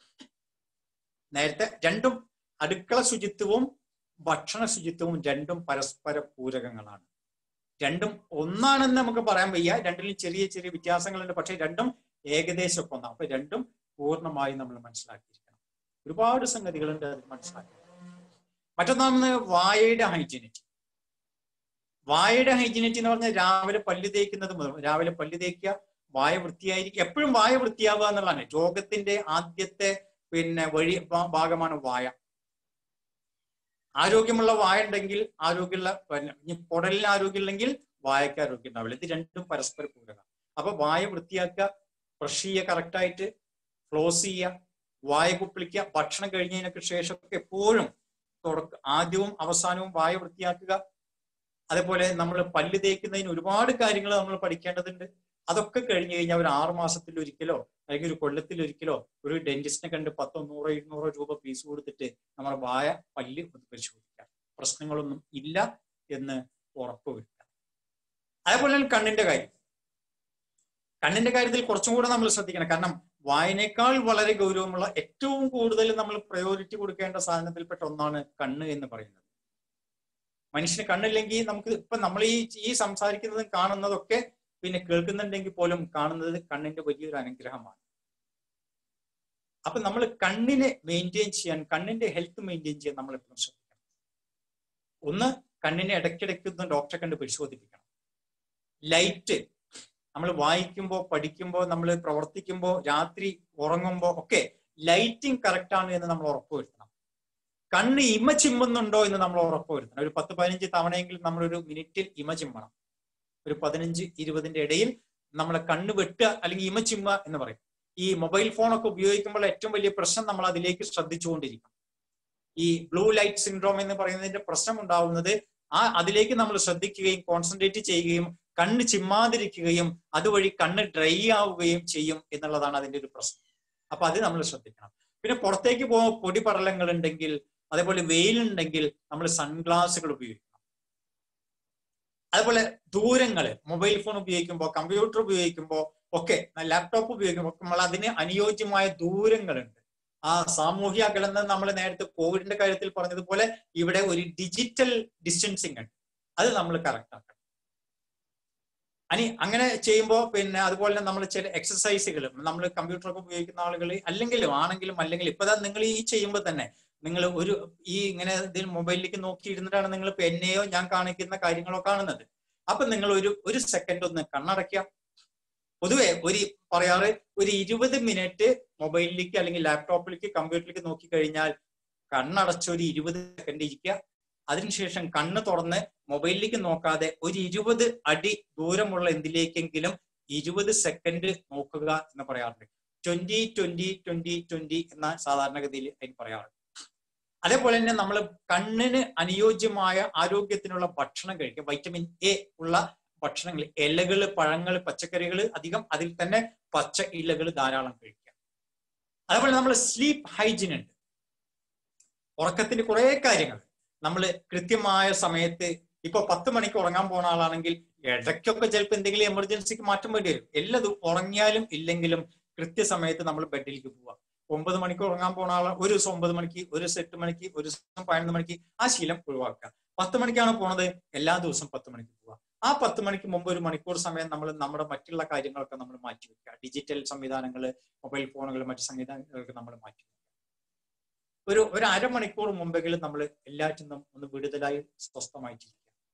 നേരത്തെ രണ്ടും അടുക്കള ശുചിത്വവും ഭക്ഷണ ശുചിത്വവും രണ്ടും പരസ്പര പൂരകങ്ങളാണ് രണ്ടും ഒന്നാണെന്ന് നമുക്ക് പറയാൻ വയ്യ രണ്ടിലും ചെറിയ ചെറിയ വ്യത്യാസങ്ങളുണ്ട് പക്ഷെ രണ്ടും ഏകദേശം ഒക്കെ ഒന്നാണ് അപ്പൊ രണ്ടും പൂർണ്ണമായി നമ്മൾ മനസ്സിലാക്കിയിരിക്കണം ഒരുപാട് സംഗതികളുണ്ട് അതിൽ മനസ്സിലാക്കി മറ്റൊന്നാണ് വായയുടെ ഹൈജീനിറ്റി വായയുടെ ഹൈജീനിറ്റി എന്ന് പറഞ്ഞാൽ രാവിലെ പല്ല് തേക്കുന്നത് മുതൽ രാവിലെ പല്ല് തേക്കുക വായ വൃത്തിയായിരിക്കും എപ്പോഴും വായ വൃത്തിയാവുക എന്നുള്ളതാണ് രോഗത്തിന്റെ ആദ്യത്തെ പിന്നെ വഴി ഭാ- ഭാഗമാണ് വായ ആരോഗ്യമുള്ള വായ ഉണ്ടെങ്കിൽ ആരോഗ്യമുള്ള പിന്നെ ഇനി കുടലിന് ആരോഗ്യമില്ലെങ്കിൽ വായക്ക് ആരോഗ്യം ഉണ്ടാവില്ല ഇത് രണ്ടും പരസ്പര പൂരകം അപ്പൊ വായ വൃത്തിയാക്കുക ബ്രഷ് ചെയ്യുക കറക്റ്റായിട്ട് ക്ലോസ് ചെയ്യുക വായ കുപ്പിളിക്കുക ഭക്ഷണം കഴിഞ്ഞതിനൊക്കെ ശേഷം എപ്പോഴും തുടക്ക ആദ്യവും അവസാനവും വായ വൃത്തിയാക്കുക അതേപോലെ നമ്മൾ പല്ല് തേക്കുന്നതിന് ഒരുപാട് കാര്യങ്ങൾ നമ്മൾ പഠിക്കേണ്ടതുണ്ട് അതൊക്കെ കഴിഞ്ഞു കഴിഞ്ഞാൽ ഒരു ആറു മാസത്തിൽ ഒരിക്കലോ അല്ലെങ്കിൽ ഒരു കൊല്ലത്തിൽ ഒരിക്കലോ ഒരു ഡെന്റിസ്റ്റിനെ കണ്ട് പത്തോ നൂറോ ഇരുന്നൂറോ രൂപ ഫീസ് കൊടുത്തിട്ട് നമ്മൾ വായ പല്ല് ഒന്ന് പരിശോധിക്കാം പ്രശ്നങ്ങളൊന്നും ഇല്ല എന്ന് ഉറപ്പുവരുത്താം അതേപോലെ തന്നെ കണ്ണിന്റെ കാര്യം കണ്ണിന്റെ കാര്യത്തിൽ കുറച്ചും കൂടെ നമ്മൾ ശ്രദ്ധിക്കണം കാരണം വായനേക്കാൾ വളരെ ഗൗരവമുള്ള ഏറ്റവും കൂടുതൽ നമ്മൾ പ്രയോറിറ്റി കൊടുക്കേണ്ട സാധനത്തിൽപ്പെട്ട ഒന്നാണ് കണ്ണ് എന്ന് പറയുന്നത് മനുഷ്യന് കണ്ണില്ലെങ്കിൽ നമുക്ക് ഇപ്പൊ നമ്മൾ ഈ ഈ സംസാരിക്കുന്നതും കാണുന്നതൊക്കെ പിന്നെ കേൾക്കുന്നുണ്ടെങ്കിൽ പോലും കാണുന്നത് കണ്ണിന്റെ വലിയൊരു അനുഗ്രഹമാണ് അപ്പൊ നമ്മൾ കണ്ണിനെ മെയിൻറ്റെയിൻ ചെയ്യാൻ കണ്ണിന്റെ ഹെൽത്ത് മെയിൻറ്റെയിൻ ചെയ്യാൻ നമ്മൾ എപ്പോഴും ശ്രദ്ധിക്കണം ഒന്ന് കണ്ണിനെ ഇടയ്ക്കിടയ്ക്ക് ഒന്ന് ഡോക്ടറെ കണ്ട് പരിശോധിപ്പിക്കണം ലൈറ്റ് നമ്മൾ വായിക്കുമ്പോൾ പഠിക്കുമ്പോൾ നമ്മൾ പ്രവർത്തിക്കുമ്പോൾ രാത്രി ഉറങ്ങുമ്പോൾ ഒക്കെ ലൈറ്റിംഗ് കറക്റ്റ് ആണ് എന്ന് നമ്മൾ ഉറപ്പുവരുത്തണം കണ്ണ് ഇമ ചിമ്മുന്നുണ്ടോ എന്ന് നമ്മൾ ഉറപ്പുവരുത്തണം ഒരു പത്ത് പതിനഞ്ച് തവണയെങ്കിലും നമ്മളൊരു മിനിറ്റിൽ ഇമ ചിമ്മണം ഒരു പതിനഞ്ച് ഇരുപതിന്റെ ഇടയിൽ നമ്മളെ കണ്ണ് വെട്ടുക അല്ലെങ്കിൽ ഇമ ചിമ്മുക എന്ന് പറയും ഈ മൊബൈൽ ഫോണൊക്കെ ഉപയോഗിക്കുമ്പോൾ ഏറ്റവും വലിയ പ്രശ്നം നമ്മൾ അതിലേക്ക് ശ്രദ്ധിച്ചുകൊണ്ടിരിക്കും ഈ ബ്ലൂ ലൈറ്റ് സിൻഡ്രോം എന്ന് പറയുന്നതിന്റെ പ്രശ്നം ഉണ്ടാവുന്നത് ആ അതിലേക്ക് നമ്മൾ ശ്രദ്ധിക്കുകയും കോൺസെൻട്രേറ്റ് ചെയ്യുകയും കണ്ണ് ചിമ്മാതിരിക്കുകയും അതുവഴി കണ്ണ് ഡ്രൈ ആവുകയും ചെയ്യും എന്നുള്ളതാണ് അതിന്റെ ഒരു പ്രശ്നം അപ്പൊ അത് നമ്മൾ ശ്രദ്ധിക്കണം പിന്നെ പുറത്തേക്ക് പോകുമ്പോൾ പൊടി പടലങ്ങൾ ഉണ്ടെങ്കിൽ അതേപോലെ വെയിലുണ്ടെങ്കിൽ നമ്മൾ സൺഗ്ലാസുകൾ ഉപയോഗിക്കണം അതുപോലെ ദൂരങ്ങള് മൊബൈൽ ഫോൺ ഉപയോഗിക്കുമ്പോൾ കമ്പ്യൂട്ടർ ഉപയോഗിക്കുമ്പോൾ ഒക്കെ ലാപ്ടോപ്പ് ഉപയോഗിക്കുമ്പോൾ നമ്മൾ അതിന് അനുയോജ്യമായ ദൂരങ്ങളുണ്ട് ആ സാമൂഹ്യ അകലം നമ്മൾ നേരത്തെ കോവിഡിന്റെ കാര്യത്തിൽ പറഞ്ഞതുപോലെ ഇവിടെ ഒരു ഡിജിറ്റൽ ഡിസ്റ്റൻസിങ് ഉണ്ട് അത് നമ്മൾ കറക്റ്റ് ആക്കണം അനി അങ്ങനെ ചെയ്യുമ്പോൾ പിന്നെ അതുപോലെ തന്നെ നമ്മൾ ചില എക്സസൈസുകൾ നമ്മൾ കമ്പ്യൂട്ടറൊക്കെ ഉപയോഗിക്കുന്ന ആളുകൾ അല്ലെങ്കിലും ആണെങ്കിലും അല്ലെങ്കിൽ ഇപ്പൊ നിങ്ങൾ ഈ ചെയ്യുമ്പോൾ തന്നെ നിങ്ങൾ ഒരു ഈ ഇങ്ങനെ ഇതിൽ മൊബൈലിലേക്ക് നോക്കിയിരുന്നിട്ടാണ് നിങ്ങൾ ഇപ്പൊ എന്നെയോ ഞാൻ കാണിക്കുന്ന കാര്യങ്ങളോ കാണുന്നത് അപ്പൊ നിങ്ങൾ ഒരു ഒരു സെക്കൻഡ് ഒന്ന് കണ്ണടയ്ക്കാം പൊതുവെ ഒരു പറയാറ് ഒരു ഇരുപത് മിനിറ്റ് മൊബൈലിലേക്ക് അല്ലെങ്കിൽ ലാപ്ടോപ്പിലേക്ക് കമ്പ്യൂട്ടറിലേക്ക് നോക്കി കഴിഞ്ഞാൽ കണ്ണടച്ച് ഒരു ഇരുപത് സെക്കൻഡ് ഇരിക്കുക അതിനുശേഷം കണ്ണ് തുറന്ന് മൊബൈലിലേക്ക് നോക്കാതെ ഒരു ഇരുപത് അടി ദൂരമുള്ള എന്തിലേക്കെങ്കിലും ഇരുപത് സെക്കൻഡ് നോക്കുക എന്ന് പറയാറുണ്ട് ട്വന്റി ട്വന്റി ട്വന്റി ട്വന്റി എന്ന സാധാരണഗതിയിൽ അതിന് പറയാറുണ്ട് അതേപോലെ തന്നെ നമ്മൾ കണ്ണിന് അനുയോജ്യമായ ആരോഗ്യത്തിനുള്ള ഭക്ഷണം കഴിക്കുക വൈറ്റമിൻ എ ഉള്ള ഭക്ഷണങ്ങൾ ഇലകള് പഴങ്ങൾ പച്ചക്കറികൾ അധികം അതിൽ തന്നെ പച്ച ഇലകൾ ധാരാളം കഴിക്കുക അതേപോലെ നമ്മൾ സ്ലീപ്പ് ഹൈജീൻ ഉണ്ട് ഉറക്കത്തിന്റെ കുറെ കാര്യങ്ങൾ നമ്മൾ കൃത്യമായ സമയത്ത് ഇപ്പൊ പത്ത് മണിക്ക് ഉറങ്ങാൻ പോണ ആളാണെങ്കിൽ ഇടയ്ക്കൊക്കെ ചിലപ്പോൾ എന്തെങ്കിലും എമർജൻസിക്ക് മാറ്റം വേണ്ടി വരും എല്ലതും ഉറങ്ങിയാലും ഇല്ലെങ്കിലും കൃത്യസമയത്ത് നമ്മൾ ബെഡിലേക്ക് പോവുക ഒമ്പത് മണിക്ക് ഉറങ്ങാൻ പോണ ആള് ഒരു ദിവസം ഒമ്പത് മണിക്ക് ഒരു ദിവസം എട്ട് മണിക്ക് ഒരു ദിവസം പതിനൊന്ന് മണിക്ക് ആ ശീലം ഒഴിവാക്കുക പത്ത് മണിക്കാണ് പോണത് എല്ലാ ദിവസവും പത്ത് മണിക്ക് പോവുക ആ പത്ത് മണിക്ക് മുമ്പ് ഒരു മണിക്കൂർ സമയം നമ്മൾ നമ്മുടെ മറ്റുള്ള കാര്യങ്ങളൊക്കെ നമ്മൾ മാറ്റി വെക്കുക ഡിജിറ്റൽ സംവിധാനങ്ങൾ മൊബൈൽ ഫോണുകൾ മറ്റു സംവിധാനങ്ങളൊക്കെ നമ്മൾ മാറ്റി വെക്കുക ഒരു ഒരു അരമണിക്കൂർ മുമ്പെങ്കിലും നമ്മൾ എല്ലാറ്റിൽ നിന്നും ഒന്ന് വിടുതലായി സ്വസ്ഥമായിട്ടിരിക്കുക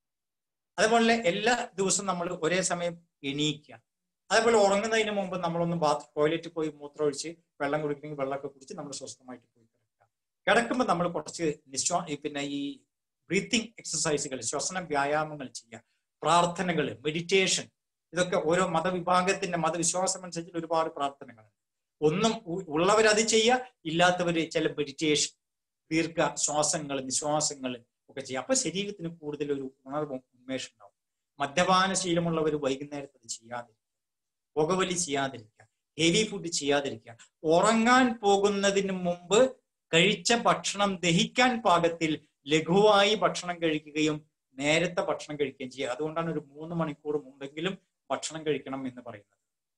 അതുപോലെ എല്ലാ ദിവസവും നമ്മൾ ഒരേ സമയം എണീക്കുക അതേപോലെ ഉറങ്ങുന്നതിന് മുമ്പ് നമ്മളൊന്ന് ബാത്ത് ടോയ്ലറ്റിൽ പോയി മൂത്രമൊഴിച്ച് വെള്ളം കുടിക്കണമെങ്കിൽ വെള്ളമൊക്കെ കുടിച്ച് നമ്മൾ സ്വസ്ഥമായിട്ട് പോയി കിടക്കുക കിടക്കുമ്പോൾ നമ്മൾ കുറച്ച് നിശ്വാ ഈ പിന്നെ ഈ ബ്രീത്തിങ് എക്സസൈസുകൾ ശ്വസന വ്യായാമങ്ങൾ ചെയ്യുക പ്രാർത്ഥനകൾ മെഡിറ്റേഷൻ ഇതൊക്കെ ഓരോ മതവിഭാഗത്തിന്റെ മതവിശ്വാസം അനുസരിച്ച് ഒരുപാട് പ്രാർത്ഥനകളുണ്ട് ഒന്നും ഉ- ഉള്ളവരത് ചെയ്യുക ഇല്ലാത്തവര് ചില മെഡിറ്റേഷൻ ദീർഘ ശ്വാസങ്ങൾ നിശ്വാസങ്ങൾ ഒക്കെ ചെയ്യുക അപ്പൊ ശരീരത്തിന് കൂടുതൽ ഒരു ഉണർവും ഉന്മേഷം ഉണ്ടാവും മദ്യപാന ശീലമുള്ളവർ വൈകുന്നേരത്ത് അത് ചെയ്യാതിരിക്കുക പുകവലി ചെയ്യാതിരിക്കുക ഹെവി ഫുഡ് ചെയ്യാതിരിക്കുക ഉറങ്ങാൻ പോകുന്നതിന് മുമ്പ് കഴിച്ച ഭക്ഷണം ദഹിക്കാൻ പാകത്തിൽ ലഘുവായി ഭക്ഷണം കഴിക്കുകയും നേരത്തെ ഭക്ഷണം കഴിക്കുകയും ചെയ്യുക അതുകൊണ്ടാണ് ഒരു മൂന്ന് മണിക്കൂർ മുമ്പെങ്കിലും ഭക്ഷണം കഴിക്കണം എന്ന് പറയുന്നത്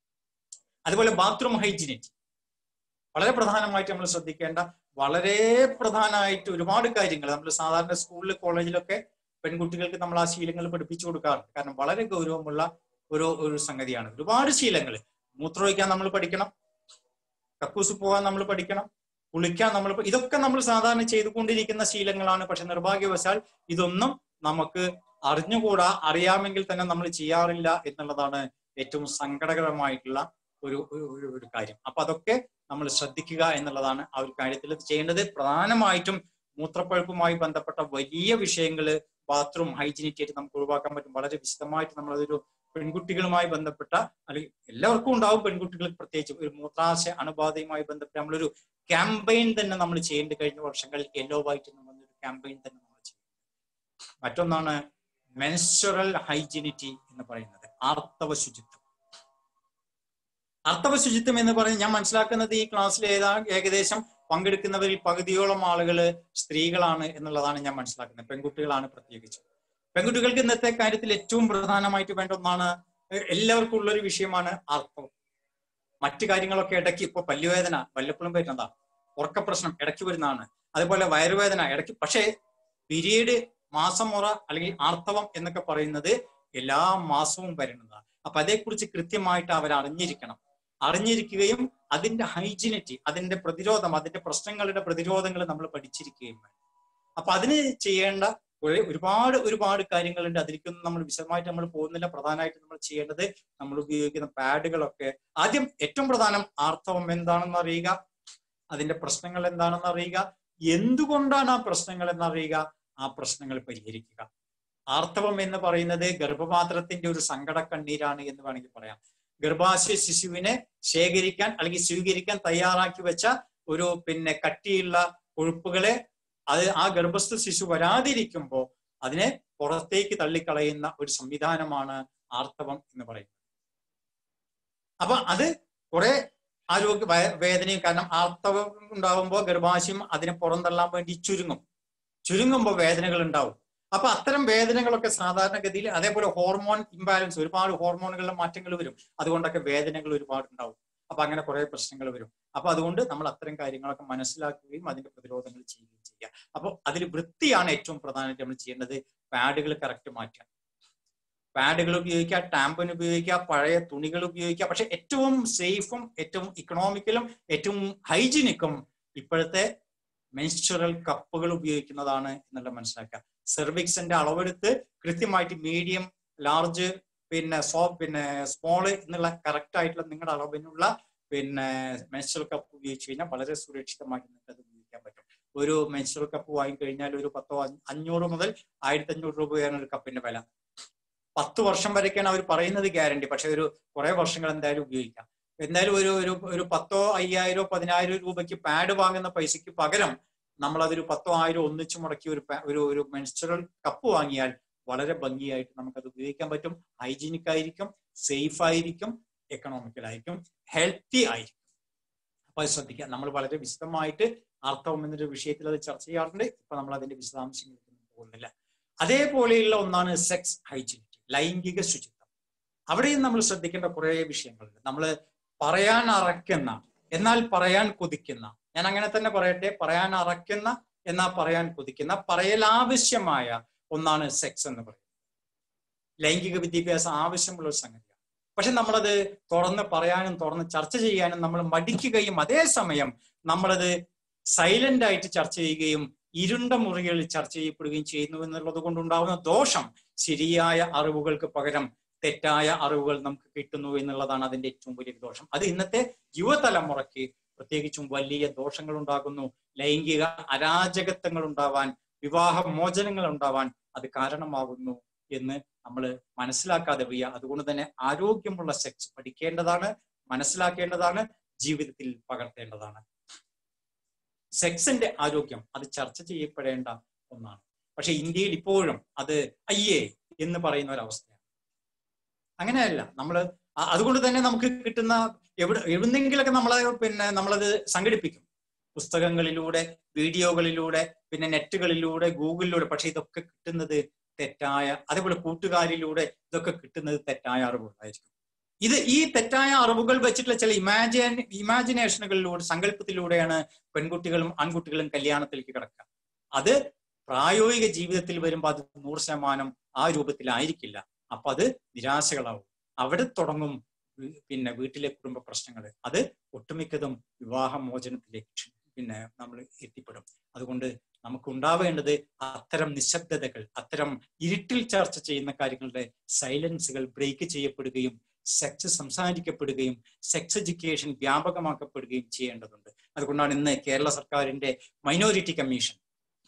അതുപോലെ ബാത്റൂം ഹൈജീനിറ്റി വളരെ പ്രധാനമായിട്ട് നമ്മൾ ശ്രദ്ധിക്കേണ്ട വളരെ പ്രധാനമായിട്ട് ഒരുപാട് കാര്യങ്ങൾ നമ്മൾ സാധാരണ സ്കൂളിൽ കോളേജിലൊക്കെ പെൺകുട്ടികൾക്ക് നമ്മൾ ആ ശീലങ്ങൾ പഠിപ്പിച്ചു കൊടുക്കാറുണ്ട് കാരണം വളരെ ഗൗരവമുള്ള ഒരു ഒരു സംഗതിയാണ് ഒരുപാട് ശീലങ്ങൾ മൂത്രമൊഴിക്കാൻ നമ്മൾ പഠിക്കണം കക്കൂസ് പോകാൻ നമ്മൾ പഠിക്കണം കുളിക്കാൻ നമ്മൾ പ- ഇതൊക്കെ നമ്മൾ സാധാരണ ചെയ്തുകൊണ്ടിരിക്കുന്ന ശീലങ്ങളാണ് പക്ഷെ നിർഭാഗ്യവശാൽ ഇതൊന്നും നമുക്ക് അറിഞ്ഞുകൂടാ അറിയാമെങ്കിൽ തന്നെ നമ്മൾ ചെയ്യാറില്ല എന്നുള്ളതാണ് ഏറ്റവും സങ്കടകരമായിട്ടുള്ള ഒരു ഒരു- ഒരു ഒരു കാര്യം അപ്പൊ അതൊക്കെ നമ്മൾ ശ്രദ്ധിക്കുക എന്നുള്ളതാണ് ആ ഒരു കാര്യത്തിൽ ചെയ്യേണ്ടത് പ്രധാനമായിട്ടും മൂത്രപ്പഴുപ്പുമായി ബന്ധപ്പെട്ട വലിയ വിഷയങ്ങൾ ബാത്റൂം ഹൈജീനിറ്റി ആയിട്ട് നമുക്ക് ഒഴിവാക്കാൻ പറ്റും വളരെ വിശദമായിട്ട് നമ്മളതൊരു പെൺകുട്ടികളുമായി ബന്ധപ്പെട്ട അല്ലെങ്കിൽ എല്ലാവർക്കും ഉണ്ടാവും പെൺകുട്ടികൾക്ക് പ്രത്യേകിച്ച് ഒരു മൂത്രാശയ അണുബാധയുമായി ബന്ധപ്പെട്ട് നമ്മളൊരു ക്യാമ്പയിൻ തന്നെ നമ്മൾ ചെയ്യേണ്ട കഴിഞ്ഞ വർഷങ്ങളിൽ യെല്ലോ വൈറ്റ് എന്ന് പറഞ്ഞൊരു ക്യാമ്പയിൻ തന്നെ നമ്മൾ ചെയ്യും മറ്റൊന്നാണ് മെൻസ്ചറൽ ഹൈജീനിറ്റി എന്ന് പറയുന്നത് ആർത്തവ ശുചിത്വം ആർത്തവ ശുചിത്വം എന്ന് പറയുന്നത് ഞാൻ മനസ്സിലാക്കുന്നത് ഈ ക്ലാസ്സിൽ ഏതാ ഏകദേശം പങ്കെടുക്കുന്നവരിൽ പകുതിയോളം ആളുകള് സ്ത്രീകളാണ് എന്നുള്ളതാണ് ഞാൻ മനസ്സിലാക്കുന്നത് പെൺകുട്ടികളാണ് പ്രത്യേകിച്ച് പെൺകുട്ടികൾക്ക് ഇന്നത്തെ കാര്യത്തിൽ ഏറ്റവും പ്രധാനമായിട്ട് വേണ്ട ഒന്നാണ് എ- എല്ലാവർക്കും ഉള്ളൊരു വിഷയമാണ് ആർത്തവം മറ്റു കാര്യങ്ങളൊക്കെ ഇടയ്ക്ക് ഇപ്പൊ പല്ലുവേദന വല്ലപ്പോഴും വരുന്നതാ ഉറക്ക പ്രശ്നം ഇടയ്ക്ക് വരുന്നതാണ് അതുപോലെ വയറുവേദന ഇടയ്ക്ക് പക്ഷേ പീരീഡ് മാസം മുറ അല്ലെങ്കിൽ ആർത്തവം എന്നൊക്കെ പറയുന്നത് എല്ലാ മാസവും വരുന്നതാണ് അപ്പൊ അതേക്കുറിച്ച് കൃത്യമായിട്ട് അവർ അറിഞ്ഞിരിക്കണം അറിഞ്ഞിരിക്കുകയും അതിന്റെ ഹൈജിനിറ്റി അതിന്റെ പ്രതിരോധം അതിന്റെ പ്രശ്നങ്ങളുടെ പ്രതിരോധങ്ങൾ നമ്മൾ പഠിച്ചിരിക്കുകയും വേണം അപ്പൊ അതിന് ചെയ്യേണ്ട കുറെ ഒരുപാട് ഒരുപാട് കാര്യങ്ങളുണ്ട് അതിലേക്കൊന്നും നമ്മൾ വിശദമായിട്ട് നമ്മൾ പോകുന്നില്ല പ്രധാനമായിട്ട് നമ്മൾ ചെയ്യേണ്ടത് നമ്മൾ ഉപയോഗിക്കുന്ന പാഡുകളൊക്കെ ആദ്യം ഏറ്റവും പ്രധാനം ആർത്തവം എന്താണെന്ന് അറിയുക അതിന്റെ പ്രശ്നങ്ങൾ എന്താണെന്ന് അറിയുക എന്തുകൊണ്ടാണ് ആ പ്രശ്നങ്ങൾ എന്നറിയുക ആ പ്രശ്നങ്ങൾ പരിഹരിക്കുക ആർത്തവം എന്ന് പറയുന്നത് ഗർഭപാത്രത്തിന്റെ ഒരു സങ്കട കണ്ണീരാണ് എന്ന് വേണമെങ്കിൽ പറയാം ഗർഭാശയ ശിശുവിനെ ശേഖരിക്കാൻ അല്ലെങ്കിൽ സ്വീകരിക്കാൻ തയ്യാറാക്കി വെച്ച ഒരു പിന്നെ കട്ടിയുള്ള കൊഴുപ്പുകളെ അത് ആ ഗർഭസ്ഥ ശിശു വരാതിരിക്കുമ്പോൾ അതിനെ പുറത്തേക്ക് തള്ളിക്കളയുന്ന ഒരു സംവിധാനമാണ് ആർത്തവം എന്ന് പറയുന്നത് അപ്പൊ അത് കുറെ ആരോഗ്യ വയ- വേദനയും കാരണം ആർത്തവം ഉണ്ടാവുമ്പോൾ ഗർഭാശയം അതിനെ പുറന്തള്ളാൻ വേണ്ടി ചുരുങ്ങും ചുരുങ്ങുമ്പോൾ വേദനകൾ ഉണ്ടാവും അപ്പൊ അത്തരം വേദനകളൊക്കെ സാധാരണഗതിയിൽ അതേപോലെ ഹോർമോൺ ഇംബാലൻസ് ഒരുപാട് ഹോർമോണുകളിലെ മാറ്റങ്ങൾ വരും അതുകൊണ്ടൊക്കെ വേദനകൾ ഒരുപാട് ഉണ്ടാവും അപ്പൊ അങ്ങനെ കുറെ പ്രശ്നങ്ങൾ വരും അപ്പൊ അതുകൊണ്ട് നമ്മൾ അത്തരം കാര്യങ്ങളൊക്കെ മനസ്സിലാക്കുകയും അതിന്റെ പ്രതിരോധങ്ങൾ ചെയ്യുകയും ചെയ്യുക അപ്പൊ അതിൽ വൃത്തിയാണ് ഏറ്റവും പ്രധാനമായിട്ട് നമ്മൾ ചെയ്യേണ്ടത് പാഡുകൾ കറക്റ്റ് മാറ്റുക പാഡുകൾ ഉപയോഗിക്കുക ടാമ്പൻ ഉപയോഗിക്കുക പഴയ തുണികൾ ഉപയോഗിക്കുക പക്ഷെ ഏറ്റവും സേഫും ഏറ്റവും ഇക്കണോമിക്കലും ഏറ്റവും ഹൈജീനിക്കും ഇപ്പോഴത്തെ മെൻസ്ചറൽ കപ്പുകൾ ഉപയോഗിക്കുന്നതാണ് എന്നുള്ള മനസ്സിലാക്കുക സെർവിക്സിന്റെ അളവെടുത്ത് കൃത്യമായിട്ട് മീഡിയം ലാർജ് പിന്നെ സോ പിന്നെ സ്മോള് എന്നുള്ള കറക്റ്റ് ആയിട്ടുള്ള നിങ്ങളുടെ അളവിനുള്ള പിന്നെ മെൻസ്ട്രൽ കപ്പ് ഉപയോഗിച്ച് കഴിഞ്ഞാൽ വളരെ സുരക്ഷിതമായിട്ട് നിങ്ങൾക്ക് അത് ഉപയോഗിക്കാൻ പറ്റും ഒരു മെൻസ്ട്രൽ കപ്പ് വാങ്ങിക്കഴിഞ്ഞാൽ ഒരു പത്തോ അഞ്ഞ- അഞ്ഞൂറ് മുതൽ ആയിരത്തി അഞ്ഞൂറ് രൂപയാണ് ഒരു കപ്പിന്റെ വില പത്ത് വർഷം വരെയൊക്കെയാണ് അവർ പറയുന്നത് ഗ്യാരണ്ടി പക്ഷെ ഒരു കുറെ വർഷങ്ങൾ എന്തായാലും ഉപയോഗിക്കാം എന്തായാലും ഒരു ഒരു ഒരു പത്തോ അയ്യായിരോ പതിനായിരം രൂപയ്ക്ക് പാഡ് വാങ്ങുന്ന പൈസയ്ക്ക് പകരം നമ്മൾ അതൊരു പത്തോ ആയിരം ഒന്നിച്ച് മുടക്കി ഒരു pa- ഒരു ഒരു മെൻസ്ട്രൽ കപ്പ് വാങ്ങിയാൽ വളരെ ഭംഗിയായിട്ട് നമുക്കത് ഉപയോഗിക്കാൻ പറ്റും ഹൈജീനിക് ആയിരിക്കും സേഫ് ആയിരിക്കും എക്കണോമിക്കൽ ആയിരിക്കും ഹെൽത്തി ആയിരിക്കും അപ്പൊ അത് ശ്രദ്ധിക്കുക നമ്മൾ വളരെ വിശദമായിട്ട് ആർത്തവം എന്നൊരു വിഷയത്തിൽ അത് ചർച്ച ചെയ്യാറുണ്ട് ഇപ്പൊ നമ്മൾ അതിന്റെ വിശദാംശങ്ങളിലേക്ക് പോകുന്നില്ല അതേപോലെയുള്ള ഒന്നാണ് സെക്സ് ഹൈജീനിറ്റി ലൈംഗിക ശുചിത്വം അവിടെയും നമ്മൾ ശ്രദ്ധിക്കേണ്ട കുറെ വിഷയങ്ങളുണ്ട് നമ്മൾ പറയാൻ അറക്കുന്ന എന്നാൽ പറയാൻ കൊതിക്കുന്ന ഞാൻ അങ്ങനെ തന്നെ പറയട്ടെ പറയാൻ അറയ്ക്കുന്ന എന്നാൽ പറയാൻ കൊതിക്കുന്ന പറയലാവശ്യമായ ഒന്നാണ് സെക്സ് എന്ന് പറയുന്നത് ലൈംഗിക വിദ്യാഭ്യാസം ആവശ്യമുള്ള ഒരു സംഗതിയാണ് പക്ഷെ നമ്മളത് തുറന്ന് പറയാനും തുറന്ന് ചർച്ച ചെയ്യാനും നമ്മൾ മടിക്കുകയും അതേസമയം നമ്മളത് സൈലന്റ് ആയിട്ട് ചർച്ച ചെയ്യുകയും ഇരുണ്ട മുറികളിൽ ചർച്ച ചെയ്യപ്പെടുകയും ചെയ്യുന്നു എന്നുള്ളത് കൊണ്ടുണ്ടാവുന്ന ദോഷം ശരിയായ അറിവുകൾക്ക് പകരം തെറ്റായ അറിവുകൾ നമുക്ക് കിട്ടുന്നു എന്നുള്ളതാണ് അതിന്റെ ഏറ്റവും വലിയ ദോഷം അത് ഇന്നത്തെ യുവതലമുറയ്ക്ക് പ്രത്യേകിച്ചും വലിയ ദോഷങ്ങൾ ഉണ്ടാകുന്നു ലൈംഗിക അരാജകത്വങ്ങൾ ഉണ്ടാവാൻ വിവാഹ മോചനങ്ങൾ ഉണ്ടാവാൻ അത് കാരണമാകുന്നു എന്ന് നമ്മൾ മനസ്സിലാക്കാതെ വയ്യ അതുകൊണ്ട് തന്നെ ആരോഗ്യമുള്ള സെക്സ് പഠിക്കേണ്ടതാണ് മനസ്സിലാക്കേണ്ടതാണ് ജീവിതത്തിൽ പകർത്തേണ്ടതാണ് സെക്സിന്റെ ആരോഗ്യം അത് ചർച്ച ചെയ്യപ്പെടേണ്ട ഒന്നാണ് പക്ഷെ ഇന്ത്യയിൽ ഇപ്പോഴും അത് അയ്യേ എന്ന് പറയുന്ന ഒരവസ്ഥയാണ് അങ്ങനെയല്ല നമ്മൾ അതുകൊണ്ട് തന്നെ നമുക്ക് കിട്ടുന്ന എവിടെ എവിടെന്നെങ്കിലൊക്കെ നമ്മളെ പിന്നെ നമ്മളത് സംഘടിപ്പിക്കും പുസ്തകങ്ങളിലൂടെ വീഡിയോകളിലൂടെ പിന്നെ നെറ്റുകളിലൂടെ ഗൂഗിളിലൂടെ പക്ഷെ ഇതൊക്കെ കിട്ടുന്നത് തെറ്റായ അതേപോലെ കൂട്ടുകാരിലൂടെ ഇതൊക്കെ കിട്ടുന്നത് തെറ്റായ അറിവുകളായിരിക്കും ഇത് ഈ തെറ്റായ അറിവുകൾ വെച്ചിട്ടുള്ള ചില ഇമാജിൻ ഇമാജിനേഷനുകളിലൂടെ സങ്കല്പത്തിലൂടെയാണ് പെൺകുട്ടികളും ആൺകുട്ടികളും കല്യാണത്തിലേക്ക് കിടക്കുക അത് പ്രായോഗിക ജീവിതത്തിൽ വരുമ്പോൾ അത് നൂറ് ശതമാനം ആ രൂപത്തിലായിരിക്കില്ല അപ്പൊ അത് നിരാശകളാവും അവിടെ തുടങ്ങും പിന്നെ വീട്ടിലെ കുടുംബ പ്രശ്നങ്ങൾ അത് ഒട്ടുമിക്കതും വിവാഹമോചനത്തിലേക്ക് പിന്നെ നമ്മൾ എത്തിപ്പെടും അതുകൊണ്ട് നമുക്ക് ഉണ്ടാവേണ്ടത് അത്തരം നിശബ്ദതകൾ അത്തരം ഇരുട്ടിൽ ചർച്ച ചെയ്യുന്ന കാര്യങ്ങളുടെ സൈലൻസുകൾ ബ്രേക്ക് ചെയ്യപ്പെടുകയും സെക്സ് സംസാരിക്കപ്പെടുകയും സെക്സ് എഡ്യൂക്കേഷൻ വ്യാപകമാക്കപ്പെടുകയും ചെയ്യേണ്ടതുണ്ട് അതുകൊണ്ടാണ് ഇന്ന് കേരള സർക്കാരിന്റെ മൈനോറിറ്റി കമ്മീഷൻ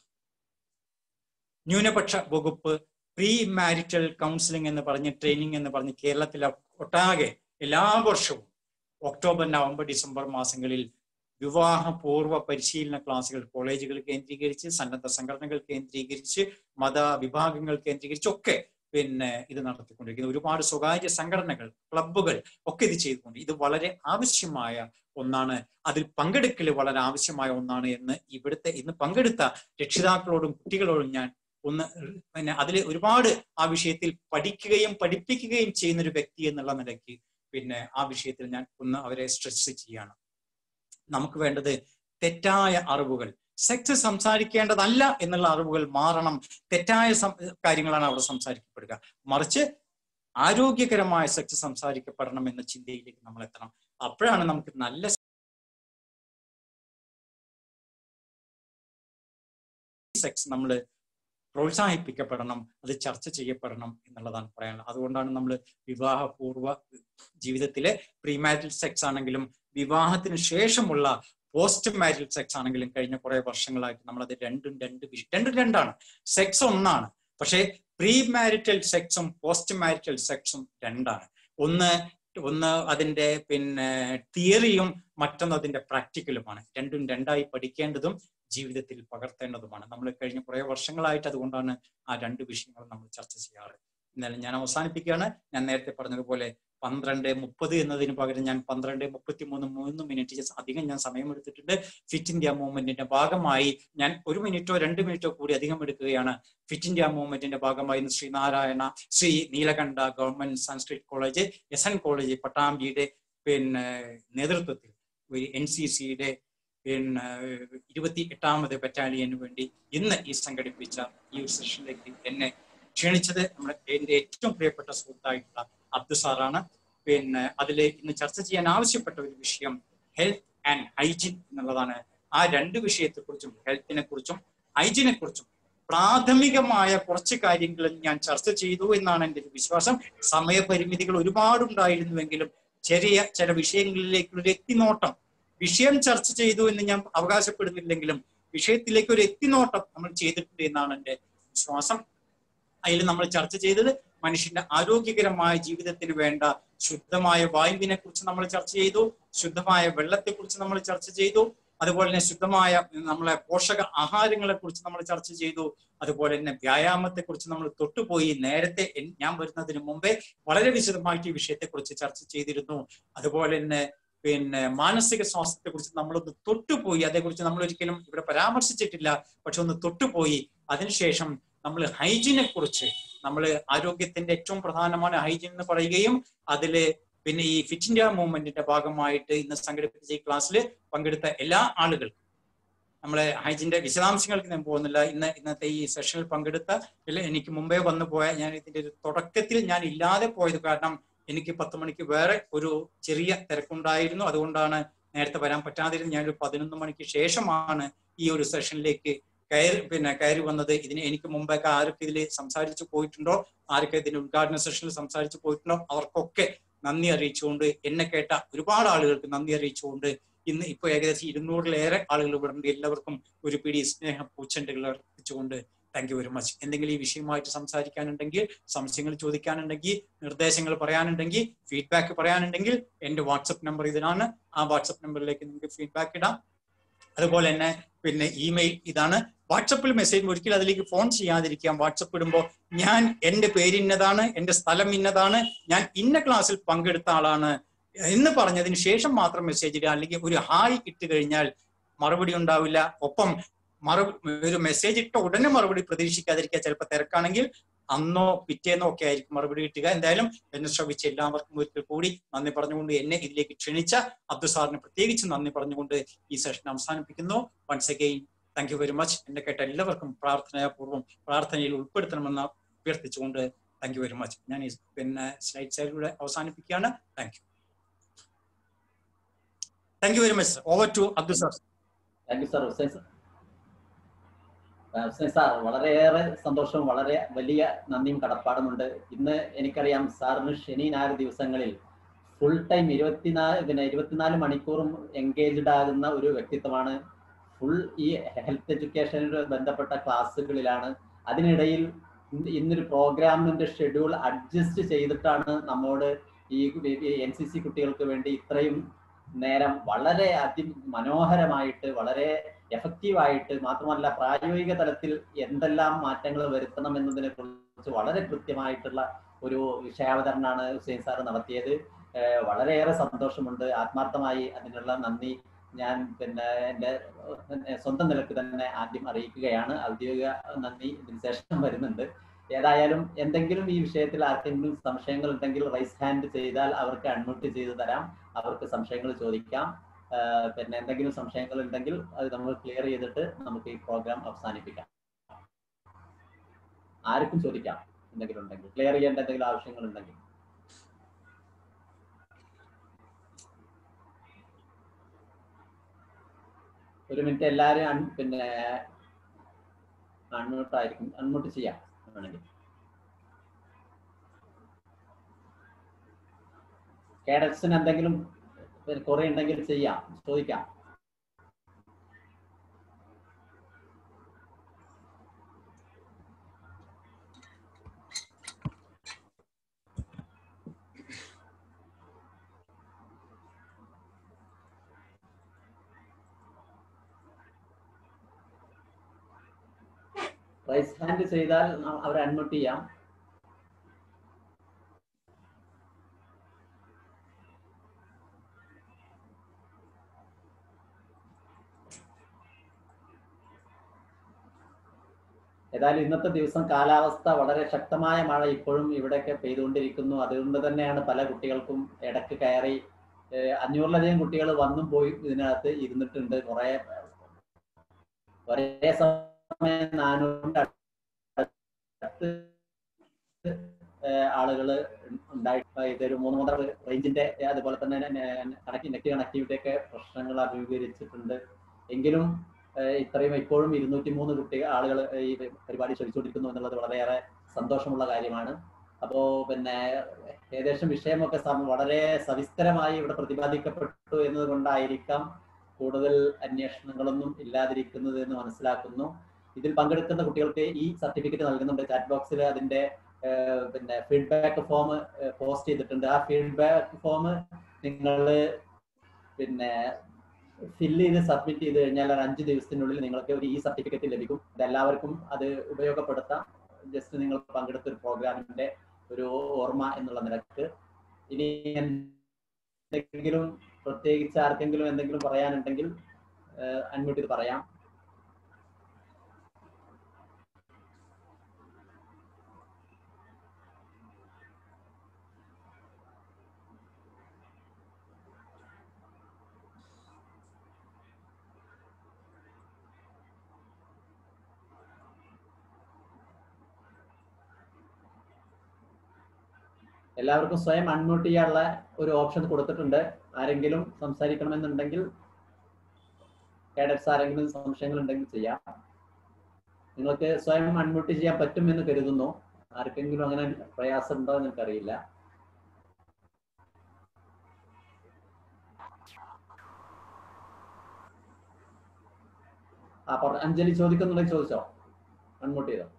ന്യൂനപക്ഷ വകുപ്പ് പ്രീ മാരിറ്റൽ കൗൺസിലിംഗ് എന്ന് പറഞ്ഞ് ട്രെയിനിങ് എന്ന് പറഞ്ഞ് കേരളത്തിലെ ഒട്ടാകെ എല്ലാ വർഷവും ഒക്ടോബർ നവംബർ ഡിസംബർ മാസങ്ങളിൽ വിവാഹപൂർവ്വ പരിശീലന ക്ലാസുകൾ കോളേജുകൾ കേന്ദ്രീകരിച്ച് സന്നദ്ധ സംഘടനകൾ കേന്ദ്രീകരിച്ച് മത വിഭാഗങ്ങൾ കേന്ദ്രീകരിച്ച് ഒക്കെ പിന്നെ ഇത് നടത്തിക്കൊണ്ടിരിക്കുന്നത് ഒരുപാട് സ്വകാര്യ സംഘടനകൾ ക്ലബ്ബുകൾ ഒക്കെ ഇത് ചെയ്തുകൊണ്ട് ഇത് വളരെ ആവശ്യമായ ഒന്നാണ് അതിൽ പങ്കെടുക്കൽ വളരെ ആവശ്യമായ ഒന്നാണ് എന്ന് ഇവിടുത്തെ ഇന്ന് പങ്കെടുത്ത രക്ഷിതാക്കളോടും കുട്ടികളോടും ഞാൻ ഒന്ന് പിന്നെ അതിൽ ഒരുപാട് ആ വിഷയത്തിൽ പഠിക്കുകയും പഠിപ്പിക്കുകയും ചെയ്യുന്ന ഒരു വ്യക്തി എന്നുള്ള നിലയ്ക്ക് പിന്നെ ആ വിഷയത്തിൽ ഞാൻ ഒന്ന് അവരെ സ്ട്രെസ് ചെയ്യാണ് നമുക്ക് വേണ്ടത് തെറ്റായ അറിവുകൾ സെക്സ് സംസാരിക്കേണ്ടതല്ല എന്നുള്ള അറിവുകൾ മാറണം തെറ്റായ കാര്യങ്ങളാണ് അവിടെ സംസാരിക്കപ്പെടുക മറിച്ച് ആരോഗ്യകരമായ സെക്സ് സംസാരിക്കപ്പെടണം എന്ന ചിന്തയിലേക്ക് നമ്മൾ എത്തണം അപ്പോഴാണ് നമുക്ക് നല്ല സെക്സ് നമ്മൾ പ്രോത്സാഹിപ്പിക്കപ്പെടണം അത് ചർച്ച ചെയ്യപ്പെടണം എന്നുള്ളതാണ് പറയാനുള്ളത് അതുകൊണ്ടാണ് നമ്മൾ വിവാഹപൂർവ്വ ജീവിതത്തിലെ പ്രീമാരിറ്റൽ സെക്സ് ആണെങ്കിലും വിവാഹത്തിന് ശേഷമുള്ള പോസ്റ്റ് മാരിറ്റൽ സെക്സ് ആണെങ്കിലും കഴിഞ്ഞ കുറെ വർഷങ്ങളായിട്ട് നമ്മളത് രണ്ടും രണ്ട് രണ്ടും രണ്ടാണ് സെക്സ് ഒന്നാണ് പക്ഷേ പ്രീ മാരിറ്റൽ സെക്സും പോസ്റ്റ് മാരിറ്റൽ സെക്സും രണ്ടാണ് ഒന്ന് ഒന്ന് അതിന്റെ പിന്നെ തിയറിയും മറ്റൊന്ന് അതിന്റെ പ്രാക്ടിക്കലുമാണ് രണ്ടും രണ്ടായി പഠിക്കേണ്ടതും ജീവിതത്തിൽ പകർത്തേണ്ടതുമാണ് നമ്മൾ കഴിഞ്ഞ കുറെ വർഷങ്ങളായിട്ട് അതുകൊണ്ടാണ് ആ രണ്ട് വിഷയങ്ങൾ നമ്മൾ ചർച്ച ചെയ്യാറ് എന്നാലും ഞാൻ അവസാനിപ്പിക്കുകയാണ് ഞാൻ നേരത്തെ പറഞ്ഞതുപോലെ പന്ത്രണ്ട് മുപ്പത് എന്നതിന് പകരം ഞാൻ പന്ത്രണ്ട് മുപ്പത്തി മൂന്ന് മൂന്ന് മിനിറ്റ് അധികം ഞാൻ സമയമെടുത്തിട്ടുണ്ട് ഫിറ്റ് ഇന്ത്യ മൂവ്മെന്റിന്റെ ഭാഗമായി ഞാൻ ഒരു മിനിറ്റോ രണ്ട് മിനിറ്റോ കൂടി അധികം എടുക്കുകയാണ് ഫിറ്റ് ഇന്ത്യ മൂവ്മെന്റിന്റെ ഭാഗമായി ഇന്ന് Sreenarayana Sree Neelakanta government Sanskrit college S N college പട്ടാമ്പിയുടെ പിന്നെ നേതൃത്വത്തിൽ എൻ സി സിയുടെ പിന്നെ ഇരുപത്തി എട്ടാമത് ബറ്റാലിയന് വേണ്ടി ഇന്ന് ഈ സംഘടിപ്പിച്ച ഈ ഒരു സെഷനിലേക്ക് എന്നെ ക്ഷണിച്ചത് നമ്മുടെ എന്റെ ഏറ്റവും പ്രിയപ്പെട്ട സുഹൃത്തായിട്ടുള്ള അബ്ദു സാറാണ് പിന്നെ അതിൽ ഇന്ന് ചർച്ച ചെയ്യാൻ ആവശ്യപ്പെട്ട ഒരു വിഷയം ഹെൽത്ത് ആൻഡ് ഹൈജീൻ എന്നുള്ളതാണ് ആ രണ്ട് വിഷയത്തെക്കുറിച്ചും ഹെൽത്തിനെ കുറിച്ചും ഹൈജീനെ കുറിച്ചും പ്രാഥമികമായ കുറച്ച് കാര്യങ്ങൾ ഞാൻ ചർച്ച ചെയ്തു എന്നാണ് എൻ്റെ ഒരു വിശ്വാസം സമയപരിമിതികൾ ഒരുപാടുണ്ടായിരുന്നുവെങ്കിലും ചെറിയ ചില വിഷയങ്ങളിലേക്ക് ഒരു എത്തിനോട്ടം വിഷയം ചർച്ച ചെയ്തു എന്ന് ഞാൻ അവകാശപ്പെടുന്നില്ലെങ്കിലും വിഷയത്തിലേക്ക് ഒരു എത്തിനോട്ടം നമ്മൾ ചെയ്തിട്ടുണ്ട് എന്നാണ് എൻ്റെ വിശ്വാസം അതിൽ നമ്മൾ ചർച്ച ചെയ്തത് മനുഷ്യന്റെ ആരോഗ്യകരമായ ജീവിതത്തിന് വേണ്ട ശുദ്ധമായ വായുവിനെ കുറിച്ച് നമ്മൾ ചർച്ച ചെയ്തു ശുദ്ധമായ വെള്ളത്തെ കുറിച്ച് നമ്മൾ ചർച്ച ചെയ്തു അതുപോലെ തന്നെ ശുദ്ധമായ നമ്മളെ പോഷക ആഹാരങ്ങളെ കുറിച്ച് നമ്മൾ ചർച്ച ചെയ്തു അതുപോലെ തന്നെ വ്യായാമത്തെ കുറിച്ച് നമ്മൾ തൊട്ടുപോയി നേരത്തെ ഞാൻ വരുന്നതിന് മുമ്പേ വളരെ വിശദമായിട്ട് ഈ വിഷയത്തെ കുറിച്ച് ചർച്ച ചെയ്തിരുന്നു അതുപോലെ തന്നെ പിന്നെ മാനസിക സ്വാസ്ഥ്യത്തെ കുറിച്ച് നമ്മളൊന്ന് തൊട്ടുപോയി അതേക്കുറിച്ച് നമ്മൾ ഒരിക്കലും ഇവിടെ പരാമർശിച്ചിട്ടില്ല പക്ഷെ ഒന്ന് തൊട്ടുപോയി അതിനുശേഷം നമ്മൾ ഹൈജീനെ കുറിച്ച് നമ്മൾ ആരോഗ്യത്തിന്റെ ഏറ്റവും പ്രധാനമാണ് ഹൈജീൻ എന്ന് പറയുകയും അതില് പിന്നെ ഈ ഫിറ്റ് ഇന്ത്യ മൂവ്മെന്റിന്റെ ഭാഗമായിട്ട് ഇന്ന് സംഘടിപ്പിച്ച ഈ ക്ലാസ്സിൽ പങ്കെടുത്ത എല്ലാ ആളുകൾക്കും നമ്മളെ ഹൈജിന്റെ വിശദാംശങ്ങൾക്ക് ഞാൻ പോകുന്നില്ല ഇന്ന് ഇന്നത്തെ ഈ സെഷനിൽ പങ്കെടുത്ത ഇല്ല എനിക്ക് മുമ്പേ വന്നു പോയ ഞാൻ ഇതിന്റെ ഒരു തുടക്കത്തിൽ ഞാൻ ഇല്ലാതെ പോയത് കാരണം എനിക്ക് പത്ത് മണിക്ക് വേറെ ഒരു ചെറിയ തിരക്കുണ്ടായിരുന്നു അതുകൊണ്ടാണ് നേരത്തെ വരാൻ പറ്റാതിരുന്നത് ഞാനൊരു പതിനൊന്ന് മണിക്ക് ശേഷമാണ് ഈ ഒരു സെഷനിലേക്ക് കയറി പിന്നെ കയറി വന്നത് ഇതിന് എനിക്ക് മുമ്പൊക്കെ ആരൊക്കെ ഇതിൽ സംസാരിച്ചു പോയിട്ടുണ്ടോ ആരൊക്കെ ഇതിന്റെ ഉദ്ഘാടന സെഷനിൽ സംസാരിച്ചു പോയിട്ടുണ്ടോ അവർക്കൊക്കെ നന്ദി അറിയിച്ചുകൊണ്ട് എന്നെ കേട്ട ഒരുപാട് ആളുകൾക്ക് നന്ദി അറിയിച്ചുകൊണ്ട് ഇന്ന് ഇപ്പൊ ഏകദേശം ഇരുന്നൂറിലേറെ ആളുകൾ ഇവിടെ ഉണ്ട് എല്ലാവർക്കും ഒരു പിടി സ്നേഹ പൂച്ചെണ്ടുകൾ അർപ്പിച്ചുകൊണ്ട് താങ്ക് യു വെരി മച്ച് എന്തെങ്കിലും ഈ വിഷയമായിട്ട് സംസാരിക്കാനുണ്ടെങ്കിൽ സംശയങ്ങൾ ചോദിക്കാനുണ്ടെങ്കിൽ നിർദ്ദേശങ്ങൾ പറയാനുണ്ടെങ്കിൽ ഫീഡ്ബാക്ക് പറയാനുണ്ടെങ്കിൽ എന്റെ വാട്സപ്പ് നമ്പർ ഇതിനാണ് ആ വാട്സപ്പ് നമ്പറിലേക്ക് നിങ്ങൾക്ക് ഫീഡ്ബാക്ക് ഇടാം അതുപോലെ തന്നെ പിന്നെ ഇമെയിൽ ഇതാണ് വാട്സപ്പിൽ മെസ്സേജ് ഒരിക്കലും അതിലേക്ക് ഫോൺ ചെയ്യാതിരിക്കാം വാട്സപ്പ് ഇടുമ്പോൾ ഞാൻ എന്റെ പേര് ഇന്നതാണ് എന്റെ സ്ഥലം ഇന്നതാണ് ഞാൻ ഇന്ന ക്ലാസ്സിൽ പങ്കെടുത്ത ആളാണ് എന്ന് പറഞ്ഞതിന് ശേഷം മാത്രം മെസ്സേജ് ഇടുക അല്ലെങ്കിൽ ഒരു ഹായ് ഇട്ട് കഴിഞ്ഞാൽ മറുപടി ഉണ്ടാവില്ല ഒപ്പം മറു ഒരു മെസ്സേജ് ഇട്ട ഉടനെ മറുപടി പ്രതീക്ഷിക്കാതിരിക്കുക ചിലപ്പോൾ തിരക്കാണെങ്കിൽ അന്നോ പിറ്റേന്നോ ഒക്കെ ആയിരിക്കും മറുപടി കിട്ടുക എന്തായാലും എന്നെ ശ്രമിച്ച എല്ലാവർക്കും ഒരിക്കൽ കൂടി നന്ദി പറഞ്ഞുകൊണ്ട് എന്നെ ഇതിലേക്ക് ക്ഷണിച്ച അബ്ദുൽ സാറിന് പ്രത്യേകിച്ച് നന്ദി പറഞ്ഞുകൊണ്ട് ഈ സെഷൻ അവസാനിപ്പിക്കുന്നു once again thank you very much എന്നെ കേട്ട എല്ലാവർക്കും പ്രാർത്ഥനാപൂർവ്വം പ്രാർത്ഥനയിൽ ഉൾപ്പെടുത്തണമെന്ന് അഭ്യർത്ഥിച്ചുകൊണ്ട് താങ്ക് യു വെരി മച്ച് ഞാൻ ഈ പിന്നെ സ്ലൈഡ് സൈഡിലൂടെ അവസാനിപ്പിക്കുകയാണ് thank you thank you very much over to Abdul sir thank you sir Hussain sir ആ, ഹുസൈൻ സാർ വളരെയേറെ സന്തോഷവും വളരെ വലിയ നന്ദിയും കടപ്പാടുമുണ്ട് ഇന്ന് എനിക്കറിയാം സാറിന് ശനി ഞായർ ദിവസങ്ങളിൽ ഫുൾ ടൈം ഇരുപത്തിനാല് പിന്നെ ഇരുപത്തിനാല് മണിക്കൂറും എൻഗേജ്ഡ് ആകുന്ന ഒരു വ്യക്തിത്വമാണ് ഫുൾ ഈ ഹെൽത്ത് എഡ്യൂക്കേഷനുമായി ബന്ധപ്പെട്ട ക്ലാസ്സുകളിലാണ് അതിനിടയിൽ ഇന്ന് ഇന്നൊരു പ്രോഗ്രാമിന്റെ ഷെഡ്യൂൾ അഡ്ജസ്റ്റ് ചെയ്തിട്ടാണ് നമ്മോട് ഈ എൻ സി സി കുട്ടികൾക്ക് വേണ്ടി ഇത്രയും നേരം വളരെ അതി മനോഹരമായിട്ട് വളരെ എഫക്റ്റീവായിട്ട് മാത്രമല്ല പ്രായോഗിക തലത്തിൽ എന്തെല്ലാം മാറ്റങ്ങൾ വരുത്തണം എന്നതിനെ കുറിച്ച് വളരെ കൃത്യമായിട്ടുള്ള ഒരു വിഷയാവതരണമാണ് ഹുസൈൻ സാർ നടത്തിയത് ഏഹ് വളരെയേറെ സന്തോഷമുണ്ട് ആത്മാർത്ഥമായി അതിനുള്ള നന്ദി ഞാൻ പിന്നെ എൻ്റെ ഏഹ് സ്വന്തം നിലക്ക് തന്നെ ആദ്യം അറിയിക്കുകയാണ് ഔദ്യോഗിക നന്ദി ഇതിന് ശേഷം വരുന്നുണ്ട് ഏതായാലും എന്തെങ്കിലും ഈ വിഷയത്തിൽ ആർക്കെങ്കിലും സംശയങ്ങൾ ഉണ്ടെങ്കിൽ റൈസ് ഹാൻഡ് ചെയ്താൽ അവർക്ക് അൺമ്യൂട്ട് ചെയ്തു തരാം അവർക്ക് സംശയങ്ങൾ ചോദിക്കാം ആഹ് പിന്നെ എന്തെങ്കിലും സംശയങ്ങൾ ഉണ്ടെങ്കിൽ അത് നമ്മൾ ക്ലിയർ ചെയ്തിട്ട് നമുക്ക് ഈ പ്രോഗ്രാം അവസാനിപ്പിക്കാം ആർക്കും ചോദിക്കാം എന്തെങ്കിലും ഉണ്ടെങ്കിൽ ക്ലിയർ ചെയ്യേണ്ട എന്തെങ്കിലും ആവശ്യങ്ങൾ ഉണ്ടെങ്കിൽ ഒരു മിനിറ്റ് എല്ലാവരും അൺ പിന്നെ അൺമ്യൂട്ട് ആയിരിക്കും അൺമ്യൂട്ട് ചെയ്യാം വേണമെങ്കിൽ കേഡറ്റ്സിന് എന്തെങ്കിലും കുറെ ഉണ്ടെങ്കിൽ ചെയ്യാം ചോദിക്കാം റൈസ് ഹാൻഡ് ചെയ്താൽ അവരെ അൺമ്യൂട്ട് ചെയ്യാം ഏതായാലും ഇന്നത്തെ ദിവസം കാലാവസ്ഥ വളരെ ശക്തമായ മഴ ഇപ്പോഴും ഇവിടെയൊക്കെ പെയ്തുകൊണ്ടിരിക്കുന്നു അതുകൊണ്ട് തന്നെയാണ് പല കുട്ടികൾക്കും ഇടക്ക് കയറി ഏഹ് അഞ്ഞൂറിലധികം കുട്ടികൾ വന്നും പോയി ഇതിനകത്ത് ഇരുന്നിട്ടുണ്ട് കുറെ ഒരേ സമയം നാനൂറിന്റെ അടുത്ത് ആളുകൾ ഉണ്ടായിട്ട് ഇതൊരു മൂന്ന് മൂന്നര റേഞ്ചിന്റെ അതുപോലെ തന്നെ കണക്ട് നെറ്റ് കണക്ടിവിറ്റി ഒക്കെ പ്രശ്നങ്ങൾ അഭിമുഖീകരിച്ചിട്ടുണ്ട് എങ്കിലും ഏഹ് ഇത്രയും ഇപ്പോഴും ഇരുന്നൂറ്റി മൂന്ന് കുട്ടികൾ ആളുകൾ ഈ പരിപാടി ശ്രമിച്ചുകൊണ്ടിരിക്കുന്നു എന്നുള്ളത് വളരെയേറെ സന്തോഷമുള്ള കാര്യമാണ് അപ്പോ പിന്നെ ഏകദേശം വിഷയമൊക്കെ സം- വളരെ സവിസ്തരമായി ഇവിടെ പ്രതിപാദിക്കപ്പെട്ടു എന്നതുകൊണ്ടായിരിക്കാം കൂടുതൽ അന്വേഷണങ്ങളൊന്നും ഇല്ലാതിരിക്കുന്നത് എന്ന് മനസ്സിലാക്കുന്നു ഇതിൽ പങ്കെടുക്കുന്ന കുട്ടികൾക്ക് ഈ സർട്ടിഫിക്കറ്റ് നൽകുന്നുണ്ട് ചാറ്റ് ബോക്സിൽ അതിന്റെ ഏഹ് പിന്നെ ഫീഡ്ബാക്ക് ഫോം പോസ്റ്റ് ചെയ്തിട്ടുണ്ട് ആ ഫീഡ്ബാക്ക് ഫോം നിങ്ങൾ പിന്നെ ഫില്ല് ചെയ്ത് സബ്മിറ്റ് ചെയ്ത് കഴിഞ്ഞാൽ ഒരു അഞ്ച് ദിവസത്തിനുള്ളിൽ നിങ്ങൾക്ക് ഒരു ഈ സർട്ടിഫിക്കറ്റ് ലഭിക്കും ഇത് എല്ലാവർക്കും അത് ഉപയോഗപ്പെടുത്താം ജസ്റ്റ് നിങ്ങൾ പങ്കെടുത്ത ഒരു പ്രോഗ്രാമിന്റെ ഒരു ഓർമ്മ എന്നുള്ള നിലക്ക് ഇനി എന്തെങ്കിലും പ്രത്യേകിച്ച് ആർക്കെങ്കിലും എന്തെങ്കിലും പറയാനുണ്ടെങ്കിൽ അൺമ്യൂട്ട് ചെയ്ത് പറയാം എല്ലാവർക്കും സ്വയം അൺമ്യൂട്ട് ചെയ്യാനുള്ള ഒരു ഓപ്ഷൻ കൊടുത്തിട്ടുണ്ട് ആരെങ്കിലും സംസാരിക്കണമെന്നുണ്ടെങ്കിൽ കേഡറ്റ്സ് ആരെങ്കിലും സംശയങ്ങൾ ഉണ്ടെങ്കിൽ ചെയ്യാം നിങ്ങൾക്ക് സ്വയം അൺമ്യൂട്ട് ചെയ്യാൻ പറ്റുമെന്ന് കരുതുന്നു ആർക്കെങ്കിലും അങ്ങനെ പ്രയാസം ഉണ്ടോ എന്ന് എനിക്കറിയില്ല ആ പറ- അഞ്ജലി ചോദിക്കുന്നുണ്ടെങ്കിൽ ചോദിച്ചോ അൺമ്യൂട്ട് ചെയ്തോ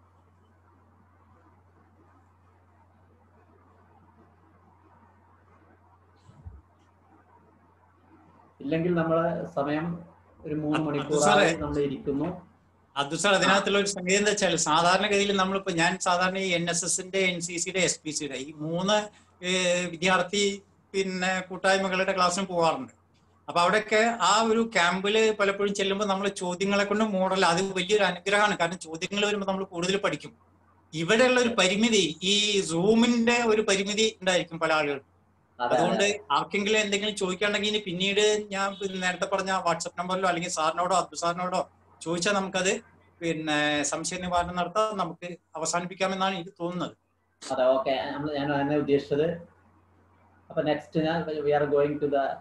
ഇല്ലെങ്കിൽ നമ്മള് സമയം ഒരു മൂന്ന് അത് മണിക്കൂറായി സാറേ. നമ്മൾ ഇരിക്കുന്നു അത് സാർ അതിനകത്തുള്ള ഒരു സംഗതി എന്താ വെച്ചാൽ സാധാരണഗതിയിൽ നമ്മളിപ്പോ ഞാൻ സാധാരണ ഈ എൻ എസ് എസിന്റെ എൻ സി സിയുടെ എസ് പി സിയുടെ ഈ മൂന്ന് ഏഹ്, വിദ്യാർത്ഥി പിന്നെ കൂട്ടായ്മകളുടെ ക്ലാസ്സിന് പോകാറുണ്ട് അപ്പൊ അവിടെയൊക്കെ ആ ഒരു ക്യാമ്പില് പലപ്പോഴും ചെല്ലുമ്പോൾ നമ്മൾ ചോദ്യങ്ങളെ കൊണ്ട് മോഡൽ അത് വലിയൊരു അനുഗ്രഹമാണ് കാരണം ചോദ്യങ്ങൾ വരുമ്പോൾ നമ്മൾ കൂടുതൽ പഠിക്കും ഇവിടെയുള്ള ഒരു പരിമിതി ഈ സൂമിന്റെ ഒരു പരിമിതി ഉണ്ടായിരിക്കും പല ആളുകൾക്കും അതെ, അതുകൊണ്ട് അതെ. ആർക്കെങ്കിലും എന്തെങ്കിലും ചോദിക്കുകയാണെങ്കിൽ ഇനി പിന്നീട് ഞാൻ പിന്നെ നേരത്തെ പറഞ്ഞ വാട്സപ്പ് നമ്പറിലോ അല്ലെങ്കിൽ സാറിനോടോ അബ്ദു സാറിനോടോ ചോദിച്ചാൽ നമുക്കത് പിന്നെ സംശയ നിവാരണം നടത്താൻ നമുക്ക് അവസാനിപ്പിക്കാമെന്നാണ് എനിക്ക് തോന്നുന്നത് അതെ ഓക്കെ നമ്മൾ ഞാൻ തന്നെ ഉദ്ദേശിച്ചത് അപ്പൊ നെക്സ്റ്റ് ഞാൻ we are going to the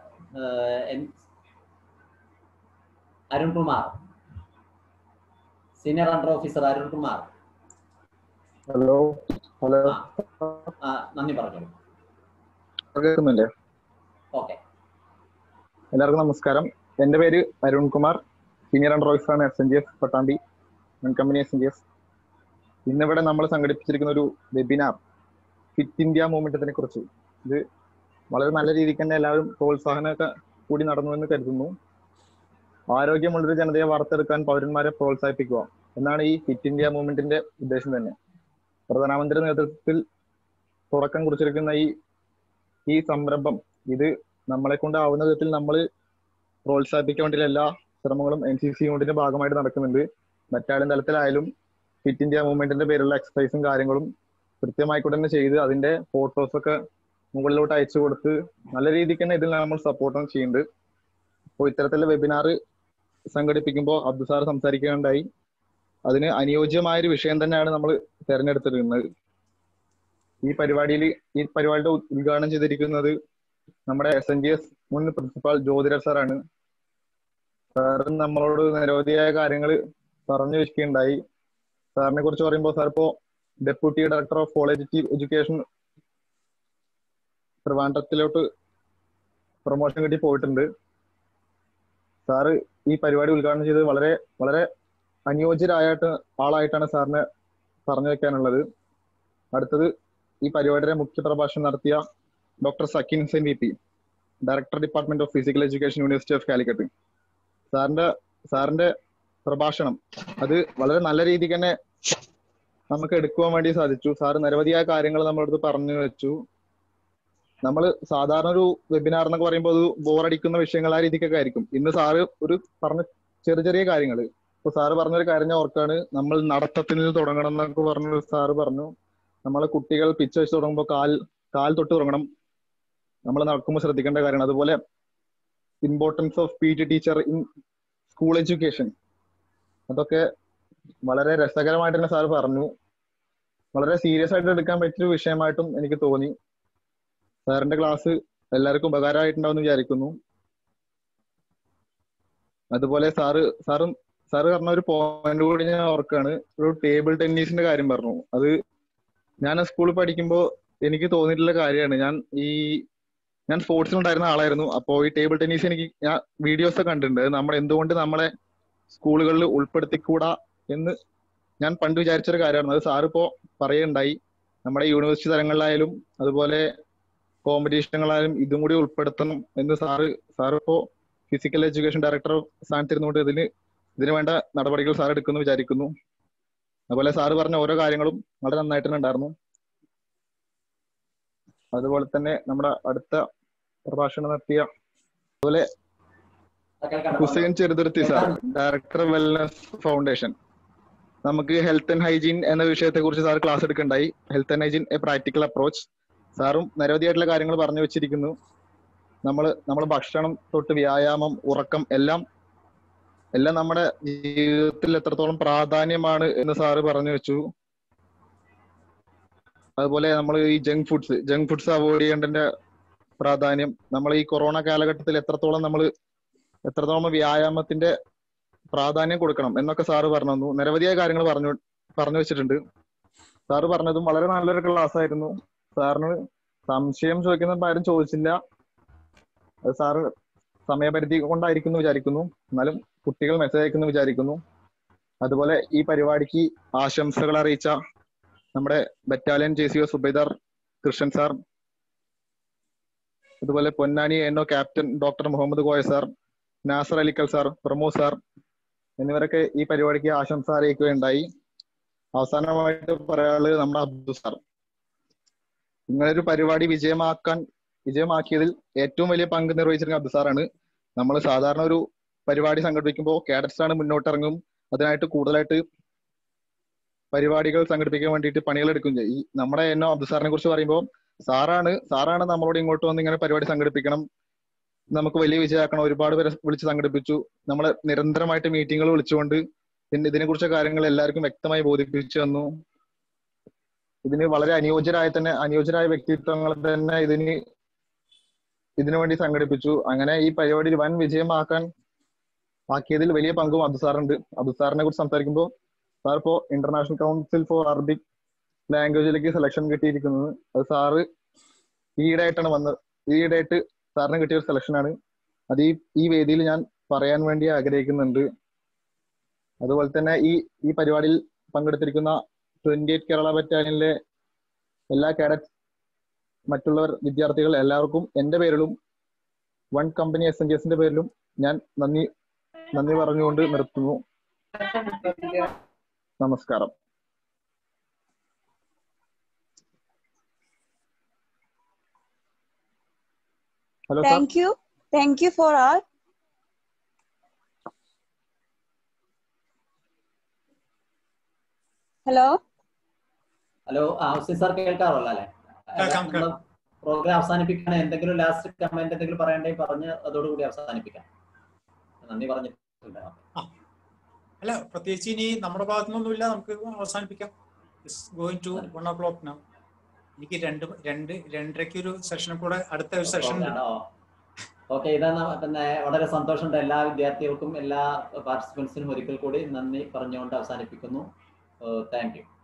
Arun Kumar senior under officer Arun Kumar hello hello ആ നന്ദി പറഞ്ഞോളൂ കേൾക്കുന്നില്ലേ ഓക്കെ എല്ലാവർക്കും നമസ്കാരം എന്റെ പേര് അരുൺ കുമാർ സീനിയർ അണ്ടർ ഓഫീസറാണ് S N G S Pattambi മുൻ company S N G S ഇന്നിവിടെ നമ്മൾ സംഘടിപ്പിച്ചിരിക്കുന്ന ഒരു വെബിനാർ ഫിറ്റ് ഇന്ത്യ മൂവ്മെന്റത്തിനെ കുറിച്ച് ഇത് വളരെ നല്ല രീതിക്ക് തന്നെ എല്ലാവരും പ്രോത്സാഹനമൊക്കെ കൂടി നടന്നു എന്ന് കരുതുന്നു ആരോഗ്യമുള്ളൊരു ജനതയെ വാർത്തെടുക്കാൻ പൗരന്മാരെ പ്രോത്സാഹിപ്പിക്കുക എന്നാണ് ഈ ഫിറ്റ് ഇന്ത്യ മൂവ്മെന്റിന്റെ ഉദ്ദേശം തന്നെ പ്രധാനമന്ത്രി നേതൃത്വത്തിൽ തുടക്കം കുറിച്ചിരിക്കുന്ന ഈ ഈ സംരംഭം ഇത് നമ്മളെ കൊണ്ടാവുന്ന വിധത്തിൽ നമ്മൾ പ്രോത്സാഹിപ്പിക്കാൻ വേണ്ടിയുള്ള എല്ലാ ശ്രമങ്ങളും എൻ സി സി യൂണിറ്റിന്റെ ഭാഗമായിട്ട് നടക്കുന്നുണ്ട് മറ്റാളും തലത്തിലായാലും ഫിറ്റ് ഇന്ത്യ മൂവ്മെന്റിന്റെ പേരുള്ള എക്സസൈസും കാര്യങ്ങളും കൃത്യമായിക്കൊണ്ട് തന്നെ ചെയ്ത് അതിന്റെ ഫോട്ടോസ് ഒക്കെ മുകളിലോട്ട് അയച്ചു കൊടുത്ത് നല്ല രീതിക്ക് തന്നെ ഇതിൽ നമ്മൾ സപ്പോർട്ടും ചെയ്യുന്നുണ്ട് അപ്പോൾ ഇത്തരത്തിലുള്ള വെബിനാർ സംഘടിപ്പിക്കുമ്പോൾ അബ്ദു സാർ സംസാരിക്കുകയുണ്ടായി അതിന് അനുയോജ്യമായ ഒരു വിഷയം തന്നെയാണ് നമ്മൾ തിരഞ്ഞെടുത്തിരിക്കുന്നത് ഈ പരിപാടിയിൽ ഈ പരിപാടിയുടെ ഉദ് ഉദ്ഘാടനം ചെയ്തിരിക്കുന്നത് നമ്മുടെ എസ് എൻ ജി എസ് മുൻ പ്രിൻസിപ്പാൾ ജ്യോതിരാജ് സാറാണ് സാർ നമ്മളോട് നിരവധിയായ കാര്യങ്ങൾ പറഞ്ഞു വെക്കുകയുണ്ടായി സാറിനെ കുറിച്ച് പറയുമ്പോൾ സാർ ഇപ്പോ deputy director of college education ട്രിവാൻഡ്രത്തിലോട്ട് പ്രൊമോഷൻ കിട്ടി പോയിട്ടുണ്ട് സാറ് ഈ പരിപാടി ഉദ്ഘാടനം ചെയ്തത് വളരെ വളരെ അനുയോജ്യരായിട്ട് ആളായിട്ടാണ് സാറിനെ പറഞ്ഞു വെക്കാനുള്ളത് അടുത്തത് ഈ പരിപാടിയുടെ മുഖ്യ പ്രഭാഷണം നടത്തിയ doctor Sakkin Sen V P director department of physical education university of Calicut സാറിന്റെ സാറിന്റെ പ്രഭാഷണം അത് വളരെ നല്ല രീതിക്ക് തന്നെ നമുക്ക് എടുക്കുവാൻ വേണ്ടി സാധിച്ചു സാറ് നിരവധിയായ കാര്യങ്ങൾ നമ്മളടുത്ത് പറഞ്ഞു വെച്ചു നമ്മൾ സാധാരണ ഒരു വെബിനാർ എന്നൊക്കെ പറയുമ്പോൾ അത് ബോറടിക്കുന്ന വിഷയങ്ങൾ ആ രീതിക്കൊക്കെ ആയിരിക്കും ഇന്ന് സാറ് ഒരു പറഞ്ഞ ചെറിയ ചെറിയ കാര്യങ്ങൾ ഇപ്പൊ സാറ് പറഞ്ഞൊരു കാര്യം ഞാൻ ഓർക്കാണ് നമ്മൾ നടത്തത്തിൽ നിന്ന് തുടങ്ങണം എന്നൊക്കെ പറഞ്ഞു സാറ് പറഞ്ഞു നമ്മളെ കുട്ടികൾ പിച്ച് വെച്ച് തുടങ്ങുമ്പോൾ കാൽ കാൽ തൊട്ട് തുടങ്ങണം നമ്മൾ നടക്കുമ്പോൾ ശ്രദ്ധിക്കേണ്ട കാര്യമാണ് അതുപോലെ importance of P T teacher in school education അതൊക്കെ വളരെ രസകരമായിട്ട് തന്നെ സാർ പറഞ്ഞു വളരെ സീരിയസ് ആയിട്ട് എടുക്കാൻ പറ്റിയൊരു വിഷയമായിട്ടും എനിക്ക് തോന്നി സാറിന്റെ ക്ലാസ് എല്ലാവർക്കും ഉപകാരമായിട്ടുണ്ടാവും വിചാരിക്കുന്നു അതുപോലെ സാറ് സാറും സാറ് പറഞ്ഞ ഒരു പോയിന്റ് കൂടി ഞാൻ ഓർക്കാണ് ഒരു ടേബിൾ ടെന്നീസിന്റെ കാര്യം പറഞ്ഞു അത് ഞാൻ സ്കൂളിൽ പഠിക്കുമ്പോൾ എനിക്ക് തോന്നിയിട്ടുള്ള കാര്യമാണ് ഞാൻ ഈ ഞാൻ സ്പോർട്സിൽ ഉണ്ടായിരുന്ന ആളായിരുന്നു അപ്പോൾ ഈ ടേബിൾ ടെന്നീസ് എനിക്ക് ഞാൻ വീഡിയോസ് ഒക്കെ കണ്ടിട്ടുണ്ട് അത് നമ്മൾ എന്തുകൊണ്ട് നമ്മളെ സ്കൂളുകളിൽ ഉൾപ്പെടുത്തിക്കൂടാ എന്ന് ഞാൻ പണ്ട് വിചാരിച്ചൊരു കാര്യമാണ് അത് സാറ് ഇപ്പോ പറയുണ്ടായി നമ്മുടെ യൂണിവേഴ്സിറ്റി തലങ്ങളിലായാലും അതുപോലെ കോമ്പറ്റീഷനുകളായാലും ഇതും കൂടി ഉൾപ്പെടുത്തണം എന്ന് സാറ് സാറ് ഇപ്പോ ഫിസിക്കൽ എഡ്യൂക്കേഷൻ ഡയറക്ടർ സ്ഥാനത്തിരുന്നുകൊണ്ട് ഇതിന് ഇതിന് വേണ്ട നടപടികൾ സാർ എടുക്കുമെന്ന് വിചാരിക്കുന്നു അതുപോലെ സാറ് പറഞ്ഞ ഓരോ കാര്യങ്ങളും വളരെ നന്നായിട്ട് തന്നെ ഉണ്ടായിരുന്നു അതുപോലെ തന്നെ നമ്മുടെ അടുത്ത പ്രഭാഷണം നടത്തിയ അതുപോലെ Hussain Cheruthuruthy sir director wellness foundation നമുക്ക് ഹെൽത്ത് ആൻഡ് ഹൈജീൻ എന്ന വിഷയത്തെ കുറിച്ച് സാർ ക്ലാസ് എടുക്കണ്ടായി health and hygiene a practical approach സാറും നിരവധിയായിട്ടുള്ള കാര്യങ്ങൾ പറഞ്ഞു വെച്ചിരിക്കുന്നു നമ്മൾ നമ്മൾ ഭക്ഷണം തൊട്ട് വ്യായാമം ഉറക്കം എല്ലാം എല്ലാം നമ്മുടെ ജീവിതത്തിൽ എത്രത്തോളം പ്രാധാന്യമാണ് എന്ന് സാറ് പറഞ്ഞു വെച്ചു അതുപോലെ നമ്മൾ ഈ junk foods junk foods avoid ചെയ്യേണ്ടതിന്റെ പ്രാധാന്യം നമ്മൾ ഈ കൊറോണ കാലഘട്ടത്തിൽ എത്രത്തോളം നമ്മൾ എത്രത്തോളം വ്യായാമത്തിന്റെ പ്രാധാന്യം കൊടുക്കണം എന്നൊക്കെ സാറ് പറഞ്ഞു തന്നു നിരവധിയായ കാര്യങ്ങൾ പറഞ്ഞു പറഞ്ഞു വെച്ചിട്ടുണ്ട് സാറ് പറഞ്ഞതും വളരെ നല്ലൊരു ക്ലാസ് ആയിരുന്നു സാറിന് സംശയം ചോദിക്കുന്ന ആരും ചോദിച്ചില്ല അത് സാറ് സമയപരിധി കൊണ്ടായിരിക്കുന്നു വിചാരിക്കുന്നു എന്നാലും കുട്ടികൾ മെസ്സേജ് അയക്കുന്നു വിചാരിക്കുന്നു അതുപോലെ ഈ പരിപാടിക്ക് ആശംസകൾ അറിയിച്ച നമ്മുടെ battalion J C O subedar Krishnan sir അതുപോലെ Ponnani N O captain doctor Muhammad Koya sir Nasar Alikkal sir Pramod sir എന്നിവരൊക്കെ ഈ പരിപാടിക്ക് ആശംസ അറിയിക്കുകയുണ്ടായി അവസാനമായിട്ട് പറയാനുള്ളത് നമ്മുടെ അബ്ദു സാർ ഇങ്ങനൊരു പരിപാടി വിജയമാക്കാൻ വിജയമാക്കിയതിൽ ഏറ്റവും വലിയ പങ്ക് നിർവഹിച്ചിരുന്ന അബ്ദു സാറാണ് നമ്മൾ സാധാരണ ഒരു പരിപാടി സംഘടിപ്പിക്കുമ്പോൾ കേഡറ്റ്സ് ആണ് മുന്നോട്ടിറങ്ങും അതിനായിട്ട് കൂടുതലായിട്ട് പരിപാടികൾ സംഘടിപ്പിക്കാൻ വേണ്ടിയിട്ട് പണികൾ എടുക്കും ചെയ്യും ഈ നമ്മുടെ എന്നോ അബ്ദു സാറിനെ കുറിച്ച് പറയുമ്പോൾ സാറാണ് സാറാണ് നമ്മളോട് ഇങ്ങോട്ട് വന്ന് ഇങ്ങനെ പരിപാടി സംഘടിപ്പിക്കണം നമുക്ക് വലിയ വിജയമാക്കണം ഒരുപാട് പേരെ വിളിച്ച് സംഘടിപ്പിച്ചു നമ്മളെ നിരന്തരമായിട്ട് മീറ്റിങ്ങുകൾ വിളിച്ചുകൊണ്ട് ഇതിന്റെ ഇതിനെ കുറിച്ച കാര്യങ്ങൾ എല്ലാവർക്കും വ്യക്തമായി ബോധിപ്പിച്ചു തന്നു ഇതിന് വളരെ അനുയോജ്യരായ തന്നെ അനുയോജ്യരായ വ്യക്തിത്വങ്ങൾ തന്നെ ഇതിന് ഇതിനു വേണ്ടി സംഘടിപ്പിച്ചു അങ്ങനെ ഈ പരിപാടി വൻ വിജയമാക്കാൻ ആക്കിയതിൽ വലിയ പങ്കും അബ്ദു സാറുണ്ട് അബ്ദു സാറിനെ കുറിച്ച് സംസാരിക്കുമ്പോൾ സാർ ഇപ്പോ ഇന്റർനാഷണൽ കൗൺസിൽ ഫോർ അറബിക് ലാംഗ്വേജിലേക്ക് സെലക്ഷൻ കിട്ടിയിരിക്കുന്നത് അത് സാറ് ഈയിടെയായിട്ടാണ് വന്നത് ഈയിടെയായിട്ട് സാറിന് കിട്ടിയ ഒരു സെലക്ഷൻ ആണ് അത് ഈ ഈ വേദിയിൽ ഞാൻ പറയാൻ വേണ്ടി ആഗ്രഹിക്കുന്നുണ്ട് അതുപോലെ തന്നെ ഈ ഈ പരിപാടിയിൽ പങ്കെടുത്തിരിക്കുന്ന ട്വന്റി എയ്റ്റ് കേരള ബറ്റാലിയനിലെ എല്ലാ കാഡറ്റ് മറ്റുള്ളവർ വിദ്യാർത്ഥികൾ എല്ലാവർക്കും എന്റെ പേരിലും one company S N G എസിന്റെ പേരിലും ഞാൻ നന്ദി നന്ദി പറഞ്ഞുകൊണ്ട് നിർത്തുന്നു നമസ്കാരം hello sir Thank you. Thank you for all. Hello. Hello ആ ഹുസൈൻ സാർ കേൾക്കാറല്ലോ അല്ലെ കേൾക്കാം, കേൾക്കാം. പ്രോഗ്രാം അവസാനിപ്പിക്കാൻ എന്തെങ്കിലും ലാസ്റ്റ് കമന്റ് എന്തെങ്കിലും പറയണ്ടേ പറഞ്ഞ് അതോടുകൂടി അവസാനിപ്പിക്കാം നന്ദി പറഞ്ഞിട്ടുണ്ട് അല്ല പ്രത്യേകിച്ച് ഇനി നമ്മുടെ ഭാഗത്തുനിന്നൊന്നുമില്ല നമുക്ക് അവസാനിപ്പിക്കാം going to one o'clock now എനിക്ക് രണ്ട് രണ്ട് രണ്ടരയ്ക്ക് ഒരു സെഷനും കൂടെ അടുത്ത ഒരു സെഷൻ ഉണ്ട് ഓക്കെ ഇതാണ് പിന്നെ വളരെ സന്തോഷമുണ്ട് എല്ലാ വിദ്യാർത്ഥികൾക്കും എല്ലാ പാർട്ടിസിപ്പൻസിനും ഒരിക്കൽ കൂടി നന്ദി പറഞ്ഞുകൊണ്ട് അവസാനിപ്പിക്കുന്നു താങ്ക് യു